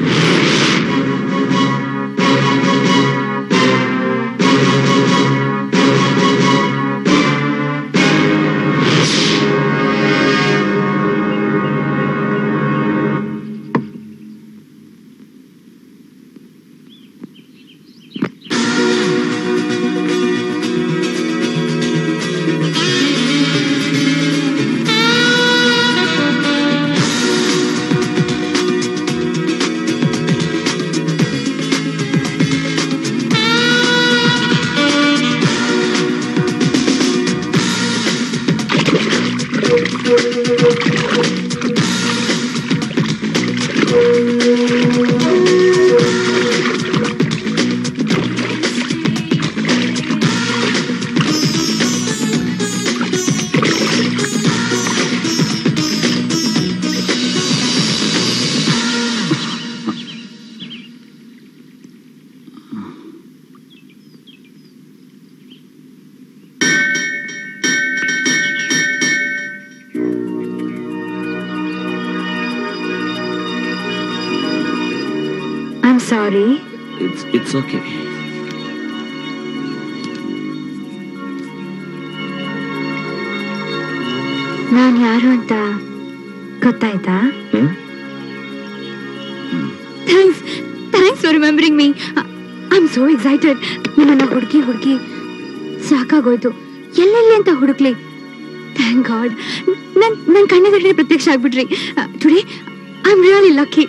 I am sorry it's it's okay ನಾನು ಯಾರು ಅಂತ ಗೊತ್ತಾಯ್ತಾ thanks thanks for remembering me I am so excited ನಿಮ್ಮನ್ನ ಹುಡುಕಿ ಹುಡುಕಿ ಸಾಕಾಗೋಯ್ತು ಎಲ್ಲೆಲ್ಲಿ ಅಂತ ಹುಡುಕ್ಲಿ ಥ್ಯಾಂಕ್ ಗಾಡ್ ನನ್ ನನ್ನ ಕಣ್ಣೆದುರುಗಡೆ ಪ್ರತ್ಯಕ್ಷ ಆಗ್ಬಿಟ್ರಿ today I am really lucky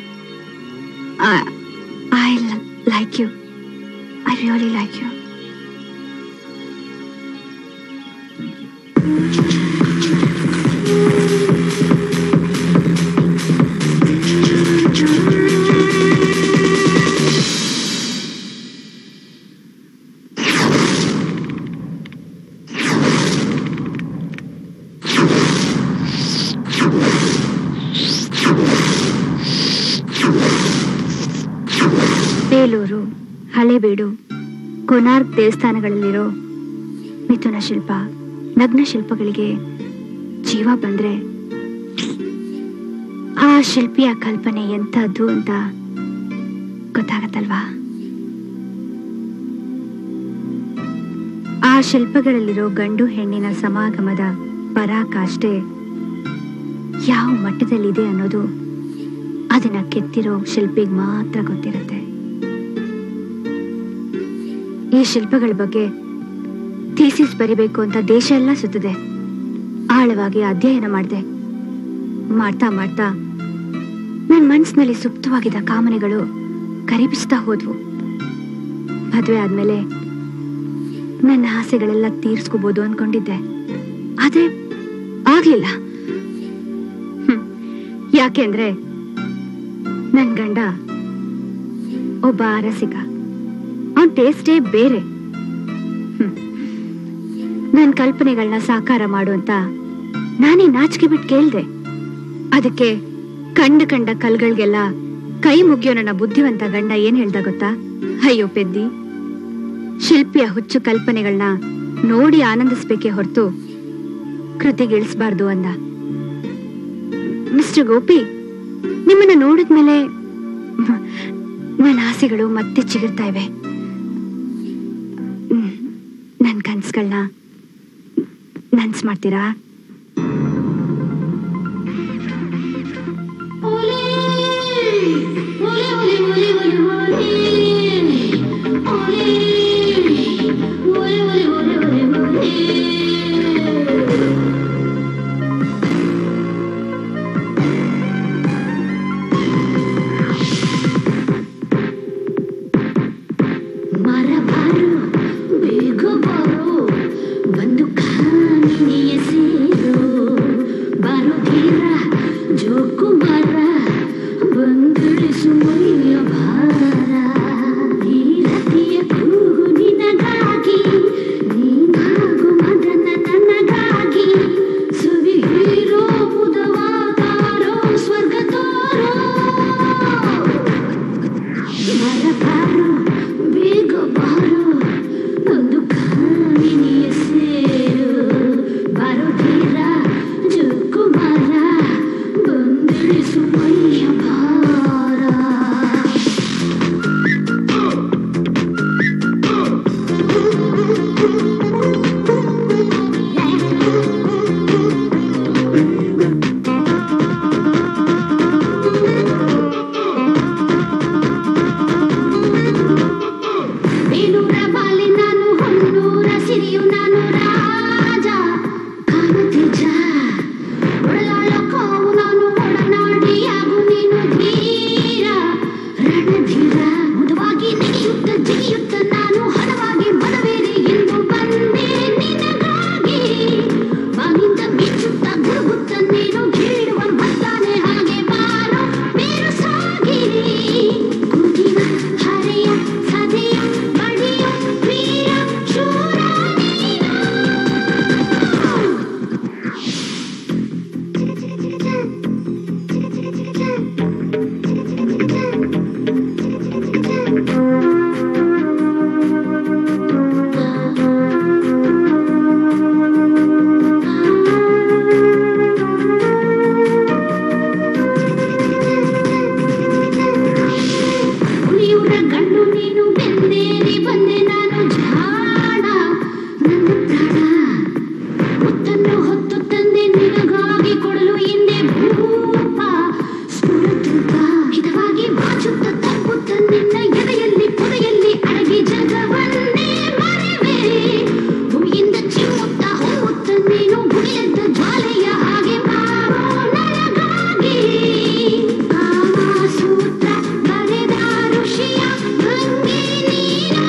I like you I really like you Belur Halebidu Konark ದೇವಸ್ಥಾನಗಳಲ್ಲಿರೋ ಮಿಥುನ ಶಿಲ್ಪ ನಗ್ನ ಶಿಲ್ಪಗಳಿಗೆ ಜೀವ ಬಂದ್ರೆ ಆ ಶಿಲ್ಪಿಯ ಕಲ್ಪನೆ ಎಂಥದ್ದು ಅಂತ ಗೊತ್ತಾಗತ್ತಲ್ವಾ ಆ ಶಿಲ್ಪಗಳಲ್ಲಿರೋ ಗಂಡು ಹೆಣ್ಣಿನ ಸಮಾಗಮದ ಪರಾಕಾಷ್ಠೆ ಯಾವ ಮಟ್ಟದಲ್ಲಿದೆ ಅನ್ನೋದು ಅದನ್ನ ಕೆತ್ತಿರೋ ಶಿಲ್ಪಿಗೆ ಮಾತ್ರ ಗೊತ್ತಿರುತ್ತೆ ಈ ಶಿಲ್ಪಗಳ ಬಗ್ಗೆ ಥೀಸಿಸ್ ಬರಿಬೇಕು ಅಂತ ದೇಶ ಎಲ್ಲ ಸುತ್ತದೆ ಆಳವಾಗಿ ಅಧ್ಯಯನ ಮಾಡಿದೆ ಮಾಡ್ತಾ ಮಾಡ್ತಾ ನನ್ನ ಮನ್ಸಿನಲ್ಲಿ ಸುಪ್ತವಾಗಿದ್ದ ಕಾಮನೆಗಳು ಕರಿಬಿಸ್ತಾ ಹೋದ್ವು ಮದುವೆ ಆದ್ಮೇಲೆ ನನ್ನ ಆಸೆಗಳೆಲ್ಲ ತೀರ್ಸ್ಕೋಬಹುದು ಅನ್ಕೊಂಡಿದ್ದೆ ಆದ್ರೆ ಆಗ್ಲಿಲ್ಲ ಹ್ಮ್. ಯಾಕೆಂದ್ರೆ ನನ್ ಗಂಡ ಒಬ್ಬ ಅರಸಿಕ ಅವನ್ ಟೇಸ್ಟೇ ಬೇರೆ ಹ್ಮ್. ನನ್ ಕಲ್ಪನೆಗಳನ್ನ ಸಾಕಾರ ಮಾಡು ಅಂತ ನಾನೇ ನಾಚಿಕೆ ಬಿಟ್ಟು ಕೇಳ್ದೆ ಅದಕ್ಕೆ ಕಂಡ ಕಂಡ ಕಲ್ಗಳಿಗೆಲ್ಲ ಕೈ ಮುಗಿಯೋ ನನ್ನ ಬುದ್ಧಿವಂತ ಗಂಡ ಏನ್ ಹೇಳ್ದ ಗೊತ್ತಾ ಅಯ್ಯೋ ಪೆದ್ದಿ ಶಿಲ್ಪಿಯ ಹುಚ್ಚು ಕಲ್ಪನೆಗಳನ್ನ ನೋಡಿ ಆನಂದಿಸ್ಬೇಕೇ ಹೊರತು ಕೃತಿಗಿಳಿಸ್ಬಾರ್ದು ಅಂದ ಮಿಸ್ಟರ್ ಗೋಪಿ ನಿಮ್ಮನ್ನ ನೋಡಿದ್ಮೇಲೆ ನನ್ನ ಆಸೆಗಳು ಮತ್ತೆ ಚಿಗುರ್ತಾ ಇವೆ ಹ್ಮ್. ನನ್ ಕನ್ಸುಗಳನ್ನ ನನ್ಸ್ ಮಾಡ್ತೀರಾ ಮರಬಾರು ಬೇಗ ಬಾರು ಬಂದು ಕಾಮಿನಿಯ ಸೇರು ಬಾರು ಧೀರ ಜೋಕು ಮರ ಬಂದಿಳಿಸು ಮೈಯ ಭಾರ ಧೀರತೆಯ ಕೂಗು ನಿನಗಾಗಿ ನೀನಾಗು ಮದನ ನನಗಾಗಿ ಸುವಿ ಹೀರೋ ಮುದವಾತಾರೋ ಸ್ವರ್ಗ ತೋರೋ ಮರಬಾರು ಬೇಗ ಬಾರು ಒಂದು ಕಾಮಿನಿಯ ಸೇರು ಬಾರೋ ಧೀರ ಜುಕ್ಕು ಮರ ಬಂದಿಳಿಸು ಮೈಯ ಭಾರ ಬೇಲೂರ ಬಾಲೆ ನಾನು ಹೊನ್ನೂರ ಸಿರಿಯು ನಾನು ರಾಜ ಕಾಮತೇಜ ಒಳಲಾಳ ಕಾವು ನಾನು ಒಡನಾಡಿಯಾಗು ನೀನು ಧೀರ ರಣಧೀರ ಮುದವಾಗಿ ನೆಗೆಯುತ್ತ ಜಿಗಿಯುತ್ತ ನಾನು ಹಣವಾಗಿ ಮನವೇರಿ ಎಂದು ಬಂದೆ ನಿನಗಾಗಿ ಬಾಗಿಂದ ಮಿಚ್ಚುತ್ತ ಗುರುಗುತ್ತ ನೀನು ಕೀಳುವ ಬರ್ತಾನೆ ಹಾಗೆ ಬಾರೋ ಬೇರು ಸಾಗಿರಿ ಕುದಿವ ಹರೆಯ ಸದೆಯ ಬಡಿಯ ವೀರ ಶೂರ ಹುಲಿಯೂರ ಗಂಡು ನೀನು ಬೆಂದೇರಿ ಬಂದೆ ನಾನು ಜಾಣ ನನ್ನ ಪ್ರಾಣ ಮುತ್ತನ್ನು ಹೊತ್ತು ತಂದೆ ನಿನಗಾಗಿ ಕೊಡಲು ಹಿಂದೆ ಭೂಪ ಸ್ಫುರತೂಪ ಹಿತವಾಗಿ ಬಾಚುತ್ತ ತಪ್ಪುತ್ತ ನಿನ್ನ ಎದೆಯಲ್ಲಿ ಪೊದೆಯಲ್ಲಿ ಅಡಗಿ ಜಗವನ್ನೇ ಮರೆವೆ ಭೂಮಿಯಿಂದ ಚಿಮ್ಮುತ್ತ ಹೋಗುತ್ತ ನೀನು ಭುಗಿಯದ್ದ ಜ್ವಾಲೆಯ ಹಾಗೆ ಬಾರೋ ನನಗಾಗಿ ಕಾಮಸೂತ್ರ ಬರೆದ ಋಷಿಯ ಭಂಗಿ ನೀನು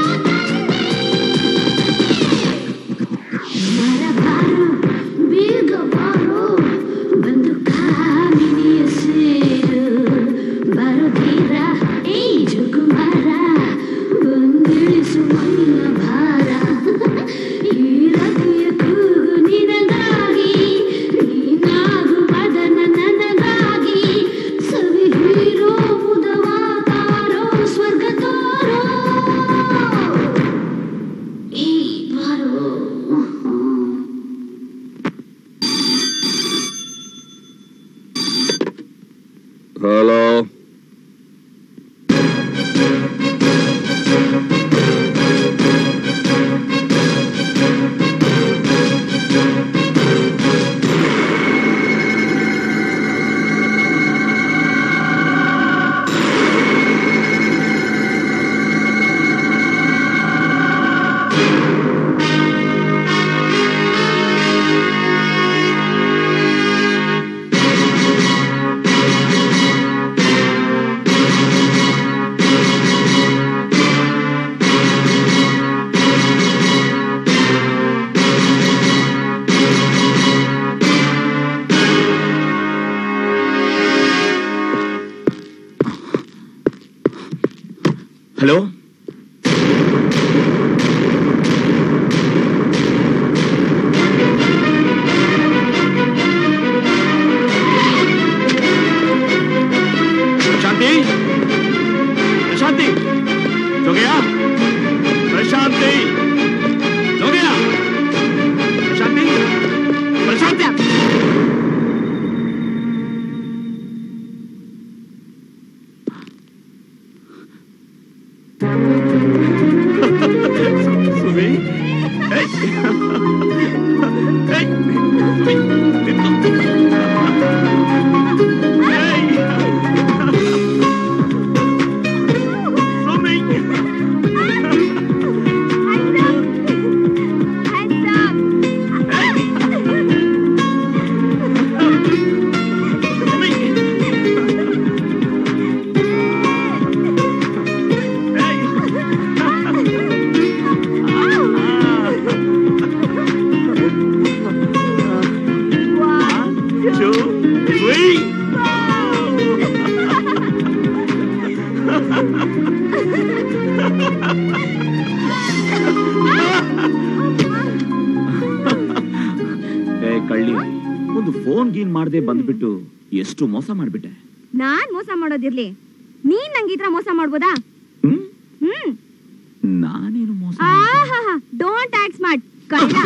ಮರಬಾರು ಬೇಗ ಬಾರೋ ಬಂದು ಕಾಮಿನಿಯ ಸೇರು ಬಾರೋ ಧೀರ ಏ ಜುಗುಮಾರ ಬಂದಿಳಿಸು ಮೈಯ ಭಾರ ಈ ರತಿಯ ಕೂಗು ನಿನಗಾಗಿ ನೀನಾಗು ಮದನ ನನಗಾಗಿ ಸವಿ ಹೀರೋ ಮುದವಾತಾರೋ ಸ್ವರ್ಗ ತೋರೋ ಏ ಬಾರೋ ಹಲೋ ಪ್ರಶಾಂತಿ ಪ್ರಶಾಂತಿ ಜೋಗಯ್ಯ ಪ್ರಶಾಂತಿ ಜೋಗಯ್ಯ ಪ್ರಶಾಂತಿ ಪ್ರಶಾಂತಿ ಸುಮಿ ಏಯ್. ಏಯ್. ಸುಮಿ, ನಿಂತು. ಏಯ್. ಸುಮಿ. two, three. ಏ ಕಳ್ಳಿ ಒಂದು ಫೋನ್ ಗೀನ್ ಮಾಡದೆ ಬಂದ್ಬಿಟ್ಟು ಎಷ್ಟು ಮೋಸ ಮಾಡ್ಬಿಟ್ಟೆ ನಾನ್ ಮೋಸ ಮಾಡೋದಿರ್ಲಿ ನೀನ್ ನಂಗೆ ಈ ತರ ಮೋಸ ಮಾಡ್ಬೋದಾ ಹ್ಮ್ ನಾನೇನು ಮೋಸ ಆಹಾ ಡೋಂಟ್ ಆಕ್ಟ್ ಸ್ಮಾರ್ಟ್ ಕಳ್ಳ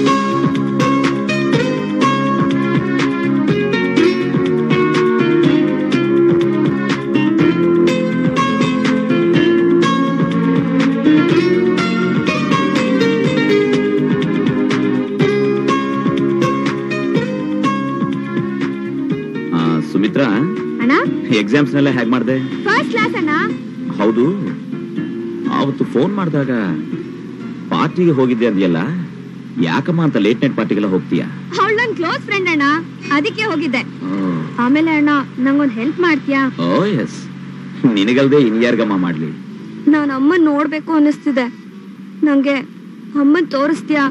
ಆ, ಸುಮಿತ್ರಾ ಅಣ್ಣ ಎಕ್ಸಾಮ್ಸ್ ನೆಲ್ಲ ಹೇಗ್ ಮಾಡ್ದೆ ಫಸ್ಟ್ ಕ್ಲಾಸ್ ಅಣ್ಣ ಹೌದು ಅವತ್ತು ಫೋನ್ ಮಾಡಿದಾಗ ಪಾರ್ಟಿಗೆ ಹೋಗಿದ್ದೆ ಅಂದ್ಯಲ್ಲ ಯಾಕಮ್ಮ ಅಂತ ಲೇಟ್ ನೈಟ್ ಪಾರ್ಟಿಗೆಲ್ಲ ಹೋಗ್ತೀಯಾ ಅವಳು ನನ್ ಕ್ಲೋಸ್ ಫ್ರೆಂಡ್ ಅಣ್ಣ ಅದಕ್ಕೆ ಹೋಗಿದ್ದೆ ಆಮೇಲೆ ಅಣ್ಣ ನಂಗೊಂದ್ ಹೆಲ್ಪ್ ಮಾಡ್ತೀಯಾ ಓ ಎಸ್ ನಿನಗಲ್ದೆ ಇನ್ಯಾರ್ಗಮ್ಮ ಮಾಡ್ಲಿ ನಾನ್ ಅಮ್ಮನ್ ನೋಡ್ಬೇಕು ಅನ್ನಿಸ್ತಿದೆ ನಂಗೆ ಅಮ್ಮನ್ ತೋರಿಸ್ತೀಯಾ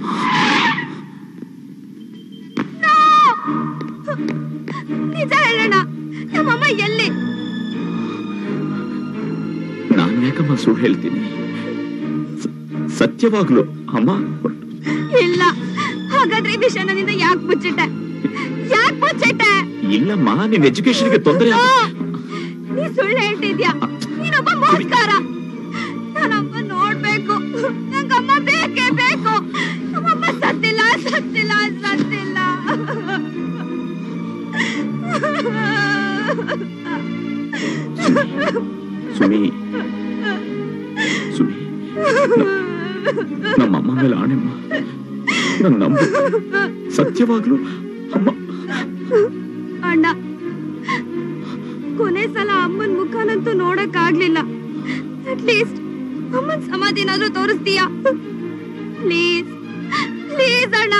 No! ನಿಜ ಹೇಳೋಣ ನಮ್ಮಮ್ಮ ಎಲ್ಲಿ ನಾನ್ ಯಾಕಮ್ಮ ಸುಳ್ಳು ಹೇಳ್ತೀನಿ ಸ- ಸತ್ಯವಾಗ್ಲು ಅಮ್ಮ ಇಲ್ಲ ಹಾಗಾದ್ರೆ ಈ ವಿಷಯ ನನ್ನಿಂದ ಯಾಕೆ ಮುಚ್ಚಿಟ್ಟೆ ಯಾಕೆ ಮುಚ್ಚಿಟ್ಟೆ ಇಲ್ಲಮ್ಮ ನಿನ್ ಎಜುಕೇಶನ್ಗೆ ತೊಂದರೆ No! ನೀ ಸುಳ್ಳು ಹೇಳ್ತಿದ್ಯಾ ನೀನೊಬ್ಬ ಮೋಸ್ಕಾರ ನಾನಮ್ಮ ನೋಡ್ಬೇಕು ನಂಗಮ್ಮ ಬೇಕೇ ಬೇಕು ನಮ್ಮಮ್ಮ ಸತ್ತಿಲ್ಲ ಸತ್ತಿಲ್ಲ ಸತ್ತಿಲ್ಲ ಸುಮಿ ಸುಮಿ ನಮ್ಮ ಅಮ್ಮ ಮೇಲೆ ಆಣೆಮ್ಮ ನನ್ನ ನಂಬು ಸತ್ಯವಾಗ್ಲು ಅಮ್ಮ ಅಣ್ಣ ಕೊನೆ ಸಲ ಅಮ್ಮನ್ ಮುಖನಂತೂ ನೋಡಕ್ ಆಗ್ಲಿಲ್ಲ ಅಟ್ಲೀಸ್ಟ್ ಅಮ್ಮನ್ ಸಮಾಧಿನಾದ್ರೂ ತೋರಿಸ್ತೀಯಾ ಪ್ಲೀಸ್ ಪ್ಲೀಸ್ ಅಣ್ಣ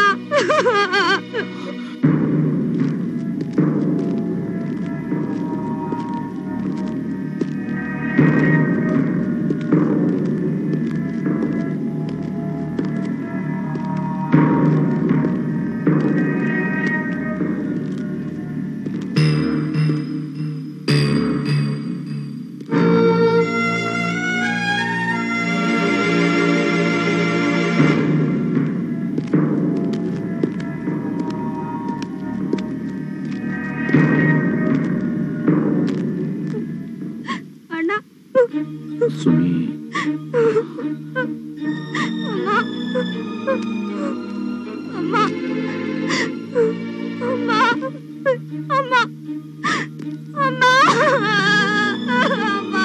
ಅಣ್ಣ ಸುಮಿ ಅಮ್ಮ ಅಮ್ಮ ಅಮ್ಮ ಅಮ್ಮ ಅಮ್ಮ ಅಮ್ಮ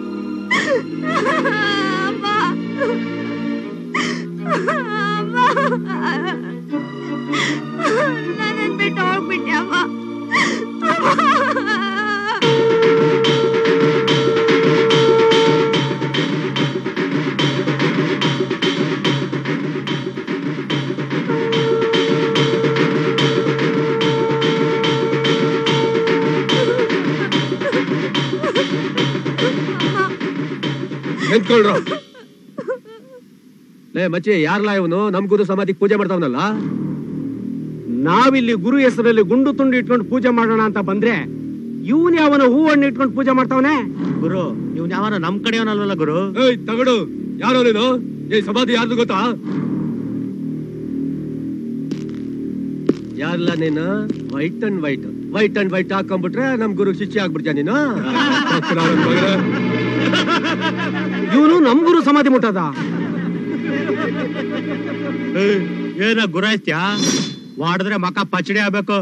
ನನ್ನನ್ ಬಿಟ್ಟು ಹೋಗ್ಬಿಟ್ಟೆ ಅಮ್ಮ ನಿಂತ್ಕೊಳ್ರು ಲೇ ಮಚ್ಚಿ ಯಾರ್ಲಾ ಇವನು ನಮ್ ಗುರು ಸಮಾಧಿಗೆ ಪೂಜೆ ಮಾಡ್ತಾವನಲ್ಲ ನಾವಿಲ್ಲಿ ಗುರು ಹೆಸರಲ್ಲಿ ಗುಂಡು ತುಂಡು ಇಟ್ಕೊಂಡು ಪೂಜೆ ಮಾಡೋಣ ಅಂತ ಬಂದ್ರೆ ಇವನ್ ಯಾವನ ಹೂವನ್ನ ಇಟ್ಕೊಂಡು ಪೂಜೆ ಮಾಡ್ತಾವನೆ ಗುರು ಇವ್ನ ಯಾವನ ನಮ್ ಕಡೆಯವನಲ್ವಲ್ಲ ಗುರು ಏಯ್ ತಗಡು ಯಾರೋ ನೀನು ಏ ಸಮಾಧಿ ಯಾರ್ದು ಗೊತ್ತಾ ಯಾರಲ್ಲ ನೀನು white and white white and white ಹಾಕೊಂಡ್ಬಿಟ್ರೆ ನಮ್ ಗುರು ಶಿಷ್ಯ ಆಗ್ಬಿಡ್ತೀಯ ನೀನು ಇವನು ನಮ್ ಗುರು ಸಮಾಧಿ ಮುಟ್ಟದ ಏಯ್, ಏನ ಗುರಾಯ್ತ್ಯಾ ವಾಡಿದ್ರೆ ಮಕ ಪಚಡಿ ಆಗ್ಬೇಕು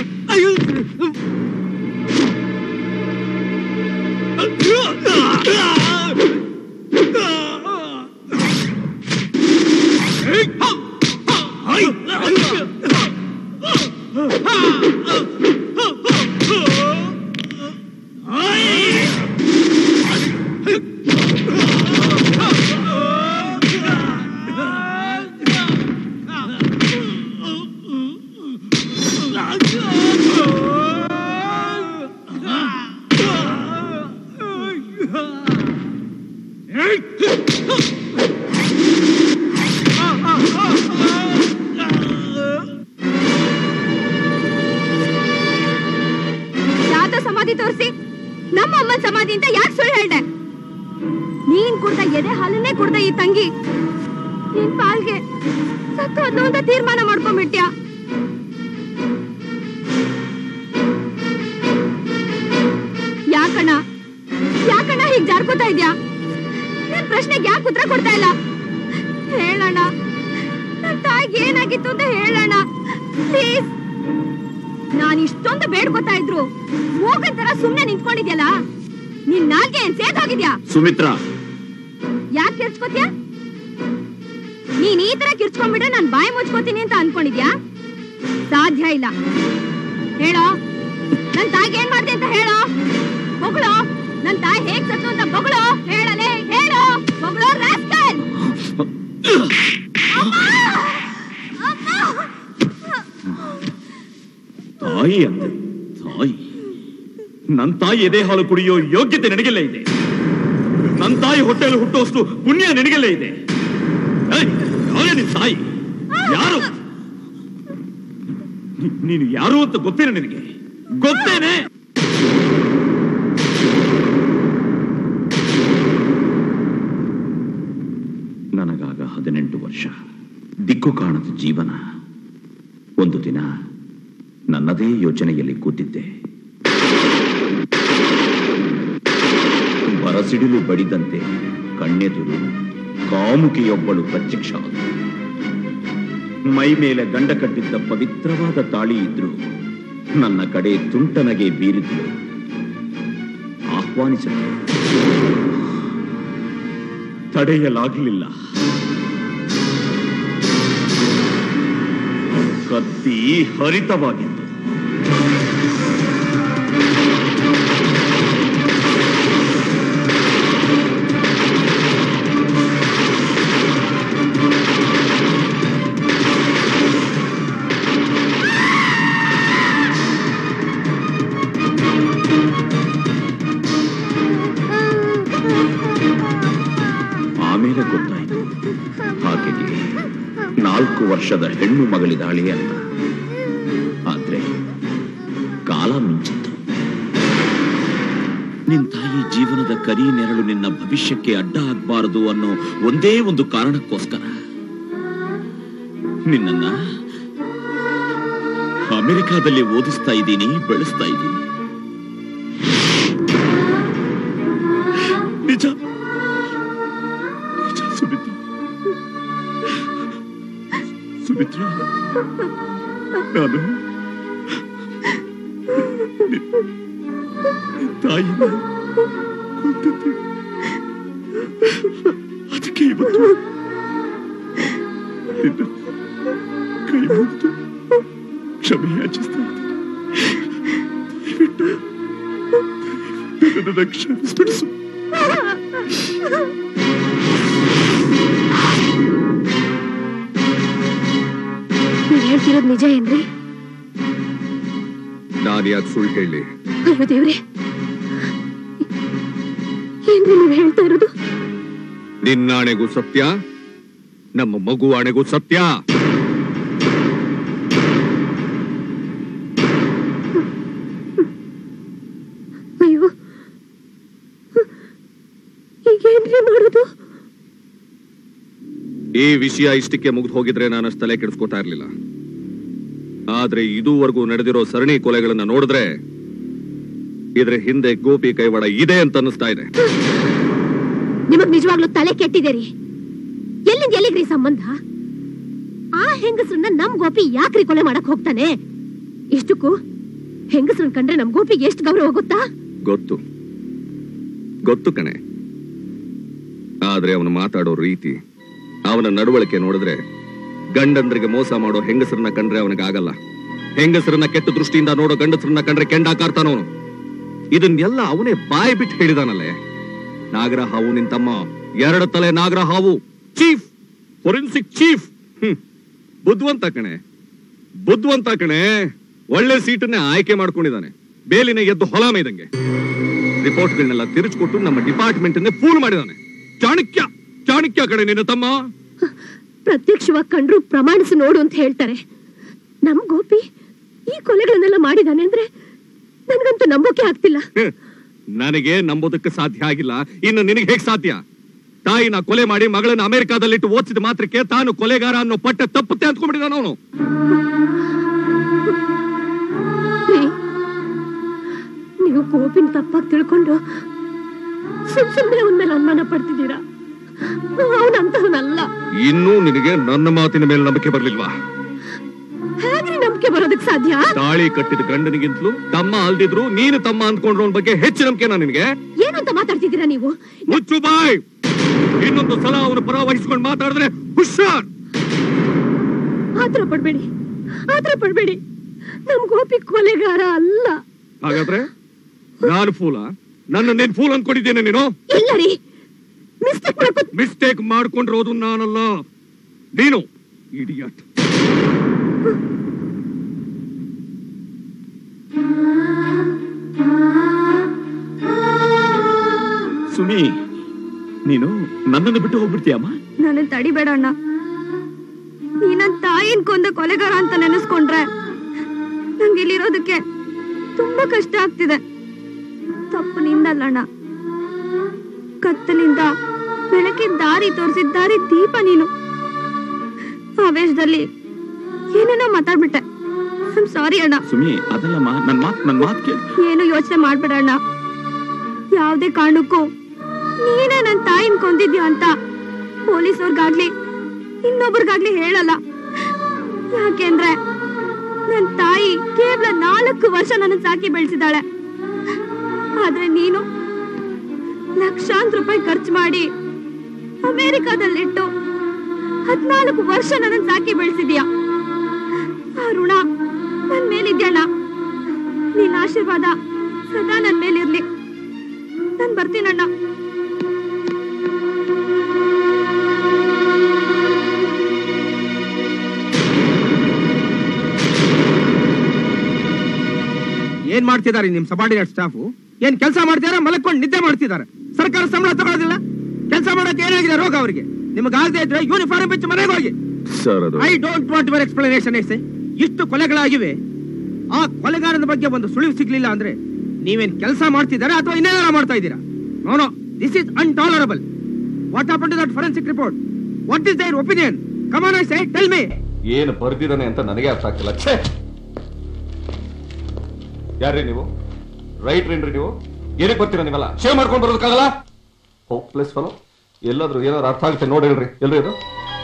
ಯಾವ್ದೋ ಸಮಾಧಿ ತೋರಿಸಿ ನಮ್ಮ ಅಮ್ಮನ್ ಸಮಾಧಿ ಅಂತ ಯಾಕೆ ಸುಳ್ಳು ಹೇಳ್ದೆ ನೀನ್ ಕುಡ್ದ ಎದೆ ಹಾಲನ್ನೇ ಕುಡ್ದ ಈ ತಂಗಿ ನಿನ್ ಪಾಲ್ಗೆ ಸತ್ತೋದ್ಲು ಅಂತ ತೀರ್ಮಾನ ಮಾಡ್ಕೊಂಡ್ಬಿಟ್ಯಾ ಯಾಕಣ್ಣ ಯಾಕಣ್ಣ ಹೀಗ್ ಜಾರ್ಕೋತಾ ಇದ್ಯಾ ನನ್ ಪ್ರಶ್ನೆಗೆ ಯಾಕೆ ಉತ್ತರ ಕೊಡ್ತಾ ಇಲ್ಲ ಹೇಳಣ್ಣ ನನ್ ತಾಯಿಗೆ ಏನಾಗಿತ್ತು ಅಂತ ಹೇಳಣ್ಣ ಪ್ಲೀಸ್ ನಾನ್ ಇಷ್ಟೊಂದು ಬೇಡ್ಕೊತಾ ಇದ್ರು ಮೂಗನ್ ತರ ಸುಮ್ನೆ ನಿಂತ್ಕೊಂಡಿದ್ಯಲ್ಲ ನಿನ್ ನಾಲ್ಗೆ ಏನ್ ಸೇದೋಗಿದ್ಯಾ ಸುಮಿತ್ರಾ ಯಾಕೆ ಕಿರ್ಚ್ಕೋತ್ಯಾ ನೀನ್ ಈ ತರ ಕಿರ್ಚ್ಕೊಂಡ್ಬಿಟ್ರೆ ನಾನ್ ಬಾಯಿ ಮುಚ್ಕೋತೀನಿ ಅಂತ ಅನ್ಕೊಂಡಿದ್ಯಾ ಸಾಧ್ಯ ಇಲ್ಲ ಹೇಳೋ ನನ್ ತಾಯಿಗೆ ಏನ್ ಮಾಡ್ದೆ ಅಂತ ಹೇಳೋ ಬೊಗಳು ನನ್ ತಾಯಿ ಹೇಗ್ ಸತ್ತು ಅಂತ ಬೊಗಳು ಹೇಳಲೇ ಹೇಳೋ ಬೊಗಳು ರಾಸ್ಕಲ್ ತಾಯಿ ಅಂದೆ ತಾಯಿ ನನ್ನ ತಾಯಿ ಎದೆ ಹಾಲು ಕುಡಿಯೋ ಯೋಗ್ಯತೆ ನನಗೆಲ್ಲ ಇದೆ ನನ್ನ ತಾಯಿ ಹೊಟ್ಟೆಯಲ್ಲಿ ಹುಟ್ಟುವಷ್ಟು ಪುಣ್ಯ ನನಗೆಲ್ಲ ಇದೆ ಏಯ್, ಯಾರೇ ನಿನ್ ತಾಯಿ ಯಾರು ನೀ- ನೀನು ಯಾರು ಅಂತ ಗೊತ್ತೇನೆ ನಿನಗೆ ಗೊತ್ತೇನೆ ನನಗಾಗ ಹದಿನೆಂಟು ವರ್ಷ ದಿಕ್ಕು ಕಾಣದ ಜೀವನ ಒಂದು ದಿನ ನನ್ನದೇ ಯೋಚನೆಯಲ್ಲಿ ಕೂತಿದ್ದೆ ಬರಸಿಡಿಲು ಬಡಿದಂತೆ ಕಣ್ಣೆದುರು ಕಾಮುಕಿಯೊಬ್ಬಳು ಪ್ರತ್ಯಕ್ಷ ಆದಳು. ಮೈ ಮೇಲೆ ಗಂಡ ಕಟ್ಟಿದ್ದ ಪವಿತ್ರವಾದ ತಾಳಿ ಇದ್ರು ನನ್ನ ಕಡೆ ತುಂಟನಗೆ ಬೀರಿದ್ಲು ಆಹ್ವಾನಿಸಿದಳು ತಡೆಯಲಾಗಲಿಲ್ಲ ಕತ್ತಿ ಹರಿತವಾಗಿತ್ತು ಆಮೇಲೆ ಗೊತ್ತಾಯಿತು ಆಕೆಗೆ ನಾಲ್ಕು ವರ್ಷದ ಹೆಣ್ಣು ಮಗಳಿದಾಳೆ ಅಂತ ಆದ್ರೆ ಕಾಲ ಮಿಂಚಿತ್ತು ನಿನ್ ತಾಯಿ ಜೀವನದ ಕರಿ ನೆರಳು ನಿನ್ನ ಭವಿಷ್ಯಕ್ಕೆ ಅಡ್ಡ ಆಗ್ಬಾರದು ಅನ್ನೋ ಒಂದೇ ಒಂದು ಕಾರಣಕ್ಕೋಸ್ಕರ ನಿನ್ನನ್ನ ಅಮೆರಿಕಾದಲ್ಲಿ ಓದಿಸ್ತಾ ಇದ್ದೀನಿ ಬೆಳೆಸ್ತಾ ಇದ್ದೀನಿ ನಿಜ ನಿಜ ಸುಮಿತ್ರ ಸುಮಿತ್ರ ನಾನು ನಿ- ನಿನ್ ತಾಯಿನ ಕೊಂದಿದ್ದೆ. ಅದಕ್ಕೆ ಇವತ್ತು ನಿನ್ನ ಕೈ ಮುಗಿದು ಕ್ಷಮೆ ಯಾಚಿಸ್ತಾ ಇದ್ದೀನಿ ದಯವಿಟ್ಟು ನನ್ನನ್ನು ಕ್ಷಮಿಸ್ಬಿಡಿಸು ನೀವ್ ಹೇಳ್ತಿರೋದ್ ನಿಜ ಏನ್ರಿ ನಾನು ಯಾಕೆ ಸುಳ್ಳು ಹೇಳಿ ಅಯ್ಯೋ ದೇವ್ರೆ ಏನ್ರಿ ನೀವ್ ಹೇಳ್ತಾ ಇರೋದು ನಿನ್ನಾಣೆಗೂ ಸತ್ಯ ನಮ್ಮ ಮಗು ಆಣೆಗೂ ಸತ್ಯ ಅಯ್ಯೋ ಈ ವಿಷಯ ಇಷ್ಟಕ್ಕೆ ಮುಗ್ದು ಹೋಗಿದ್ರೆ ನಾನು ಅಷ್ಟು ತಲೆ ಕೆಡಿಸ್ಕೋತಾ ಇರ್ಲಿಲ್ಲ ಆದ್ರೆ ಇದುವರೆಗೂ ನಡೆದಿರೋ ಸರಣಿ ಕೊಲೆಗಳನ್ನ ನೋಡಿದ್ರೆ ಇದ್ರ ಹಿಂದೆ ಗೋಪಿ ಕೈವಾಡ ಇದೆ ಅಂತ ಅನ್ನಿಸ್ತಾ ಇದೆ ನಿಮಗ್ ನಿಜವಾಗ್ಲೂ ತಲೆ ಕೆಟ್ಟಿದೆ ಎಲ್ಲಿಂದ ಎಲ್ಲಿಗ್ರಿ ಸಂಬಂಧ ಆ ಹೆಂಗಸ್ರನ್ನ ನಮ್ ಗೋಪಿ ಯಾಕ್ರಿ ಕೊಲೆ ಮಾಡಕ್ ಹೋಗ್ತಾನೆ ಇಷ್ಟಕ್ಕೂ ಹೆಂಗಸ್ರನ್ ಕಂಡ್ರೆ ನಮ್ ಗೋಪಿಗೆ ಎಷ್ಟು ಗೌರವ ಗೊತ್ತಾ ಗೊತ್ತು ಗೊತ್ತು ಕಣೆ ಆದ್ರೆ ಅವನು ಮಾತಾಡೋ ರೀತಿ ಅವನ ನಡವಳಿಕೆ ನೋಡಿದ್ರೆ ಗಂಡಂದ್ರಿಗೆ ಮೋಸ ಮಾಡೋ ಹೆಂಗಸರನ್ನ ಕಂಡ್ರೆ ಅವನಿಗೆ ಆಗಲ್ಲ ಹೆಂಗಸರನ್ನ ಕೆಟ್ಟ ದೃಷ್ಟಿಯಿಂದ ನೋಡೋ ಗಂಡಸರನ್ನ ಕಂಡ್ರೆ ಕೆಂಡಾಕಾರ್ತಾನವನು ಇದನ್ನೆಲ್ಲ ಅವನೇ ಬಾಯಿ ಬಿಟ್ಟು ಹೇಳಿದಾನಲ್ಲೇ ನಾಗರ ಹಾವು ನಿನ್ ತಮ್ಮ ಎರಡು ತಲೆ ನಾಗರ ಹಾವು ಚೀಫ್ ಫೊರೆನ್ಸಿಕ್ ಚೀಫ್ ಬುದ್ಧಿವಂತ ಕಣೆ ಬುದ್ಧಿವಂತ ಕಣೆ ಒಳ್ಳೆ ಸೀಟನ್ನೇ ಆಯ್ಕೆ ಮಾಡ್ಕೊಂಡಿದ್ದಾನೆ ಬೇಲಿನ ಎದ್ದು ಹೊಲ ಮೇಯ್ದಂಗೆ ರಿಪೋರ್ಟ್ಗಳನ್ನೆಲ್ಲ ತಿರುಚಿಕೊಟ್ಟು ನಮ್ಮ ಡಿಪಾರ್ಟ್ಮೆಂಟ್ ಫೂಲ್ ಮಾಡಿದಾನೆ ಚಾಣಕ್ಯ ಚಾಣಕ್ಯ ಕಡೆ ನಿನ್ನ ತಮ್ಮ ಪ್ರತ್ಯಕ್ಷವಾಗಿ ಕಂಡ್ರು ಪ್ರಮಾಣಿಸಿ ನೋಡು ಅಂತ ಹೇಳ್ತಾರೆ ನಮ್ ಗೋಪಿ ಈ ಕೊಲೆಗಳನ್ನೆಲ್ಲ ಮಾಡಿದಾನೆ ಅಂದ್ರೆ ನನ್ಗಂತೂ ನಂಬೋಕೆ ಆಗ್ತಿಲ್ಲ ಹ್ಮ್. ನನಗೆ ನಂಬೋದಕ್ಕೆ ಸಾಧ್ಯ ಆಗಿಲ್ಲ ಇನ್ನು ನಿನಗೆ ಹೇಗ್ ಸಾಧ್ಯ ತಾಯಿನ ಕೊಲೆ ಮಾಡಿ ಮಗಳನ್ನ ಅಮೆರಿಕಾದಲ್ಲಿಟ್ಟು ಓದಿಸಿದ ಮಾತ್ರಕ್ಕೆ ತಾನು ಕೊಲೆಗಾರ ಅನ್ನೋ ಪಟ್ಟ ತಪ್ಪುತ್ತೆ ಅಂದ್ಕೊಂಡ್ಬಿಟ್ಟಿದ್ದಾನ ಅವನು ರೀ, ನೀವು ಗೋಪಿನ ತಪ್ಪಾಗಿ ತಿಳ್ಕೊಂಡು ಸುಮ್ ಸುಮ್ಮನೆ ಅವನ ಮೇಲೆ ಅನುಮಾನ ಪಡ್ತಿದ್ದೀರಾ ಅವನಂತವನಲ್ಲ ಇನ್ನೂ ನಿನಗೆ ನನ್ನ ಮಾತಿನ ಮೇಲೆ ನಂಬಿಕೆ ಬರ್ಲಿಲ್ವಾ ಹೇಗ್ರಿ ನಂಬಿಕೆ ಬರೋದಕ್ ಸಾಧ್ಯ ತಾಳಿ ಕಟ್ಟಿದ ಗಂಡನಿಗಿಂತಲೂ ತಮ್ಮ ಅಲ್ದಿದ್ರು ನೀನು ತಮ್ಮ ಅಂದ್ಕೊಂಡ್ರು ಬಗ್ಗೆ ಹೆಚ್ಚು ನಂಬಿಕೆನಾ ನಿನಗೆ ಏನು ಅಂತ ಮಾತಾಡ್ತಿದ್ದೀರಾ ನೀವು ಮುಚ್ಚು ಬಾಯ್ ಇನ್ನೊಂದು ಸಲ ಅವನ ಪರ ವಹಿಸ್ಕೊಂಡು ಮಾತಾಡಿದ್ರೆ ಹುಷಾರ್ ಆತರ ಪಡ್ಬೇಡಿ ಆತರ ಪಡ್ಬೇಡಿ ನಮ್ ಗೋಪಿ ಕೊಲೆಗಾರ ಅಲ್ಲ ಹಾಗಾದ್ರೆ ನಾನು ಫೂಲ ನನ್ನ ನೀನ್ ಫೂಲ್ ಅನ್ಕೊಂಡಿದ್ದೇನೆ ನೀನು ಇಲ್ಲ ರೀ ಮಿಸ್ಟೇಕ್ ಮಾಡ್ಕೊ ಮಿಸ್ಟೇಕ್ ಮಾಡ್ಕೊಂಡಿರೋದು ನಾನಲ್ಲ ನೀನು ಇಡಿಯಟ್ ಸುಮಿ ನೀನು ನನ್ನನ್ನು ಬಿಟ್ಟು ಹೋಗ್ಬಿಡ್ತೀಯಮ್ಮ ನನ್ನ ತಡಿಬೇಡ ಅಣ್ಣ ನೀ ನನ್ ತಾಯಿನ್ ಕೊಂದ ಕೊಲೆಗಾರ ಅಂತ ನೆನೆಸ್ಕೊಂಡ್ರೆ ನಂಗೆ ಇಲ್ಲಿರೋದಕ್ಕೆ ತುಂಬಾ ಕಷ್ಟ ಆಗ್ತಿದೆ ತಪ್ಪು ನಿಂದಲ್ಲ ಅಣ್ಣ ಕತ್ತಲಿಂದ ಬೆಳಕಿನ ದಾರಿ ತೋರಿಸಿದ ದಾರಿ ದೀಪ ನೀನು ಆವೇಶದಲ್ಲಿ ಏನೇನೋ ಮಾತಾಡ್ಬಿಟ್ಟೆ ಸಾರಿ ಅಣ್ಣ ಸುಮಿ ಅದಲ್ಲಮ್ಮ ನನ್ ಮಾತ್ ನನ್ ಮಾತ್ ಕೇಳಿ ಏನು ಯೋಚನೆ ಮಾಡ್ಬೇಡ ಅಣ್ಣ ಯಾವ್ದೇ ಕಾರಣಕ್ಕೂ ನೀನೇ ನನ್ ತಾಯಿನ ಕೊಂದಿದ್ಯಾ ಅಂತ ಪೊಲೀಸವ್ರಿಗಾಗ್ಲಿ ಇನ್ನೊಬ್ರಿಗಾಗ್ಲಿ ಹೇಳಲ್ಲ ಯಾಕೆಂದ್ರೆ ನನ್ ತಾಯಿ ಕೇವಲ ನಾಲ್ಕು ವರ್ಷ ನನ್ನ ಸಾಕಿ ಬೆಳೆಸಿದಾಳೆ ಆದ್ರೆ ನೀನು ಲಕ್ಷಾಂತರ ರೂಪಾಯಿ ಖರ್ಚು ಮಾಡಿ ಅಮೆರಿಕಾದಲ್ಲಿಟ್ಟು ಹದ್ನಾಲ್ಕು ವರ್ಷ ನನ್ನ ಸಾಕಿ ಬೆಳೆಸಿದ್ಯಾ ಆ ಋಣ ನನ್ ಮೇಲಿದ್ಯಣ್ಣ ನಿನ್ನ ಆಶೀರ್ವಾದ ಸದಾ ನನ್ ಮೇಲಿರ್ಲಿ ನಾನ್ ಬರ್ತೀನಣ್ಣ ಏನ್ ಮಾಡ್ತಿದ್ದಾರೆ ನಿಮ್ ಸಬಾರ್ಡಿನೇಟ್ ಸ್ಟಾಫು ಏನ್ ಕೆಲಸ ಮಾಡ್ತಿದಾರ ಮಲಕ್ಕೊಂಡು ನಿದ್ದೆ ಮಾಡ್ತಿದ್ದಾರೆ ಸರ್ಕಾರ ಸಂಬಳ ತಗೊಳ್ಳೋದಿಲ್ಲ ಕೆಲಸ ಮಾಡಕ್ಕೆ ಏನಾಗಿದೆ ರೋಗ ಅವರಿಗೆ ನಿಮಗಾಗದೆ ಇದ್ರೆ ಯೂನಿಫಾರ್ಮ್ ಬಿಚ್ಚಿ ಮನೆಗೆ ಹೋಗಿ ಸರ್ ಅದು I don't want your explanation yes ಇಷ್ಟು ಕೊಲೆಗಳಾಗಿವೆ ಆ ಕೊಲೆಗಾರನ ಬಗ್ಗೆ ಒಂದು ಸುಳಿವು ಸಿಗ್ಲಿಲ್ಲ ಅಂದ್ರೆ ನೀವೇನ್ ಕೆಲಸ ಮಾಡ್ತಿದ್ದೀರಾ ಅಥವಾ ಇನ್ನೇನಾರ ಮಾಡ್ತಾ ಇದ್ದೀರಾ no no this is intolerable what happen to that forensic report what is their opinion come on I say tell me ಏನು ಬರ್ದಿದ್ದಾನೆ ಅಂತ ನನಗೆ ಅರ್ಥ ಆಗ್ತಿಲ್ಲ ಛೇ ಯಾರ್ರಿ ನೀವು ರೈಟ್ ಏನ್ರಿ ನೀವು ಏನಕ್ಕೆ ಬರ್ತೀರಾ ನೀವೆಲ್ಲ ಶೇವ್ ಮಾಡ್ಕೊಂಡು ಬರೋದಕ್ಕಾಗಲ್ಲ ಹೋಪ್ಲೆಸ್ ಫಲೋ ಎಲ್ಲಾದ್ರೂ ಏನಾದ್ರು ಅರ್ಥ ಆಗುತ್ತೆ ನೋಡಿ ಹೇಳ್ರಿ ಎಲ್ರಿ ಇದು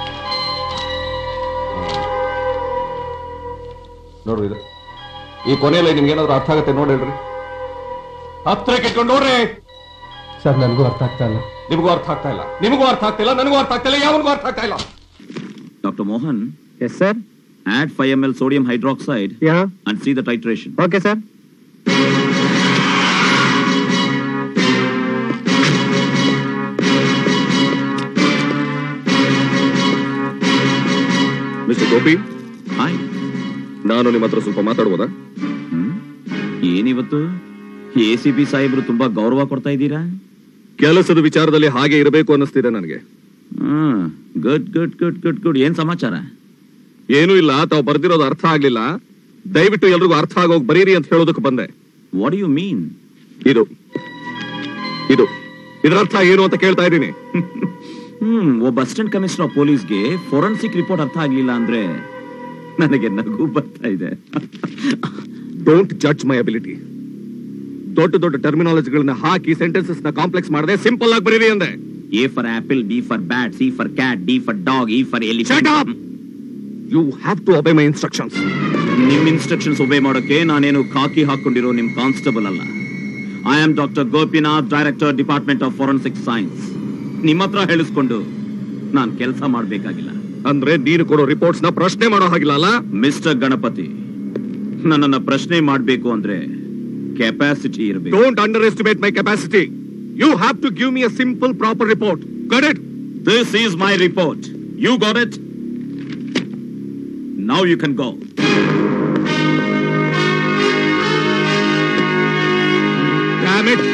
ನೋಡ್ರಿ ಇದು ಈ ಕೊನೆಯಲ್ಲಿ ನಿಮ್ಗೆ ಏನಾದ್ರು ಅರ್ಥ ಆಗುತ್ತೆ ನೋಡಿ ಹೇಳ್ರಿ ಹತ್ರ ಕೆಟ್ಕೊಂಡು ನೋಡ್ರಿ ಸರ್ ನನಗೂ ಅರ್ಥ ಆಗ್ತಾ ಇಲ್ಲ ನಿಮಗೂ ಅರ್ಥ ಆಗ್ತಾ ಇಲ್ಲ ನಿಮಗೂ ಅರ್ಥ ಆಗ್ತಾ ಇಲ್ಲ ನನಗೂ ಅರ್ಥ ಆಗ್ತಾ ಇಲ್ಲ ಯಾವನಿಗೂ ಅರ್ಥ ಆಗ್ತಾ ಇಲ್ಲ doctor Mohan yes sir add 5 ml sodium hydroxide Yeah. and see the titration. Okay sir mister Gopi hi ನಾನು ನಿಮ್ಮ ಹತ್ರ ಸ್ವಲ್ಪ ಮಾತಾಡ್ಬೋದಾ ಏನಿವತ್ತು ಎ ಸಿ ಪಿ ಸಾಹೇಬ್ರು ತುಂಬಾ ಗೌರವ ಕೊಡ್ತಾ ಇದ್ದೀರಾ ಕೆಲಸದ ವಿಚಾರದಲ್ಲಿ ಹಾಗೆ ಇರಬೇಕು ಅನ್ನಿಸ್ತಿದೆ ನನಗೆ ಹ್ಮ್ good good good good good ಏನ್ ಸಮಾಚಾರ ಏನೂ ಇಲ್ಲ ತಾವು ಬರ್ದಿರೋದು ಅರ್ಥ ಆಗ್ಲಿಲ್ಲ ದಯವಿಟ್ಟು ಎಲ್ರಿಗೂ ಅರ್ಥ ಆಗೋಗ್ ಬರೀರಿ ಅಂತ ಹೇಳೋದಕ್ಕೆ ಬಂದೆ ವಾಟ್ ಯು ಮೀನ್ ಇದು ಇದು ಇದರ ಅರ್ಥ ಏನು ಅಂತ ಕೇಳ್ತಾ ಇದ್ದೀನಿ ಹ್ಮ್ ಒಬ್ಬ ಅಸಿಸ್ಟೆಂಟ್ ಕಮಿಷನರ್ ಪೊಲೀಸ್ಗೆ ಫೋರೆನ್ಸಿಕ್ ರಿಪೋರ್ಟ್ ಅರ್ಥ ಆಗ್ಲಿಲ್ಲ ಅಂದ್ರೆ ನನಗೆ ನಗು ಬರ್ತಾ ಇದೆ ಡೋಂಟ್ ಜಡ್ಜ್ ಮೈ ಅಬಿಲಿಟಿ ದೊಡ್ಡ ದೊಡ್ಡ ಟರ್ಮಿನಾಲಜಿಗಳನ್ನ ಹಾಕಿ ಸೆಂಟೆನ್ಸಸ್ ನ ಕಾಂಪ್ಲೆಕ್ಸ್ ಮಾಡದೆ ಸಿಂಪಲ್ ಆಗಿ ಬರೀರಿ ಅಂದೆ A for apple B for bat C for cat D for dog E for ಎಲಿ you have to obey my instructions ನಿಮ್ ಇನ್ಸ್ಟ್ರಕ್ಷನ್ಸ್ ಒಬೇ ಮಾಡೋಕೆ ನಾನೇನು ಖಾಕಿ ಹಾಕೊಂಡಿರೋ ನಿಮ್ ಕಾನ್ಸ್ಟೇಬಲ್ ಅಲ್ಲ I am doctor Gopinath director department of forensic science ನಿಮ್ಮ ಹತ್ರ ಹೇಳಿಸ್ಕೊಂಡು ನಾನ್ ಕೆಲಸ ಮಾಡ್ಬೇಕಾಗಿಲ್ಲ ಅಂದ್ರೆ ನೀನು ಕೊಡೋ ರಿಪೋರ್ಟ್ಸ್ ನ ಪ್ರಶ್ನೆ ಮಾಡೋ ಹಾಗಿಲ್ಲ ಅಲ್ಲ ಮಿಸ್ಟರ್ ಗಣಪತಿ ನನ್ನನ್ನ ಪ್ರಶ್ನೆ ಮಾಡ್ಬೇಕು ಅಂದ್ರೆ ಕೆಪಾಸಿಟಿ ಇರಬೇಕು don't underestimate my capacity you have to give me a simple proper report got it this is my report you got it now you can go Damn it!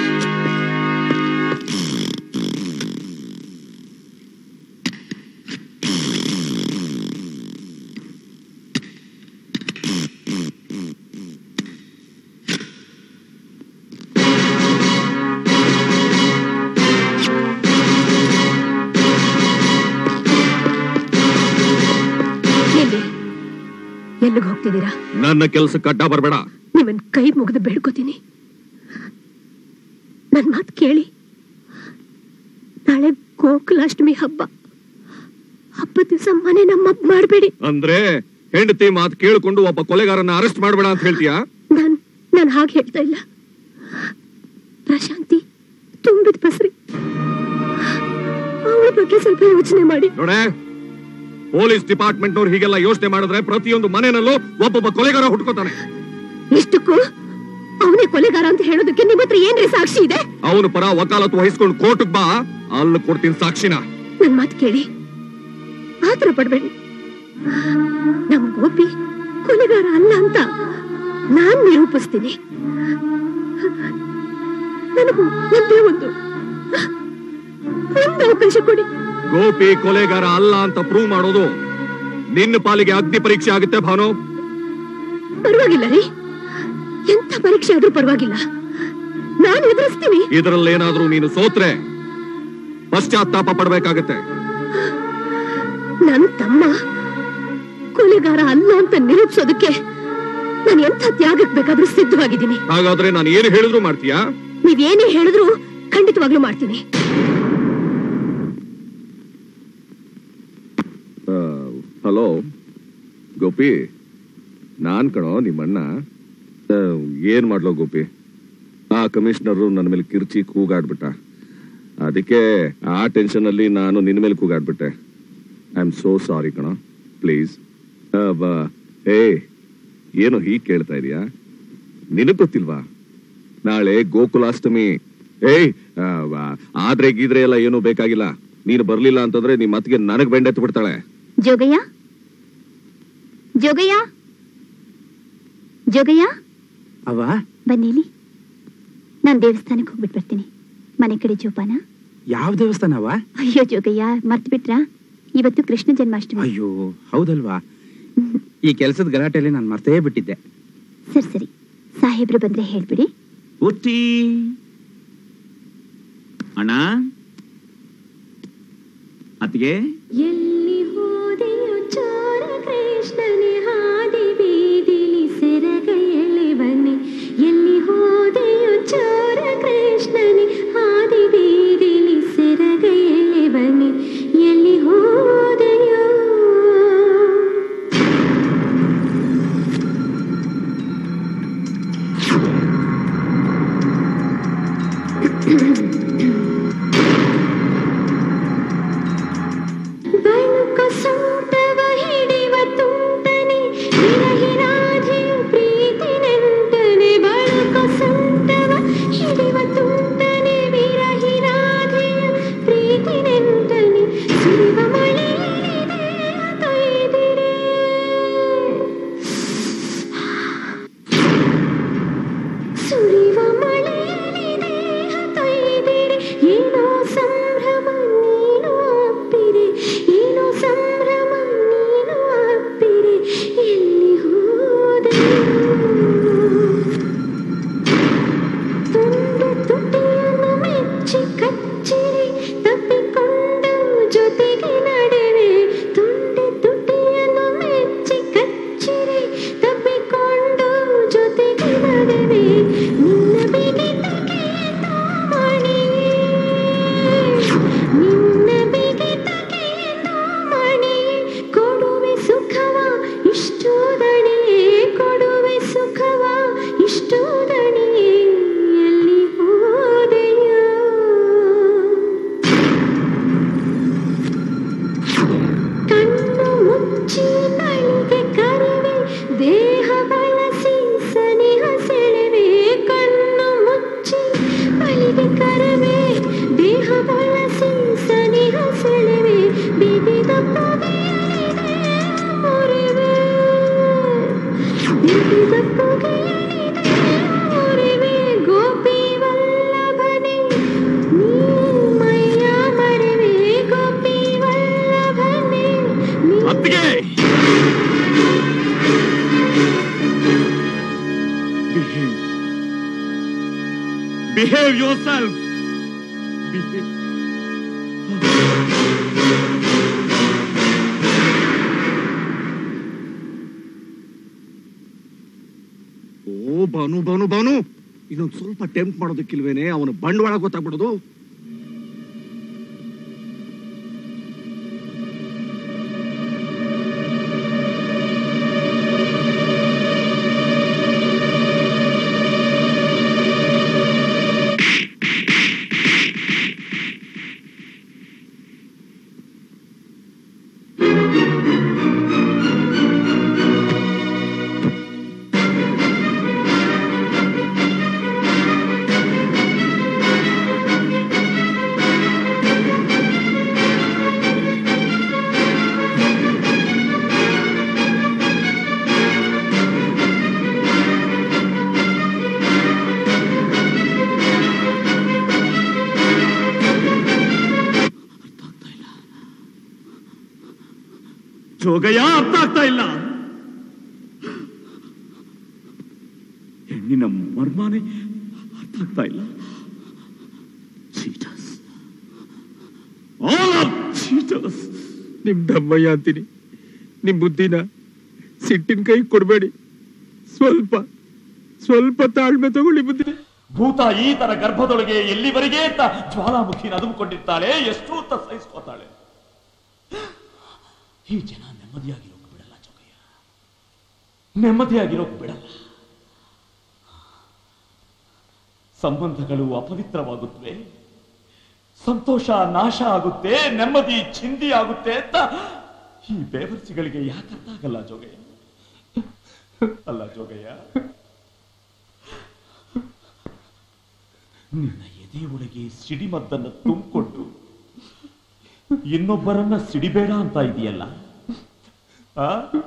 ಎಲ್ಲಿ ಎಲ್ಲಿಗೆ ಹೋಗ್ತಿದ್ದೀರಾ ನನ್ನ ಕೆಲಸಕ್ಕೆ ಅಡ್ಡ ಬರಬೇಡ ನಿಮ್ಮನ್ ಕೈ ಮುಗಿದು ಬೇಡ್ಕೋತೀನಿ ನನ್ ಮಾತು ಕೇಳಿ ನಾಳೆ ಗೋಕುಲಾಷ್ಟಮಿ ಹಬ್ಬ ಹಬ್ಬದ ದಿವಸ ಮನೆ ನಮ್ಮ ಮಾಡಬೇಡಿ ಅಂದ್ರೆ ಹೆಂಡತಿ ಮಾತು ಕೇಳಿಕೊಂಡು ಒಬ್ಬ ಕೊಲೆಗಾರನ ಅರೆಸ್ಟ್ ಮಾಡಬೇಡ ಅಂತ ಹೇಳ್ತೀಯಾ ನಾನ್ ನಾನ್ ಹಾಗೆ ಹೇಳ್ತಾ ಇಲ್ಲ ಪ್ರಶಾಂತಿ ತುಂಬಿದ ಬಸ್ರಿ ಅವಳ ಬಗ್ಗೆ ಸ್ವಲ್ಪ ಯೋಚನೆ ಮಾಡಿ ನೋಡೆ ಪೊಲೀಸ್ ಡಿಪಾರ್ಟ್ಮೆಂಟ್ ನವ್ರು ಹೀಗೆಲ್ಲ ಯೋಚನೆ ಮಾಡಿದ್ರೆ ಪ್ರತಿಯೊಂದು ಮನೆಯಲ್ಲೂ ಒಬ್ಬೊಬ್ಬ ಕೊಲೆಗಾರ ಹುಟ್ಕೋತಾನೆ ಇಷ್ಟಕ್ಕೂ ಅವನೇ ಕೊಲೆಗಾರ ಅಂತ ಹೇಳೋದಕ್ಕೆ ನಿಮ್ಮ ಹತ್ರ ಏನ್ರಿ ಸಾಕ್ಷಿ ಇದೆ ಅವನು ಪರ ವಕಾಲತ್ತು ವಹಿಸ್ಕೊಂಡು ಕೋರ್ಟ್ ಬಾ ಅಲ್ಲಿ ಕೊಡ್ತೀನಿ ಸಾಕ್ಷಿನ ನನ್ ಮಾತು ಕೇಳಿ ಆತರ ಪಡ್ಬೇಡಿ ನಮ್ ಗೋಪಿ ಕೊಲೆಗಾರ ಅಲ್ಲ ಅಂತ ನಾನ್ ನಿರೂಪಿಸ್ತೀನಿ ನನಗೂ ಒಂದೇ ಒಂದು ಒಂದು ಅವಕಾಶ ಕೊಡಿ ಗೋಪಿ ಕೊಲೆಗಾರ ಅಲ್ಲ ಅಂತ ಪ್ರೂವ್ ಮಾಡೋದು ನಿನ್ನ ಪಾಲಿಗೆ ಅಗ್ನಿ ಪರೀಕ್ಷೆ ಆಗುತ್ತೆ ಭಾನು ಪರವಾಗಿಲ್ಲ ರೀ ಎಂತ ಪರೀಕ್ಷೆ ಆದ್ರೂ ಪರವಾಗಿಲ್ಲ ನಾನು ಎದುರಿಸ್ತೀನಿ ಇದರಲ್ಲೇನಾದ್ರೂ ನೀನು ಸೋತ್ರೆ ಪಶ್ಚಾತ್ತಾಪ ಪಡ್ಬೇಕಾಗತ್ತೆ ನನ್ ತಮ್ಮ ಕೊಲೆಗಾರ ಅಲ್ಲ ಅಂತ ನಿರೂಪಿಸೋದಕ್ಕೆ ನಾನು ಎಂಥ ತ್ಯಾಗಕ್ಕೆ ಬೇಕಾದ್ರೂ ಸಿದ್ಧವಾಗಿದ್ದೀನಿ ಹಾಗಾದ್ರೆ ನಾನು ಏನು ಹೇಳಿದ್ರು ಮಾಡ್ತೀಯಾ ನೀವೇನೇ ಹೇಳಿದ್ರು ಖಂಡಿತವಾಗ್ಲೂ ಮಾಡ್ತೀನಿ ಹಲೋ ಗೋಪಿ ನಾನ್ ಕಣೋ ನಿಮ್ಮಣ್ಣ ಆ, ಏನ್ ಮಾಡ್ಲೋ ಗೋಪಿ ಆ ಕಮಿಷನರು ನನ್ನ ಮೇಲೆ ಕಿರ್ಚಿ ಕೂಗಾಡ್ಬಿಟ್ಟ ಅದಕ್ಕೆ ಆ ಟೆನ್ಷನ್ ಅಲ್ಲಿ ನಾನು ನಿನ್ನ ಮೇಲೆ ಕೂಗಾಡ್ಬಿಟ್ಟೆ ಐ ಆಮ್ ಸೋ ಸಾರಿ ಕಣೋ ಪ್ಲೀಸ್ ಏ ಏನು ಹೀಗ್ ಕೇಳ್ತಾ ಇದೀಯಾ ನಿನಗ್ ಗೊತ್ತಿಲ್ವಾ ನಾಳೆ ಗೋಕುಲಾಷ್ಟಮಿ ಏಯ್ ಆ, ವ- ಆದ್ರೆ ಗೀದ್ರೆ ಎಲ್ಲ ಏನೂ ಬೇಕಾಗಿಲ್ಲ ನೀನು ಬರ್ಲಿಲ್ಲ ಅಂತಂದ್ರೆ ನಿಮ್ಮ ಅತ್ತಿಗೆ ನನಗ್ ಬೆಂಡೆತ್ತು ಬಿಡ್ತಾಳೆ ಜೋಗಯ್ಯ ಜೋಗಯ್ಯ ಜೋಗಯ್ಯ ಅವ ಬನ್ನಿಲಿ ನಾನು ದೇವಸ್ಥಾನಕ್ಕೆ ಹೋಗ್ಬಿಟ್ಟು ಬರ್ತೀನಿ ಮನೆ ಕಡೆ ಜೋಪಾನ ಯಾವ ದೇವಸ್ಥಾನವ ಅಯ್ಯೋ ಜೋಗಯ್ಯ ಮರ್ತು ಬಿಟ್ರಾ ಇವತ್ತು ಕೃಷ್ಣ ಜನ್ಮಾಷ್ಟಮಿ ಅಯ್ಯೋ ಹೌದಲ್ವಾ ಈ ಕೆಲಸದ ಗಲಾಟೆಯಲ್ಲಿ ನಾನು ಮರ್ತೇ ಬಿಟ್ಟಿದ್ದೆ ಸರಿ ಸರಿ ಸಾಹೇಬ್ರು ಬಂದ್ರೆ ಹೇಳ್ಬಿಡಿ ಹುಟ್ಟಿ ಅಣ್ಣ ಅತ್ತಿಗೆ ಎಲ್ಲಿ ಹೋದೆಯು ಚೋರ ಕೃಷ್ಣನೆ ಹಾದಿ ಬೀದಿಲಿ ಸೆರಗ ಎಳೆವನೆ ಎಲ್ಲಿ ಹೋದೆಯು ಚೋರ ಕೃಷ್ಣನೆ ಹಾದಿ ಬೀದಿಲಿ ಸೆರಗ ಎಳೆವನೆ ಎಲ್ಲಿ ಹೋದೆಯೋ ಬಳುಕ ಸೂಟವ ಹಿಡಿವ ತುಂಟನೆ ಬಿಹೇವ್ ಯೋರ್ ಸೆಲ್ಫ್ ಓ ಬಾನು ಬಾನು ಬಾನು ಇದೊಂದು ಸ್ವಲ್ಪ ಟೆಂಪ್ಟ್ ಮಾಡೋದಕ್ಕಿಲ್ವೇನೆ ಅವನ ಬಂಡವಾಳ ಗೊತ್ತಾಗ್ಬಿಡೋದು ಜೋಗಯ್ಯ ಅರ್ಥ ಆಗ್ತಾ ಇಲ್ಲ ಹೆಣ್ಣಿನ ಮರ್ಮಾನೆ ಅರ್ಥ ಆಗ್ತಾ ಇಲ್ಲ Cheaters. All are cheaters. ನಿಮ್ ದಮ್ಮಯ್ಯ ಅಂತೀನಿ ನಿಮ್ ಬುದ್ಧಿನ ಸಿಟ್ಟಿನ ಕೈ ಕೊಡ್ಬೇಡಿ ಸ್ವಲ್ಪ ಸ್ವಲ್ಪ ತಾಳ್ಮೆ ತಗೊಳ್ಳಿ ಬುದ್ಧಿನ ಭೂತ ಈ ತರ ಗರ್ಭದೊಳಗೆ ಎಲ್ಲಿವರೆಗೆ ಅಂತ ಜ್ವಾಲಾಮುಖಿ ನದುಕೊಂಡಿರ್ತಾಳೆ ಎಷ್ಟು ಅಂತ ಸಹಿಸ್ಕೋತಾಳೆ ಈ ಜನ ನೆಮ್ಮದಿಯಾಗಿರೋಕ್ ಬಿಡಲ್ಲ ಜೋಗಯ್ಯ ನೆಮ್ಮದಿಯಾಗಿರೋಕ್ ಬಿಡಲ್ಲ ಸಂಬಂಧಗಳು ಅಪವಿತ್ರವಾಗುತ್ತವೆ ಸಂತೋಷ ನಾಶ ಆಗುತ್ತೆ ನೆಮ್ಮದಿ ಚಿಂದಿ ಆಗುತ್ತೆ ಅಂತ ಈ ಬೇವರ್ಸಿಗಳಿಗೆ ಯಾಕೆ ಅರ್ಥ ಆಗಲ್ಲ ಜೋಗಯ್ಯ ಅಲ್ಲ ಜೋಗಯ್ಯ ನಿನ್ನ ಎದೆ ಒಳಗೆ ಸಿಡಿಮದ್ದನ್ನು ತುಂಬಿಕೊಂಡು ಇನ್ನೊಬ್ಬರನ್ನ ಸಿಡಿಬೇಡ ಅಂತ ಇದೆಯಲ್ಲ ಆ?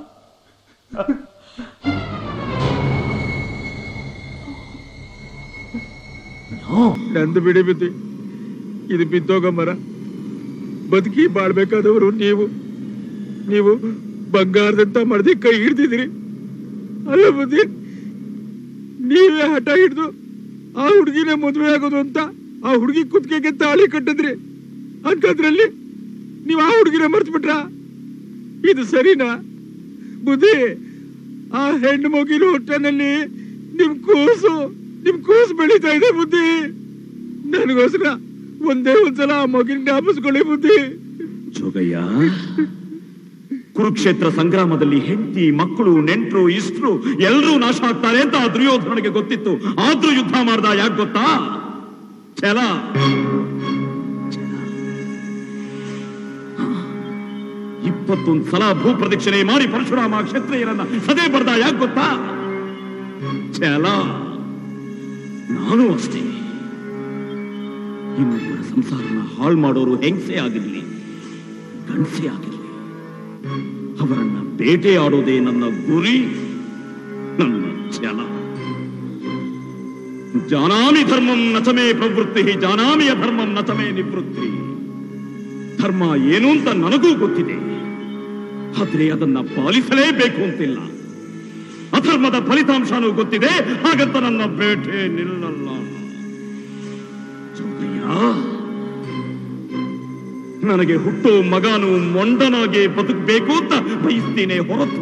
ನಂದು ಬಿಡಿ ಬುದ್ಧಿ ಇದು ಬಿದ್ದೋಗ ಮರ ಬದುಕಿ ಬಾಳ್ಬೇಕಾದವರು ನೀವು ನೀವು ಬಂಗಾರದಂತ ಮರದಿ ಕೈ ಹಿಡ್ದಿದ್ದೀರಿ ಅಲ್ಲ ಬುದ್ಧಿ ನೀವೇ ಹಠ ಹಿಡ್ದು ಆ ಹುಡುಗಿನೇ ಮದುವೆ ಆಗೋದು ಅಂತ ಆ ಹುಡುಗಿ ಕುತ್ತಿಗೆಗೆ ತಾಳಿ ಕಟ್ಟಿದ್ರಿ ಅಂಕದ್ರಲ್ಲಿ ನೀವು ಆ ಹುಡುಗಿನ ಮರ್ತು ಬಿಟ್ರ ಇದು ಸರಿನಾ ಬುದ್ಧಿ ಆ ಹೆಣ್ಣು ಮಗಿನ ಹೊಟ್ಟೆನಲ್ಲಿ ನಿಮ್ ಕೂಸು ನಿಮ್ ಕೂಸು ಬೆಳೀತಾ ಇದೆ ಬುದ್ಧಿ ನನಗೋಸ್ಕರ ಒಂದೇ ಒಂದ್ಸಲ ಆ ಮಗಿನ ಜ್ಞಾಪಿಸ್ಕೊಳ್ಳಿ ಬುದ್ಧಿ ಜೋಗಯ್ಯ ಕುರುಕ್ಷೇತ್ರ ಸಂಗ್ರಾಮದಲ್ಲಿ ಹೆಂಡತಿ ಮಕ್ಕಳು ನೆಂಟರು ಇಷ್ಟರು ಎಲ್ಲರೂ ನಾಶ ಆಗ್ತಾರೆ ಅಂತ ಆ ದುರ್ಯೋಧನಿಗೆ ಗೊತ್ತಿತ್ತು ಆದ್ರೂ ಯುದ್ಧ ಮಾಡ್ದ ಯಾಕೆ ಗೊತ್ತಾ ಛಲ ಛಲ. ಇಪ್ಪತ್ತೊಂದು ಸಲ ಭೂ ಪ್ರದಕ್ಷಿಣೆ ಮಾಡಿ ಪರಶುರಾಮ ಕ್ಷತ್ರಿಯರನ್ನ ಸದೇ ಬರ್ದ ಯಾಕೆ ಗೊತ್ತಾ ಛಲ ನಾನು ಅಷ್ಟೇ ಇನ್ನೊಬ್ಬರ ಸಂಸಾರನ ಹಾಳು ಮಾಡೋರು ಹೆಂಗಸೇ ಆಗಿರ್ಲಿ ಗಂಡಸೇ ಆಗಿರ್ಲಿ ಅವರನ್ನ ಬೇಟೆಯಾಡೋದೇ ನನ್ನ ಗುರಿ ನನ್ನ ಛಲ ಜಾನಾಮಿ ಧರ್ಮಂ ನಚಮೇ ಪ್ರವೃತ್ತಿ ಜಾನಾಮಿಯ ಧರ್ಮಂ ನಚಮೇ ನಿವೃತ್ತಿ ಧರ್ಮ ಏನು ಅಂತ ನನಗೂ ಗೊತ್ತಿದೆ ಆದ್ರೆ ಅದನ್ನ ಪಾಲಿಸಲೇಬೇಕು ಅಂತಿಲ್ಲ ಅಧರ್ಮದ ಫಲಿತಾಂಶನೂ ಗೊತ್ತಿದೆ ಹಾಗಂತ ನನ್ನ ಬೇಟೆ ನಿಲ್ಲಲ್ಲ ಜೋಗಯ್ಯ ನನಗೆ ಹುಟ್ಟೋ ಮಗನು ಮೊಂಡನಾಗಿ ಬದುಕಬೇಕು ಅಂತ ಬಯಸ್ತೀನಿ ಹೊರತು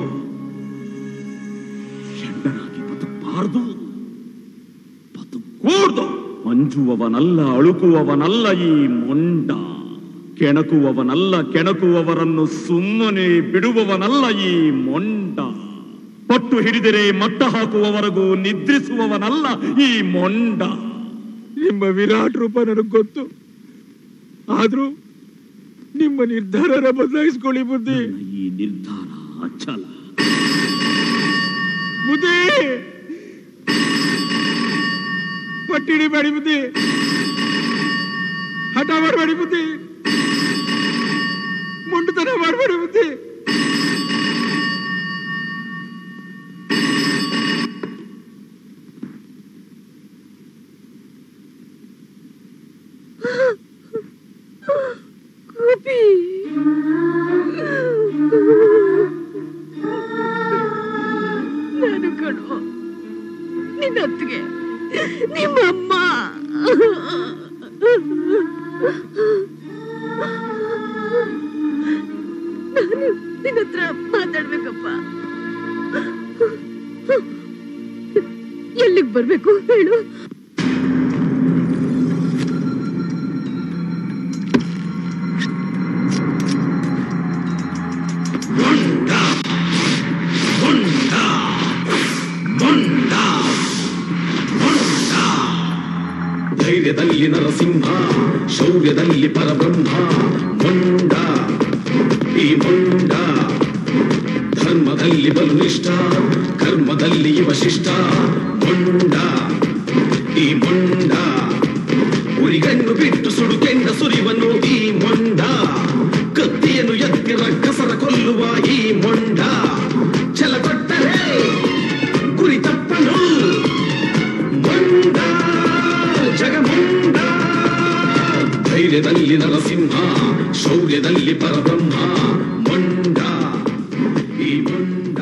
ಹೆಂಡನಾಗಿ ಬದುಕಬಾರ್ದು ಬದುಕೂಡ್ದು ಮಂಜುವವನಲ್ಲ ಅಳುಕುವವನಲ್ಲ ಈ ಮೊಂಡ ಕೆಣಕುವವನಲ್ಲ ಕೆಣಕುವವರನ್ನು ಸುಮ್ಮನೆ ಬಿಡುವವನಲ್ಲ ಈ ಮೊಂಡ ಪಟ್ಟು ಹಿಡಿದರೆ ಮಟ್ಟ ಹಾಕುವವರೆಗೂ ನಿದ್ರಿಸುವವನಲ್ಲ ಈ ಮೊಂಡ ನಿಮ್ಮ ವಿರಾಟ್ ರೂಪ ನನಗೆ ಗೊತ್ತು ಆದ್ರೂ ನಿಮ್ಮ ನಿರ್ಧಾರನ ಬದಲಾಯಿಸ್ಕೊಳ್ಳಿ ಬುದ್ಧಿ ಈ ನಿರ್ಧಾರ ಅಚಲ ಬುದ್ಧಿ ಪಟ್ಟಿಡಿ ಬೇಡಿ ಬುದ್ಧಿ ಹಠ ಮಾಡಬೇಡಿ ಬುದ್ಧಿ ಮುಂಡುತನ ಮಾಡಬೇಡಿ ಬುದ್ಧಿ ಗೋಪಿ ನಾನು ಕಣೋ ನಿನ್ನ ಅತ್ತಿಗೆ ನಿಮ್ಮಮ್ಮ ನಾನು ನಿನ್ನ ಹತ್ರ ಮಾತಾಡ್ಬೇಕಪ್ಪ ಎಲ್ಲಿಗೆ ಬರ್ಬೇಕು ಹೇಳು ಧೈರ್ಯದಲ್ಲಿ ನರಸಿಂಹ ಶೌರ್ಯದಲ್ಲಿ ಪರಬ್ರಹ್ಮ ಮೊಂಡ ಈ ಮೊಂಡ ಧರ್ಮದಲ್ಲಿ ಬಲುನಿಷ್ಠ ಕರ್ಮದಲ್ಲಿ ಇವ ಶಿಷ್ಟ ಮೊಂಡ ಈ ಮೊಂಡ ಉರಿಗಣ್ಣು ಬಿಟ್ಟು ಸುಡುಕೆಂಡ ಸುರಿವನು ಈ ಮೊಂಡ ಕತ್ತಿಯನ್ನು ಎತ್ತಿ ರಕ್ಕಸರ ಕೊಲ್ಲುವ ಈ ಮೊಂಡ ಛಲ ಕೊಟ್ಟರೆ ಗುರಿ ತಪ್ಪನು ಮೊಂಡ ಜಗಮುಂಡ ಧೈರ್ಯದಲ್ಲಿ ನರಸಿಂಹ ಶೌರ್ಯದಲ್ಲಿ ಪರಬ್ರಹ್ಮ ಮೊಂಡ ಈ ಮೊಂಡ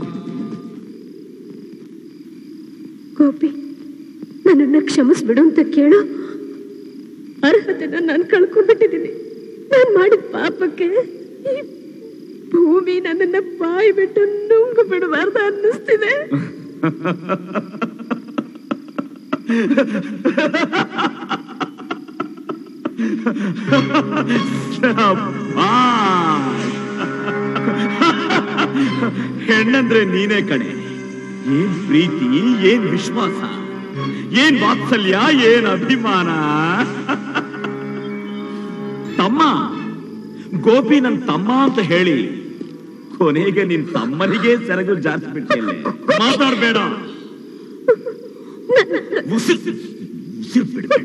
ಗೋಪಿ ನನ್ನನ್ನ ಕ್ಷಮಿಸ್ಬಿಡು ಅಂತ ಕೇಳು ಅರ್ಹತೆನ ನಾನು ಕಳ್ಕೊಂಡ್ಬಿಟ್ಟಿದ್ದೀನಿ ನಾನು ಮಾಡಿದ ಪಾಪಕ್ಕೆ ಈ ಭೂಮಿ ನನ್ನನ್ನ ಬಾಯಿ ಬಿಟ್ಟು ನುಂಗು ಬಿಡಬಾರ್ದು ಅನ್ನಿಸ್ತಿದೆ ಹೆಣ್ಣಂದ್ರೆ ನೀನೇ ಕಣೆ ಏನ್ ಪ್ರೀತಿ ಏನ್ ವಿಶ್ವಾಸ ಏನ್ ವಾತ್ಸಲ್ಯ ಏನ್ ಅಭಿಮಾನ ತಮ್ಮ ಗೋಪಿ ನನ್ ತಮ್ಮ ಅಂತ ಹೇಳಿ ಕೊನೆಗೆ ನಿನ್ ತಮ್ಮನಿಗೆ ಸೆರಗು ಜಾರಿಸ್ಬಿಟ್ಟಿಲ್ಲ ಮಾತಾಡ್ಬೇಡ ಉಸಿರ್ ಉಸಿರ್ ಬಿಡ್ಬೇಡ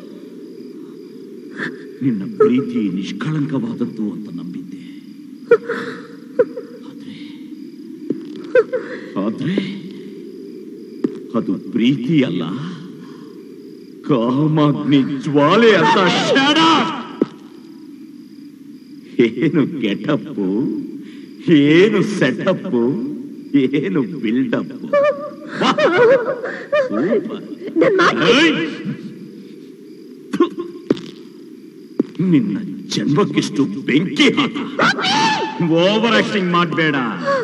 ನಿನ್ನ ಪ್ರೀತಿ ನಿಷ್ಕಳಂಕವಾದದ್ದು ಅಂತ ನಂಬಿದ್ದೆ ಆದ್ರೆ ಅದು ಪ್ರೀತಿ ಅಲ್ಲ ಕಾಮಾಗ್ನಿ ಜ್ವಾಲೆ ಅಂತ ಶಡ ಏನು ಗೆಟಪ್ಪು ಏನು ಸೆಟಪ್ಪು ಏನು ಬಿಲ್ಡಪ್ ನಿನ್ನ ಜನ್ಮಕ್ಕಿಷ್ಟು ಬೆಂಕಿ ಓವರ್ ಆಕ್ಟಿಂಗ್ ಮಾಡಬೇಡ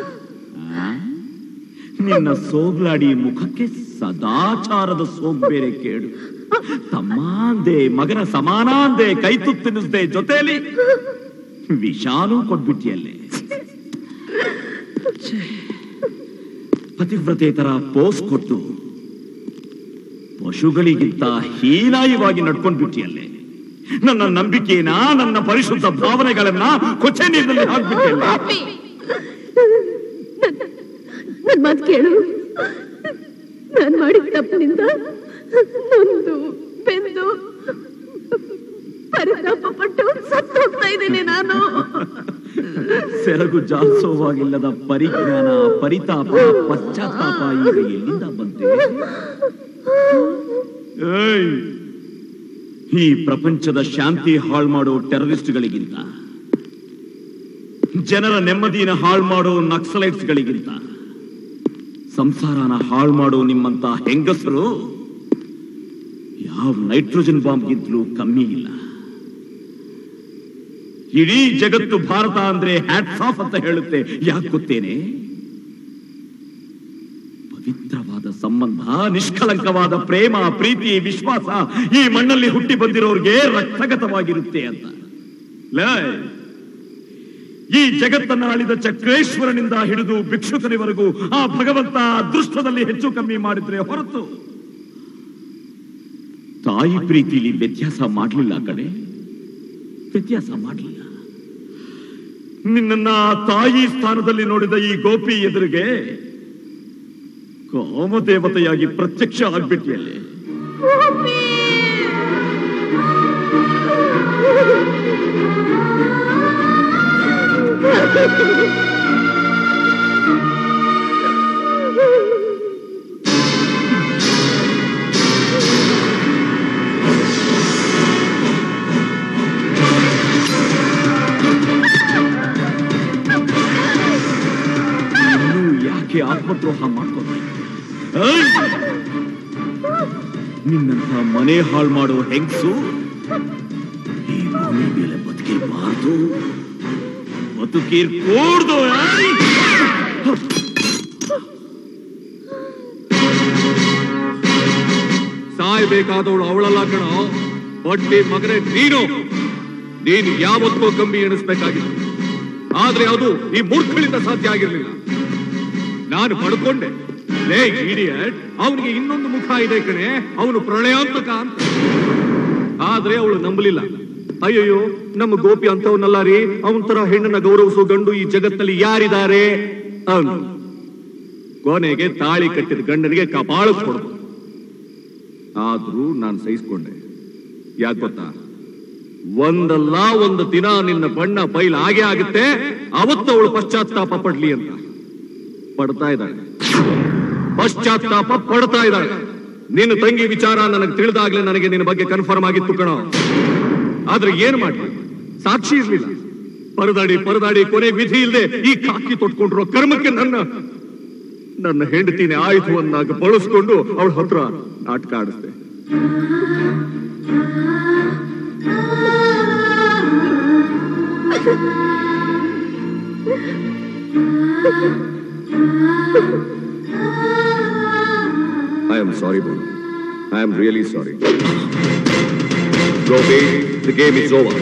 ನಿನ್ನ ಸೋಗ್ಲಾಡಿ ಮುಖಕ್ಕೆ ಸದಾಚಾರದ ಸೋಗ್ ಬೇರೆ ಕೇಳು ತಮ್ಮಾಂದೆ ಮಗನ ಸಮಾನಾಂದೆ ಕೈ ತುತ್ತಿನಿಸ್ದೆ ಜೊತೆಲಿ ವಿಷಾನು ಕೊಟ್ಬಿಟ್ಟಿಯಲ್ಲೇ ಪತಿವ್ರತೆ ತರ ಪೋಸ್ ಕೊಟ್ಟು ಪಶುಗಳಿಗಿಂತ ಹೀನಾಯವಾಗಿ ನಡ್ಕೊಂಡ್ಬಿಟ್ಟಿಯಲ್ಲೇ ನನ್ನ ನಂಬಿಕೆನ ನನ್ನ ಪರಿಶುದ್ಧ ಭಾವನೆಗಳನ್ನ ಕೊಚ್ಚೆ ನೀರಿನಲ್ಲಿ ಹಾಕ್ಬಿಟ್ಟಿಯಲ್ಲ ನನ್ ಮಾತು ಕೇಳು ನಾನ್ ಮಾಡಿದ ತಪ್ಪಿನಿಂದ ನೊಂದು ಬೆಂದು ಪರಿತಾಪ ಪಟ್ಟು ಸತ್ತು ಹೋಗ್ತಾ ಇದ್ದೀನಿ ನಾನು ಸೆರಗು ಜಾಲ್ಸೋವಾಗಿಲ್ಲದ ಪರಿಜ್ಞಾನ ಪರಿತಾಪ ಪಶ್ಚಾತ್ತಾಪ ಈಗ ಎಲ್ಲಿಂದ ಬಂತೆ ಏಯ್! ಈ ಪ್ರಪಂಚದ ಶಾಂತಿ ಹಾಳು ಮಾಡೋ ಟೆರರಿಸ್ಟ್ಗಳಿಗಿಂತ ಜನರ ನೆಮ್ಮದಿನ ಹಾಳು ಮಾಡೋ ನಕ್ಸಲೈಟ್ಸ್ಗಳಿಗಿಂತ ಸಂಸಾರನ ಹಾಳು ಮಾಡೋ ನಿಮ್ಮಂತ ಹೆಂಗಸರು ಯಾವ ನೈಟ್ರೋಜನ್ ಬಾಂಬ್ಗಿಂತಲೂ ಕಮ್ಮಿ ಇಲ್ಲ ಇಡೀ ಜಗತ್ತು ಭಾರತ ಅಂದ್ರೆ ಹ್ಯಾಟ್ಸ್ ಆಫ್ ಅಂತ ಹೇಳುತ್ತೆ ಯಾಕೆ ಗೊತ್ತೇನೆ ಪವಿತ್ರವಾದ ಸಂಬಂಧ ನಿಷ್ಕಳಂಕವಾದ ಪ್ರೇಮ ಪ್ರೀತಿ ವಿಶ್ವಾಸ ಈ ಮಣ್ಣಲ್ಲಿ ಹುಟ್ಟಿ ಬಂದಿರೋರ್ಗೆ ರಕ್ತಗತವಾಗಿರುತ್ತೆ ಅಂತ ಲೇ, ಈ ಜಗತ್ತನ್ನ ಆಳಿದ ಚಕ್ರೇಶ್ವರನಿಂದ ಹಿಡಿದು ಭಿಕ್ಷುಕನಿವರೆಗೂ ಆ ಭಗವಂತ ಅದೃಷ್ಟದಲ್ಲಿ ಹೆಚ್ಚು ಕಮ್ಮಿ ಮಾಡಿದ್ರೆ ಹೊರತು ತಾಯಿ ಪ್ರೀತಿಲಿ ವ್ಯತ್ಯಾಸ ಮಾಡಲಿಲ್ಲ ಕಡೆ ವ್ಯತ್ಯಾಸ ಮಾಡಲಿಲ್ಲ ನಿನ್ನ ತಾಯಿ ಸ್ಥಾನದಲ್ಲಿ ನೋಡಿದ ಈ ಗೋಪಿ ಎದುರಿಗೆ ಕಾಮದೇವತೆಯಾಗಿ ಪ್ರತ್ಯಕ್ಷ ಆಗ್ಬಿಟ್ಟಿಯಲ್ಲಿ ಇನ್ನೂ ಯಾಕೆ ಆತ್ಮದ್ರೋಹ ಮಾಡ್ಕೊಂಡು ನಿನ್ನಂತ ಮನೆ ಹಾಳು ಮಾಡೋ ಹೆಂಗಸು ಈ ಭೂಮಿ ಮೇಲೆ ಬದುಕಿರಬಾರ್ದು ಬದುಕಿರ್ಕೂಡ್ದು ಸಾಯ್ಬೇಕಾದವಳು ಅವಳಲ್ಲ ಕಣ ಹೊಟ್ಟೆ ಮಗನೇ ನೀನು ನೀನು ಯಾವತ್ತೋ ಕಂಬಿ ಎಣಿಸ್ಬೇಕಾಗಿತ್ತು ಆದ್ರೆ ಅದು ಈ ಮೂರ್ಖಳಿಂದ ಸಾಧ್ಯ ಆಗಿರ್ಲಿಲ್ಲ ನಾನು ಪಡ್ಕೊಂಡೆ ಲೇ ಇಡಿಯಟ್ ಅವನಿಗೆ ಇನ್ನೊಂದು ಮುಖ ಇದೆ ಕಣೆ ಅವನು ಪ್ರಳಯಾಂತಕ ಅಂತ ಆದ್ರೆ ಅವಳು ನಂಬಲಿಲ್ಲ ಅಯ್ಯಯ್ಯೋ ನಮ್ಮ ಗೋಪಿ ಅಂತವನಲ್ಲ ರೀ ಅವನ ತರ ಹೆಣ್ಣನ್ನ ಗೌರವಿಸೋ ಗಂಡು ಈ ಜಗತ್ತಲ್ಲಿ ಯಾರಿದ್ದಾರೆ ಅವನು ಕೊನೆಗೆ ತಾಳಿ ಕಟ್ಟಿದ ಗಂಡನಿಗೆ ಕಪಾಳ ಕೊಡ್ದು ಆದ್ರೂ ನಾನು ಸಹಿಸ್ಕೊಂಡೆ ಯಾಕೆ ಗೊತ್ತಾ ಒಂದಲ್ಲ ಒಂದು ದಿನ ನಿನ್ನ ಬಣ್ಣ ಬಯಲು ಹಾಗೆ ಆಗುತ್ತೆ ಅವತ್ತು ಅವಳು ಪಶ್ಚಾತ್ತಾಪ ಪಡ್ಲಿ ಅಂತ ಪಡ್ತಾ ಇದ್ದಾಳೆ ಪಶ್ಚಾತ್ತಾಪ ಪಡ್ತಾ ಇದ್ದಾಳೆ ನಿನ್ನ ತಂಗಿ ವಿಚಾರ ನನಗೆ ತಿಳಿದಾಗ್ಲೇ ನನಗೆ ನಿನ್ನ ಬಗ್ಗೆ ಕನ್ಫರ್ಮ್ ಆಗಿತ್ತು ಕಣೋ ಆದ್ರೆ ಏನ್ ಮಾಡ್ಲಿ ಸಾಕ್ಷಿ ಇರ್ಲಿಲ್ಲ ಪರದಾಡಿ ಪರದಾಡಿ ಕೊನೆ ವಿಧಿ ಇಲ್ಲದೆ ಈ ಕಾಕಿ ತೊಟ್ಕೊಂಡಿರೋ ಕರ್ಮಕ್ಕೆ ನನ್ನ ನನ್ನ ಹೆಂಡತಿನೇ ಆಯ್ತು ಅಂದಾಗ ಬಳಸ್ಕೊಂಡು ಅವಳ ಹತ್ರ ನಾಟಕ ಆಡಿಸ್ದೆ I am sorry, Bono. I am really sorry. Gopi, the game is over.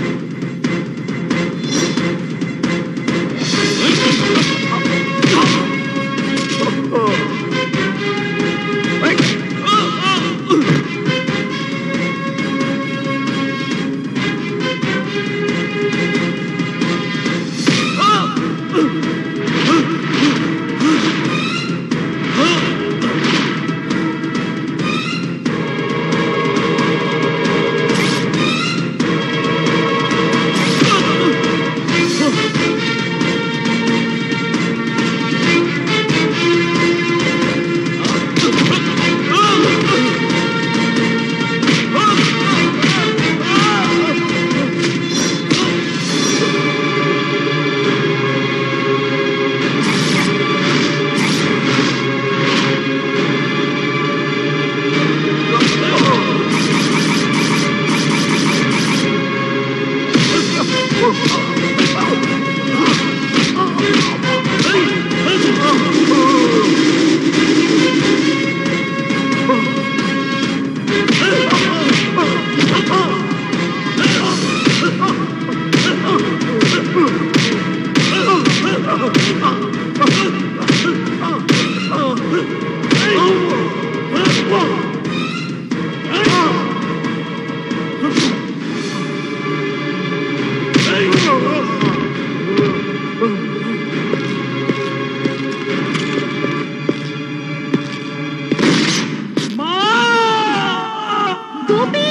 Gopi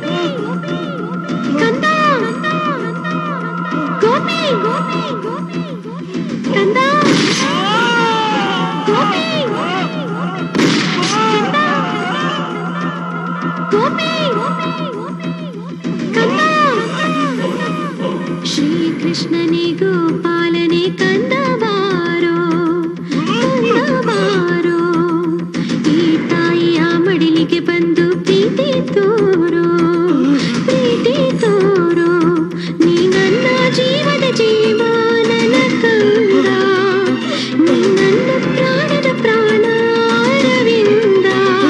ಕಂದ ಗೋಪಿ ಕಂದ ಗೋಪಿ ಗೋಪಿ ಕಂದ ಶ್ರೀಕೃಷ್ಣನೇ ಗೋಪಾಲನೆ ಕಂದ ಬಾರೋ ಕಂದ ಬಾರೋ ಈ ತಾಯಿಯ ಮಡಿಲಿಗೆ ಬಂದು ಪ್ರೀತಿ ತೋರೋ ಪ್ರೀತಿ ತೋರೋ ನೀ ನನ್ನ ಜೀವದ ಜೀವ ನನ್ನ ಕಂದ ನೀ ನನ್ನ ಪ್ರಾಣದ ಪ್ರಾಣ ಅರವಿಂದ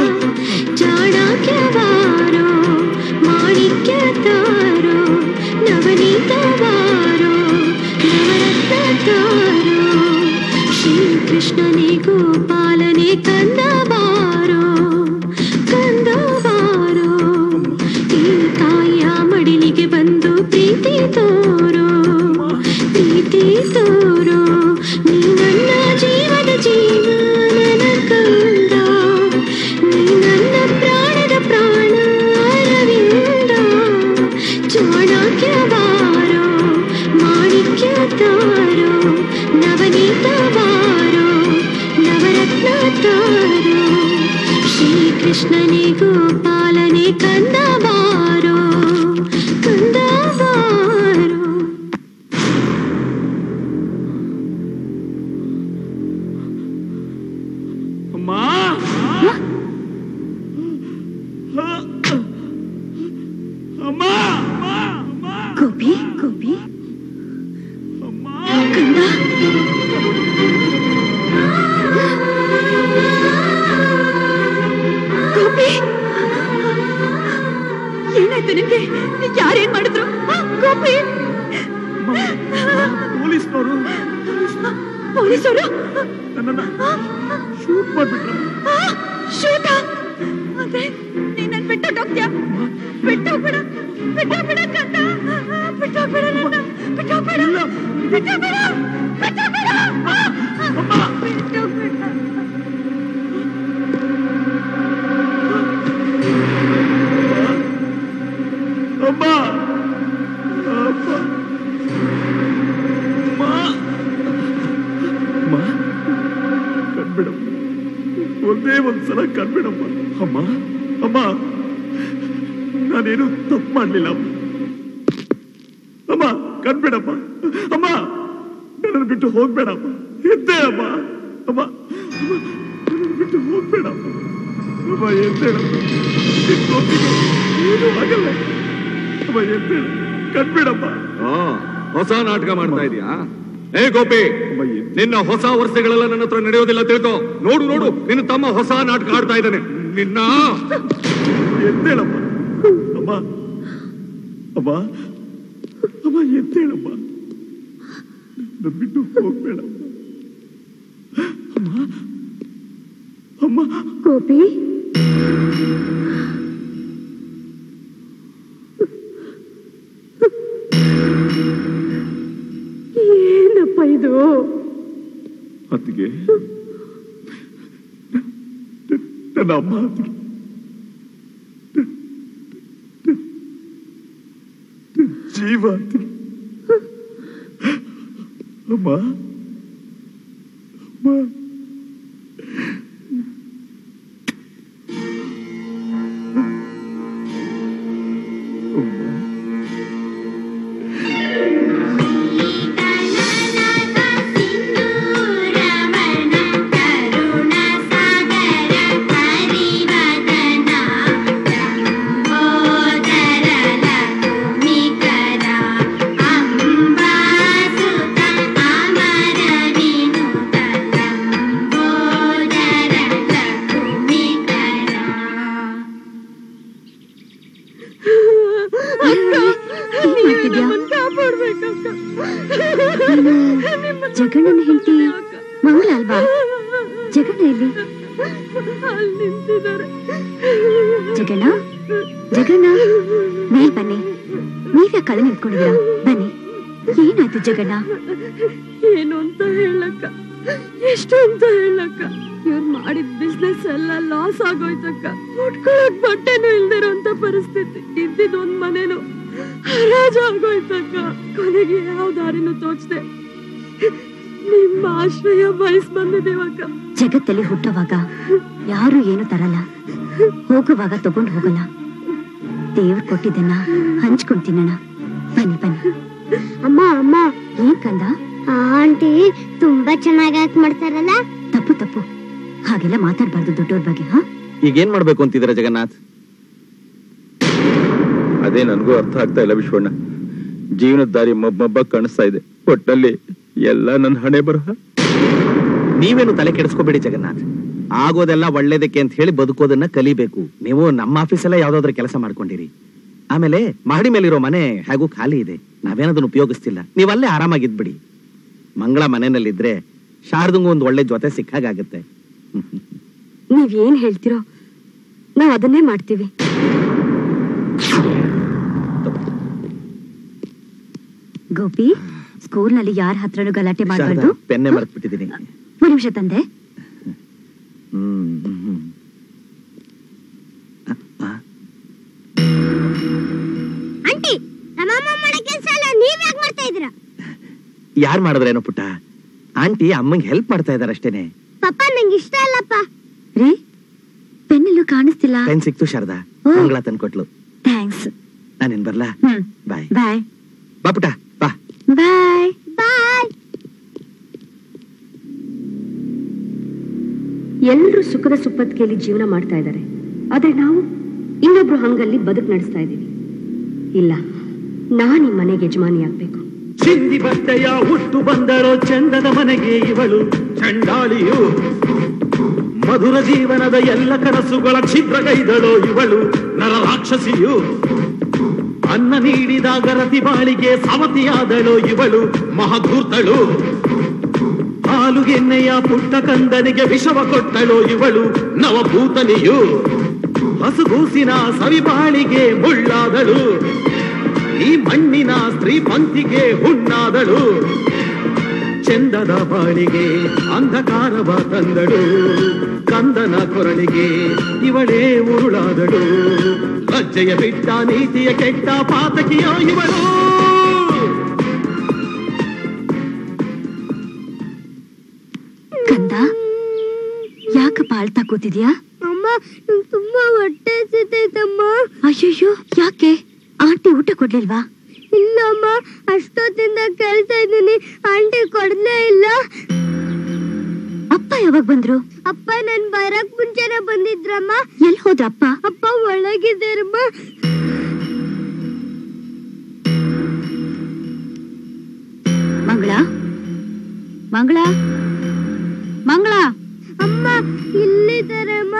ಚಾಣಕ್ಯವಾರೋ ಮಾಣಿಕ್ಯ ತಾರೋ ನವನೀತ ವಾರೋ ನವರತ್ನ ತಾರೋ ಶ್ರೀಕೃಷ್ಣನೇ ಗೋಪಾಲನೆ ಕಂದ ಬಾರೋ ಕಂದ ಬಾರೋ ಈ ತಾಯಿಯ ಮಡಿಲಿಗೆ ಬಂದು ಪ್ರೀತಿ ತೋರೋ ಪ್ರೀತಿ ತೋರೋ ನೀ ನನ್ನ ಜೀವದ ಜೀವ ನನ್ನ ಕಂದ ನೀ ನನ್ನ ಪ್ರಾಣದ ಪ್ರಾಣ ಅರವಿಂದ ಚಾಣಕ್ಯ ಬಾರೋ ಮಾಣಿಕ್ಯ ತಾರೋ ನವನೀತ ಬಾರೋ ನವರತ್ನ ತಾರೋ ಶ್ರೀಕೃಷ್ಣನೇ ಗೋಪಾಲನೆ ಕಂದ ಬಾರೋ ಕಂದ ಬಾರೋ ಅಮ್ಮ ಯಾರೇನ್ ಮಾಡಿದ್ರು ಆ, ಗೋಪಿ ಪೊಲೀಸ್ನವರು ಪೊಲೀಸರು ನನ್ನನ್ನ ಶೂಟ್ ಮಾಡ್ಬಿಟ್ರು ಶೂಟ ಅದೇ ನೀನ್ ನನ್ ಬಿಟ್ಟೋಗ್ತೀಯ ಬಿಟ್ಟೋಗ್ಬೇಡ ಬಿಟ್ಟೋಗ್ಬೇಡ ಕಂದ ಬಿಟ್ಟೋಗ್ಬೇಡ ನನ್ನ ಬಿಟ್ಟೋಗ್ಬೇಡ ಬಿಟ್ಟೋಗ್ಬೇಡ ಬಿಟ್ಟೋಗ್ಬೇಡ ಬಿಟ್ಟೋಗ್ಬೇಡ ಅಮ್ಮ ಅಮ್ಮ ಅಮ್ಮ ಅಮ್ಮ ಕಣ್ಬಿಡಮ್ಮ ಒಂದೇ ಒಂದ್ಸಲ ಕಣ್ಬಿಡಮ್ಮ ಅಮ್ಮ ಅಮ್ಮ ನಾನೇನು ತಪ್ಪು ಮಾಡ್ಲಿಲ್ಲ ಅಮ್ಮ ಅಮ್ಮ ಕಣ್ಬಿಡಮ್ಮ ಅಮ್ಮ ನನ್ನನ್ನು ಬಿಟ್ಟು ಹೋಗ್ಬೇಡಮ್ಮ ಎದ್ದೆ ಅಮ್ಮ ಅಮ್ಮ ಅಮ್ಮ ನನ್ನನ್ನು ಬಿಟ್ಟು ಹೋಗ್ಬೇಡಮ್ಮ ಅಮ್ಮ ಎದ್ದೇಳಮ್ಮ ನಿನ್ ಗೋಪಿಗೆ ಏನೂ ಆಗಲ್ಲ ಅಮ್ಮ ಎದ್ದೇಳು ಕಣ್ಬಿಡಮ್ಮ ಆ, ಹೊಸ ನಾಟಕ ಮಾಡ್ತಾ ಇದೀಯಾ ಏ ಗೋಪಿ ನಿನ್ನ ಹೊಸ ವರ್ಷಗಳೆಲ್ಲ ನನ್ನ ಹತ್ರ ನಡೆಯೋದಿಲ್ಲ ತಿಳ್ಕೊ ನೋಡು ನೋಡು ನಿನ್ನ ತಮ್ಮ ಹೊಸ ನಾಟಕ ಆಡ್ತಾ ಇದ್ದಾನೆ ನಿನ್ನ ಎದ್ದೇಳಮ್ಮ ಅಮ್ಮ ಅಮ್ಮ ಅಮ್ಮ ಎದ್ದೇಳಮ್ಮ ನನ್ನ ಬಿಟ್ಟು ಹೋಗ್ಬೇಡಮ್ಮ ಅಮ್ಮ ಅಮ್ಮ ಗೋಪಿ ಏನಪ್ಪ ಇದು ಅತ್ತಿಗೆ ನನ್ನ ಅಮ್ಮ ಅತ್ತಿಗೆ ಜೀವ ಅತ್ತಿಗೆ ಅಮ್ಮ ಅಮ್ಮ ಜಗಣ್ಣನ ಹೆಂಡತಿ ಮಂಗಳ ಅಲ್ವಾ ಜಗಣ್ಣ ಎಲ್ಲಿ ಜಗಣ್ಣ ಜಗಣ್ಣ ಮೇಲ್ ಬನ್ನಿ ನೀವ್ಯಾ ಕಳೆ ನಿಂತ್ಕೊಂಡಿದ್ದೀರಾ ಬನ್ನಿ ಏನಾಯ್ತು ಜಗಣ್ಣ ಏನು ಅಂತ ಹೇಳಕ್ಕ ಎಷ್ಟು ಅಂತ ಹೇಳಕ್ಕ ಇವ್ರು ಮಾಡಿದ ಬಿಸ್ನೆಸ್ ಎಲ್ಲ ಲಾಸ್ ಆಗೋಯ್ತಕ್ಕ ಉಟ್ಕೊಳಕ್ ಬಟ್ಟೆನೂ ಇಲ್ದಿರೋಂತ ಪರಿಸ್ಥಿತಿ ಇದ್ದಿದ್ ಒಂದ್ ಮನೇನು ಹರಾಜ್ ಆಗೋಯ್ತಕ್ಕ ಕೊನೆಗೆ ಯಾವ ದಾರಿನೂ ತೋಚದೆ ನಿಮ್ಮ ಆಶ್ರಯ ಬಯಸ್ ಬಂದಿದೀವಕ್ಕ ಜಗತ್ತಲ್ಲಿ ಹುಟ್ಟುವಾಗ ಯಾರು ಏನು ತರಲ್ಲ ಹೋಗುವಾಗ ತಗೊಂಡು ಹೋಗಲ್ಲ ದೇವ್ರು ಕೊಟ್ಟಿದ್ದನ್ನ ಹಂಚ್ಕೊಂಡ್ ತಿನ್ನೋಣ ಬನ್ನಿ ಬನ್ನಿ ಅಮ್ಮ ಅಮ್ಮ ಏನ್ ಕಂದ ಆಂಟಿ ತುಂಬಾ ಚೆನ್ನಾಗಿ ಆಕ್ಟ್ ಮಾಡ್ತಾರಲ್ಲ ತಪ್ಪು ತಪ್ಪು ಹಾಗೆಲ್ಲ ಮಾತಾಡ್ಬಾರ್ದು ದೊಡ್ಡವ್ರ ಬಗ್ಗೆ ಹಾ ಈಗ ಏನ್ ಮಾಡ್ಬೇಕು ಅಂತಿದ್ದೀರಾ ಜಗನ್ನಾಥ್ ಅದೇ ನನಗೂ ಅರ್ಥ ಆಗ್ತಾ ಇಲ್ಲ ವಿಶ್ವಣ್ಣ ಜೀವನದ ದಾರಿ ಮಬ್ಬ ಮಬ್ಬ ಕಾಣಿಸ್ತಾ ಇದೆ ಒಟ್ಟಲ್ಲಿ ಎಲ್ಲ ನನ್ನ ಹಣೆ ಬರಹ ನೀವೇನು ತಲೆ ಕೆಡಿಸ್ಕೋಬೇಡಿ ಜಗನ್ನಾಥ್ ಆಗೋದೆಲ್ಲ ಒಳ್ಳೇದಕ್ಕೆ ಅಂತ ಹೇಳಿ ಬದುಕೋದನ್ನ ಕಲಿಬೇಕು ನೀವು ನಮ್ಮ ಆಫೀಸಲ್ಲೇ ಯಾವ್ದಾದ್ರು ಕೆಲಸ ಮಾಡ್ಕೊಂಡಿರಿ ಆಮೇಲೆ ಮಹಡಿ ಮೇಲಿರೋ ಮನೆ ಹೇಗೂ ಖಾಲಿ ಇದೆ ನಾವೇನದನ್ನ ಉಪಯೋಗಿಸ್ತಿಲ್ಲ ನೀವಲ್ಲೇ ಆರಾಮಾಗಿದ್ಬಿಡಿ ಮಂಗಳ ಮನೆಯಲ್ಲಿದ್ರೆ ಶಾರದಂಗೂ ಒಂದು ಒಳ್ಳೆ ಜೊತೆ ಸಿಕ್ಕಾಗತ್ತೆ ನೀವ್ ಏನ್ ಹೇಳ್ತಿರೋ ನಾವ್ ಅದನ್ನೇ ಮಾಡ್ತೀವಿ ಗೋಪಿ ಸ್ಕೂಲ್ನಲ್ಲಿ ಯಾರ ಹತ್ರನೂ ಗಲಾಟೆ ಮಾಡಬಾರ್ದು ಪೆನ್ನೆ ಮರ್ತ್ ಬಿಟ್ಟಿದ್ದೀನಿ ಒಂದ್ ನಿಮಿಷ ತಂದೆ ಹ್ಮ್ ಹ್ಮ್. ಆಂಟಿ ನಮ್ಮಮ್ಮ ಮಾಡೋ ಕೆಲಸ ಎಲ್ಲ ನೀವ್ ಯಾಕೆ ಮಾಡ್ತಾ ಇದ್ದೀರಾ ಯಾರ್ ಮಾಡಿದ್ರೇನೋ ಪುಟ್ಟ ಆಂಟಿ ಅಮ್ಮಂಗೆ ಹೆಲ್ಪ್ ಮಾಡ್ತಾ ಇದಾರೆ ಅಷ್ಟೇನೆ ಪಪ್ಪ ನಂಗೆ ಇಷ್ಟ ಅಲ್ಲಪ್ಪ ರೀ ಪೆನ್ನೆಲ್ಲೂ ಕಾಣಿಸ್ತಿಲ್ಲ ಪೆನ್ ಸಿಕ್ತು ಶಾರದಾ ಓ. ಮಂಗಳ ತಂದ್ಕೊಟ್ಲು ಥ್ಯಾಂಕ್ಸ್ ನಾನೇನ್ ಬರ್ಲಾ ಹ್ಮ್ ಬಾಯ್ ಬಾಯ್ ಬಾ ಪುಟ್ಟ ಬಾ ಬಾಯ್ ಬಾಯ್ ಎಲ್ರೂ ಸುಖದ ಸುಪ್ಪತ್ತಿಗೆಯಲ್ಲಿ ಜೀವನ ಮಾಡ್ತಾ ಇದ್ದಾರೆ ಆದ್ರೆ ನಾವು ಇನ್ನೊಬ್ರು ಹಂಗಲ್ಲಿ ಬದುಕು ನಡೆಸ್ತಾ ಇದ್ದೀವಿ ಇಲ್ಲ ನಾನ್ ಈ ಮನೆಗೆ ಯಜಮಾನಿ ಆಗ್ಬೇಕು ಚಿಂದಿ ಬಟ್ಟೆಯ ಹುಟ್ಟು ಬಂದರೋ ಚಂದದ ಮನೆಗೆ ಇವಳು ಚಂಡಾಳಿಯು ಮಧುರ ಜೀವನದ ಎಲ್ಲ ಕನಸುಗಳ ಛಿದ್ರಗೈದಳು ಇವಳು ನರ ರಾಕ್ಷಸಿಯು ಅನ್ನ ನೀಡಿದಾಗ ರತಿ ಬಾಳಿಗೆ ಸವತಿಯಾದಳು ಇವಳು ಮಹಧೂರ್ತಳು ಹಾಲುಗೆನ್ನೆಯ ಪುಟ್ಟ ಕಂದನಿಗೆ ವಿಷವ ಕೊಟ್ಟಳು ಇವಳು ನವಭೂತನಿಯು ಹಸುಗೂಸಿನ ಸವಿಬಾಳಿಗೆ ಮುಳ್ಳಾದಳು ಈ ಮಣ್ಣಿನ ಸ್ತ್ರೀ ಪಂಕ್ತಿಗೆ ಹುಣ್ಣಾದಳು ಚಂದದ ಬಾಳಿಗೆ ಅಂಧಕಾರವ ತಂದಳು ಕಂದನ ಕೊರಳಿಗೆ ಇವಳೇ ಉರುಳಾದಳು ಲಜ್ಜೆಯ ಬಿಟ್ಟ ನೀತಿಯ ಕೆಟ್ಟ ಪಾತಕಿಯೋ ಇವಳು ಕಂದ ಯಾಕಪ್ಪ ಅಳ್ತಾ ಕೂತಿದ್ಯಾ ಅಮ್ಮ ನಂಗ್ ತುಂಬಾ ಹೊಟ್ಟೆ ಹಸಿತೈತಮ್ಮ ಅಯ್ಯಯ್ಯೋ ಯಾಕೆ ಆಂಟಿ ಊಟ ಕೊಡ್ಲಿಲ್ವಾ ಇಲ್ಲ ಅಮ್ಮ ಅಷ್ಟೊತ್ತಿಂದ ಕೇಳ್ತಾ ಇದ್ದೀನಿ ಆಂಟಿ ಕೊಡ್ಲೇ ಇಲ್ಲ ಅಪ್ಪ ಯಾವಾಗ ಬಂದ್ರು ಅಪ್ಪ ನನ್ ಬರಕ್ ಮುಂಚೆನೆ ಬಂದಿದ್ರಮ್ಮ ಎಲ್ ಹೋದ್ರಪ್ಪ ಅಪ್ಪ ಒಳಗಿದ್ದಾರಮ್ಮ ಮಂಗಳ ಮಂಗಳ ಮಂಗಳ ಅಮ್ಮ ಇಲ್ಲಿದ್ದಾರಮ್ಮ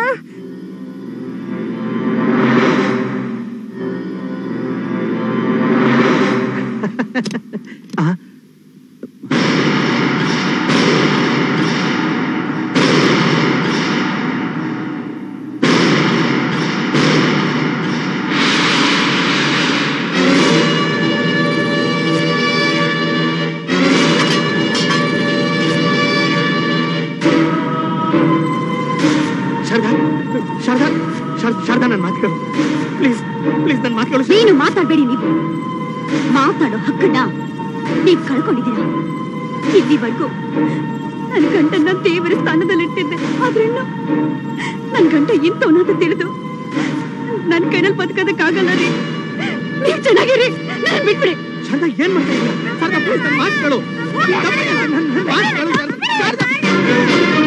ಶಾರದಾ ಶಾರದಾ ಶಾರ್- ಶಾರದಾ ನನ್ನ ಮಾತು ಕೇಳು ಪ್ಲೀಸ್ ಪ್ಲೀಸ್ ನನ್ನ ಮಾತು ಕೇಳು ಏನು ಮಾತಾಡ್ಬೇಡಿ ನೀವು ಮಾತಾಡೋ ಹಕ್ಕನ್ನ ನೀವ್ ಕಳ್ಕೊಂಡಿದ್ದೀರಾ ಇಲ್ಲಿವರೆಗೂ ನನ್ ಗಂಟನ್ನ ದೇವರ ಸ್ಥಾನದಲ್ಲಿಟ್ಟಿದ್ದೆ ಆದ್ರಿಂದ ನನ್ ಗಂಟ ಇಂಥವನಂತ ತಿಳಿದು ನನ್ ಕೈನಲ್ಲಿ ಬದುಕೋದಕ್ಕಾಗಲ್ಲ ರೀ ನೀವ್ ಚೆನ್ನಾಗಿರಿ ನನ್ ಬಿಟ್ಬಿಡಿ ಶಾರದಾ ಏನ್ ಮಾಡ್ತಾ ಇದ್ದೀರಾ ಶಾರದಾ ಪ್ಲೀಸ್ ನನ್ನ ಮಾತು ಕೇಳು ನನ್ನ ನನ್ನ ಮಾತು ಕೇಳು ಶಾರದಾ. ಶಾರದಾ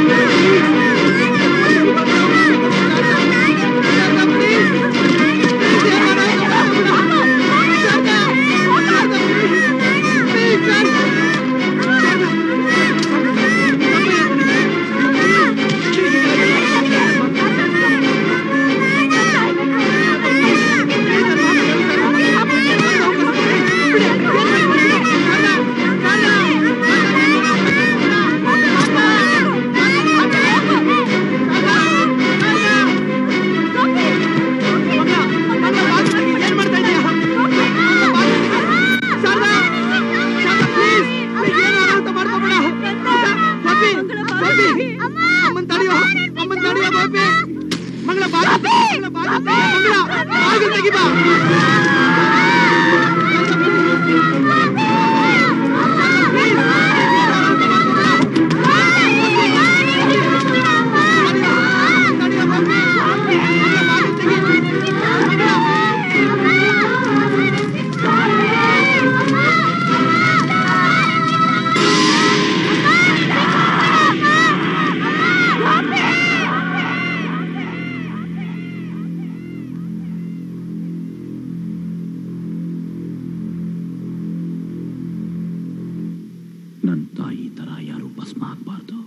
ನನ್ನ ತಾಯಿ ತರ ಯಾರು ಭಸ್ಮ ಹಾಕ್ಬಾರ್ದು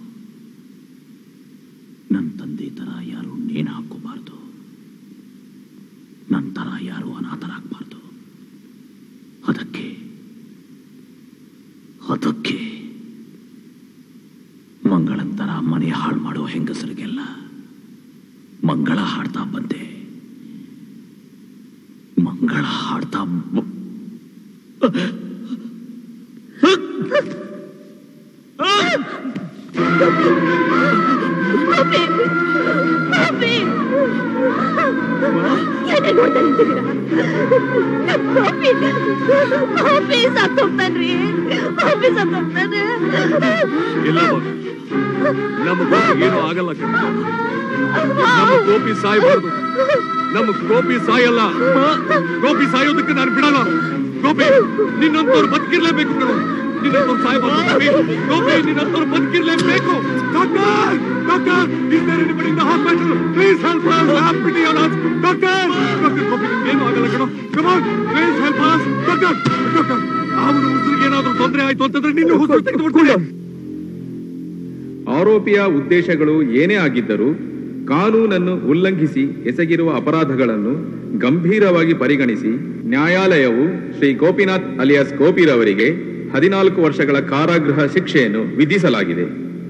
ನನ್ನ ತಂದೆ ತರ ಯಾರು ನೇಣು ಹಾಕೋಬಾರ್ದು ನನ್ನ ತರ ಯಾರು ಅನಾಥರಾಗಬಾರ್ದು ಅದಕ್ಕೆ ಅದಕ್ಕೆ ಮಂಗಳನ್ ತರ ಮನೆ ಹಾಳು ಮಾಡೋ ಹೆಂಗಸರಿಗೆಲ್ಲ ಮಂಗಳ ಹಾಡ್ತಾ ಬಂದೆ ಮಂಗಳ ಹಾಡ್ತಾ ಬ- ಏನೇ ನೋಡ್ತಾ ನಿಂತಿದ್ದೀರಾ ಕಾಫಿ ಕಾಫಿ ಸತ್ತೋಗ್ತಾನ್ರಿ ಕಾಫಿ ಸತ್ತೋಗ್ತಾನೆ ಇಲ್ಲ ಮಗ. ನಮ್ಮ ಗೋಪಿ ಏನೂ ಆಗಲ್ಲ ಕಣೆ. ನಮ್ಮ ಗೋಪಿ ಸಾಯಬಾರ್ದು ನಮ್ಮ ಗೋಪಿ ಸಾಯಲ್ಲ ಗೋಪಿ ಸಾಯೋದಕ್ಕೆ ನಾನು ಬಿಡಲ್ಲ ಗೋಪಿ ನಿನ್ನಂತವ್ರು ಬದುಕಿರ್ಲೇಬೇಕು ಕಣೋ ನಿನ್ನಂತವ್ರು ಸಾಯಬಾರ್ದು ಗೋಪಿ ಗೋಪಿ ನಿನ್ನಂತವ್ರು ಬದುಕಿರ್ಲೇಬೇಕು doctor doctor is there anybody in the hospital please help us have pity on us doctor doctor Gopi ಏನು ಆಗಲ್ಲ ಕಣೋ come on please help us doctor doctor ಅವನು ಉಸಿರಿಗೆ ಏನಾದ್ರೂ ತೊಂದರೆ ಆಯ್ತು ಅಂತಂದ್ರೆ ನಿನ್ನ ಉಸಿರು ತೆಗೆದು ಬಿಡ್ಕೊಳ್ಳಿ ಆರೋಪಿಯ ಉದ್ದೇಶಗಳು ಏನೇ ಆಗಿದ್ದರೂ ಕಾನೂನನ್ನು ಉಲ್ಲಂಘಿಸಿ ಎಸಗಿರುವ ಅಪರಾಧಗಳನ್ನು ಗಂಭೀರವಾಗಿ ಪರಿಗಣಿಸಿ ನ್ಯಾಯಾಲಯವು ಶ್ರೀ ಗೋಪಿನಾಥ್ ಅಲಿಯಾಸ್ ಗೋಪಿರವರಿಗೆ ಹದಿನಾಲ್ಕು ವರ್ಷಗಳ ಕಾರಾಗೃಹ ಶಿಕ್ಷೆಯನ್ನು ವಿಧಿಸಲಾಗಿದೆ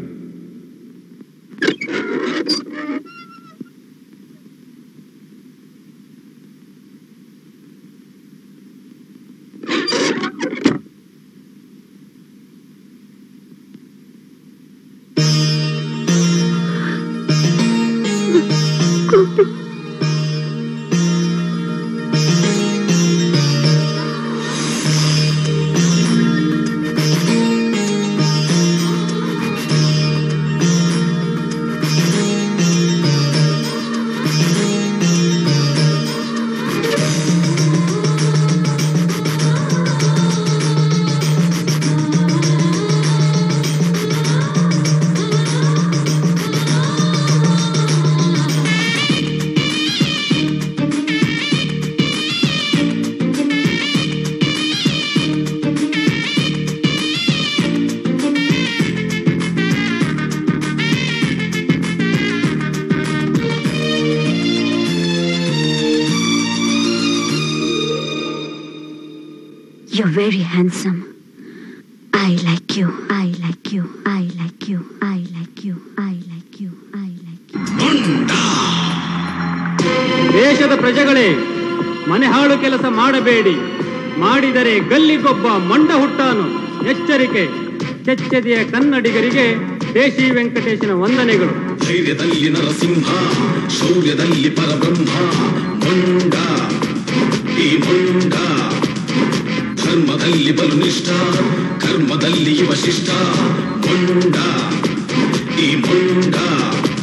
You're very handsome. I like you. I like you. I like you. I like you. I like you. I like you. ದೇಶದ ಪ್ರಜೆಗಳೇ ಮನೆ ಹಾಳು ಕೆಲಸ ಮಾಡಬೇಡಿ ಮಾಡಿದರೆ ಗಲ್ಲಿಗೊಬ್ಬ ಮಂಡ ಹುಟ್ಟಾನು ಎಚ್ಚರಿಕೆ ಕೆಚ್ಚೆದೆಯ ಕನ್ನಡಿಗರಿಗೆ ದೇಶಿ ವೆಂಕಟೇಶನ ವಂದನೆಗಳು ಧೈರ್ಯದಲ್ಲಿ ನರಸಿಂಹ ಶೌರ್ಯದಲ್ಲಿ ಪರಬ್ರಹ್ಮ ಮುಂಡ ಈ ಮುಂಡ ಧರ್ಮದಲ್ಲಿ ಬಲುನಿಷ್ಠ ಕರ್ಮದಲ್ಲಿ ವಶಿಷ್ಠ ಮುಂಡ ಈ ಮುಂಡ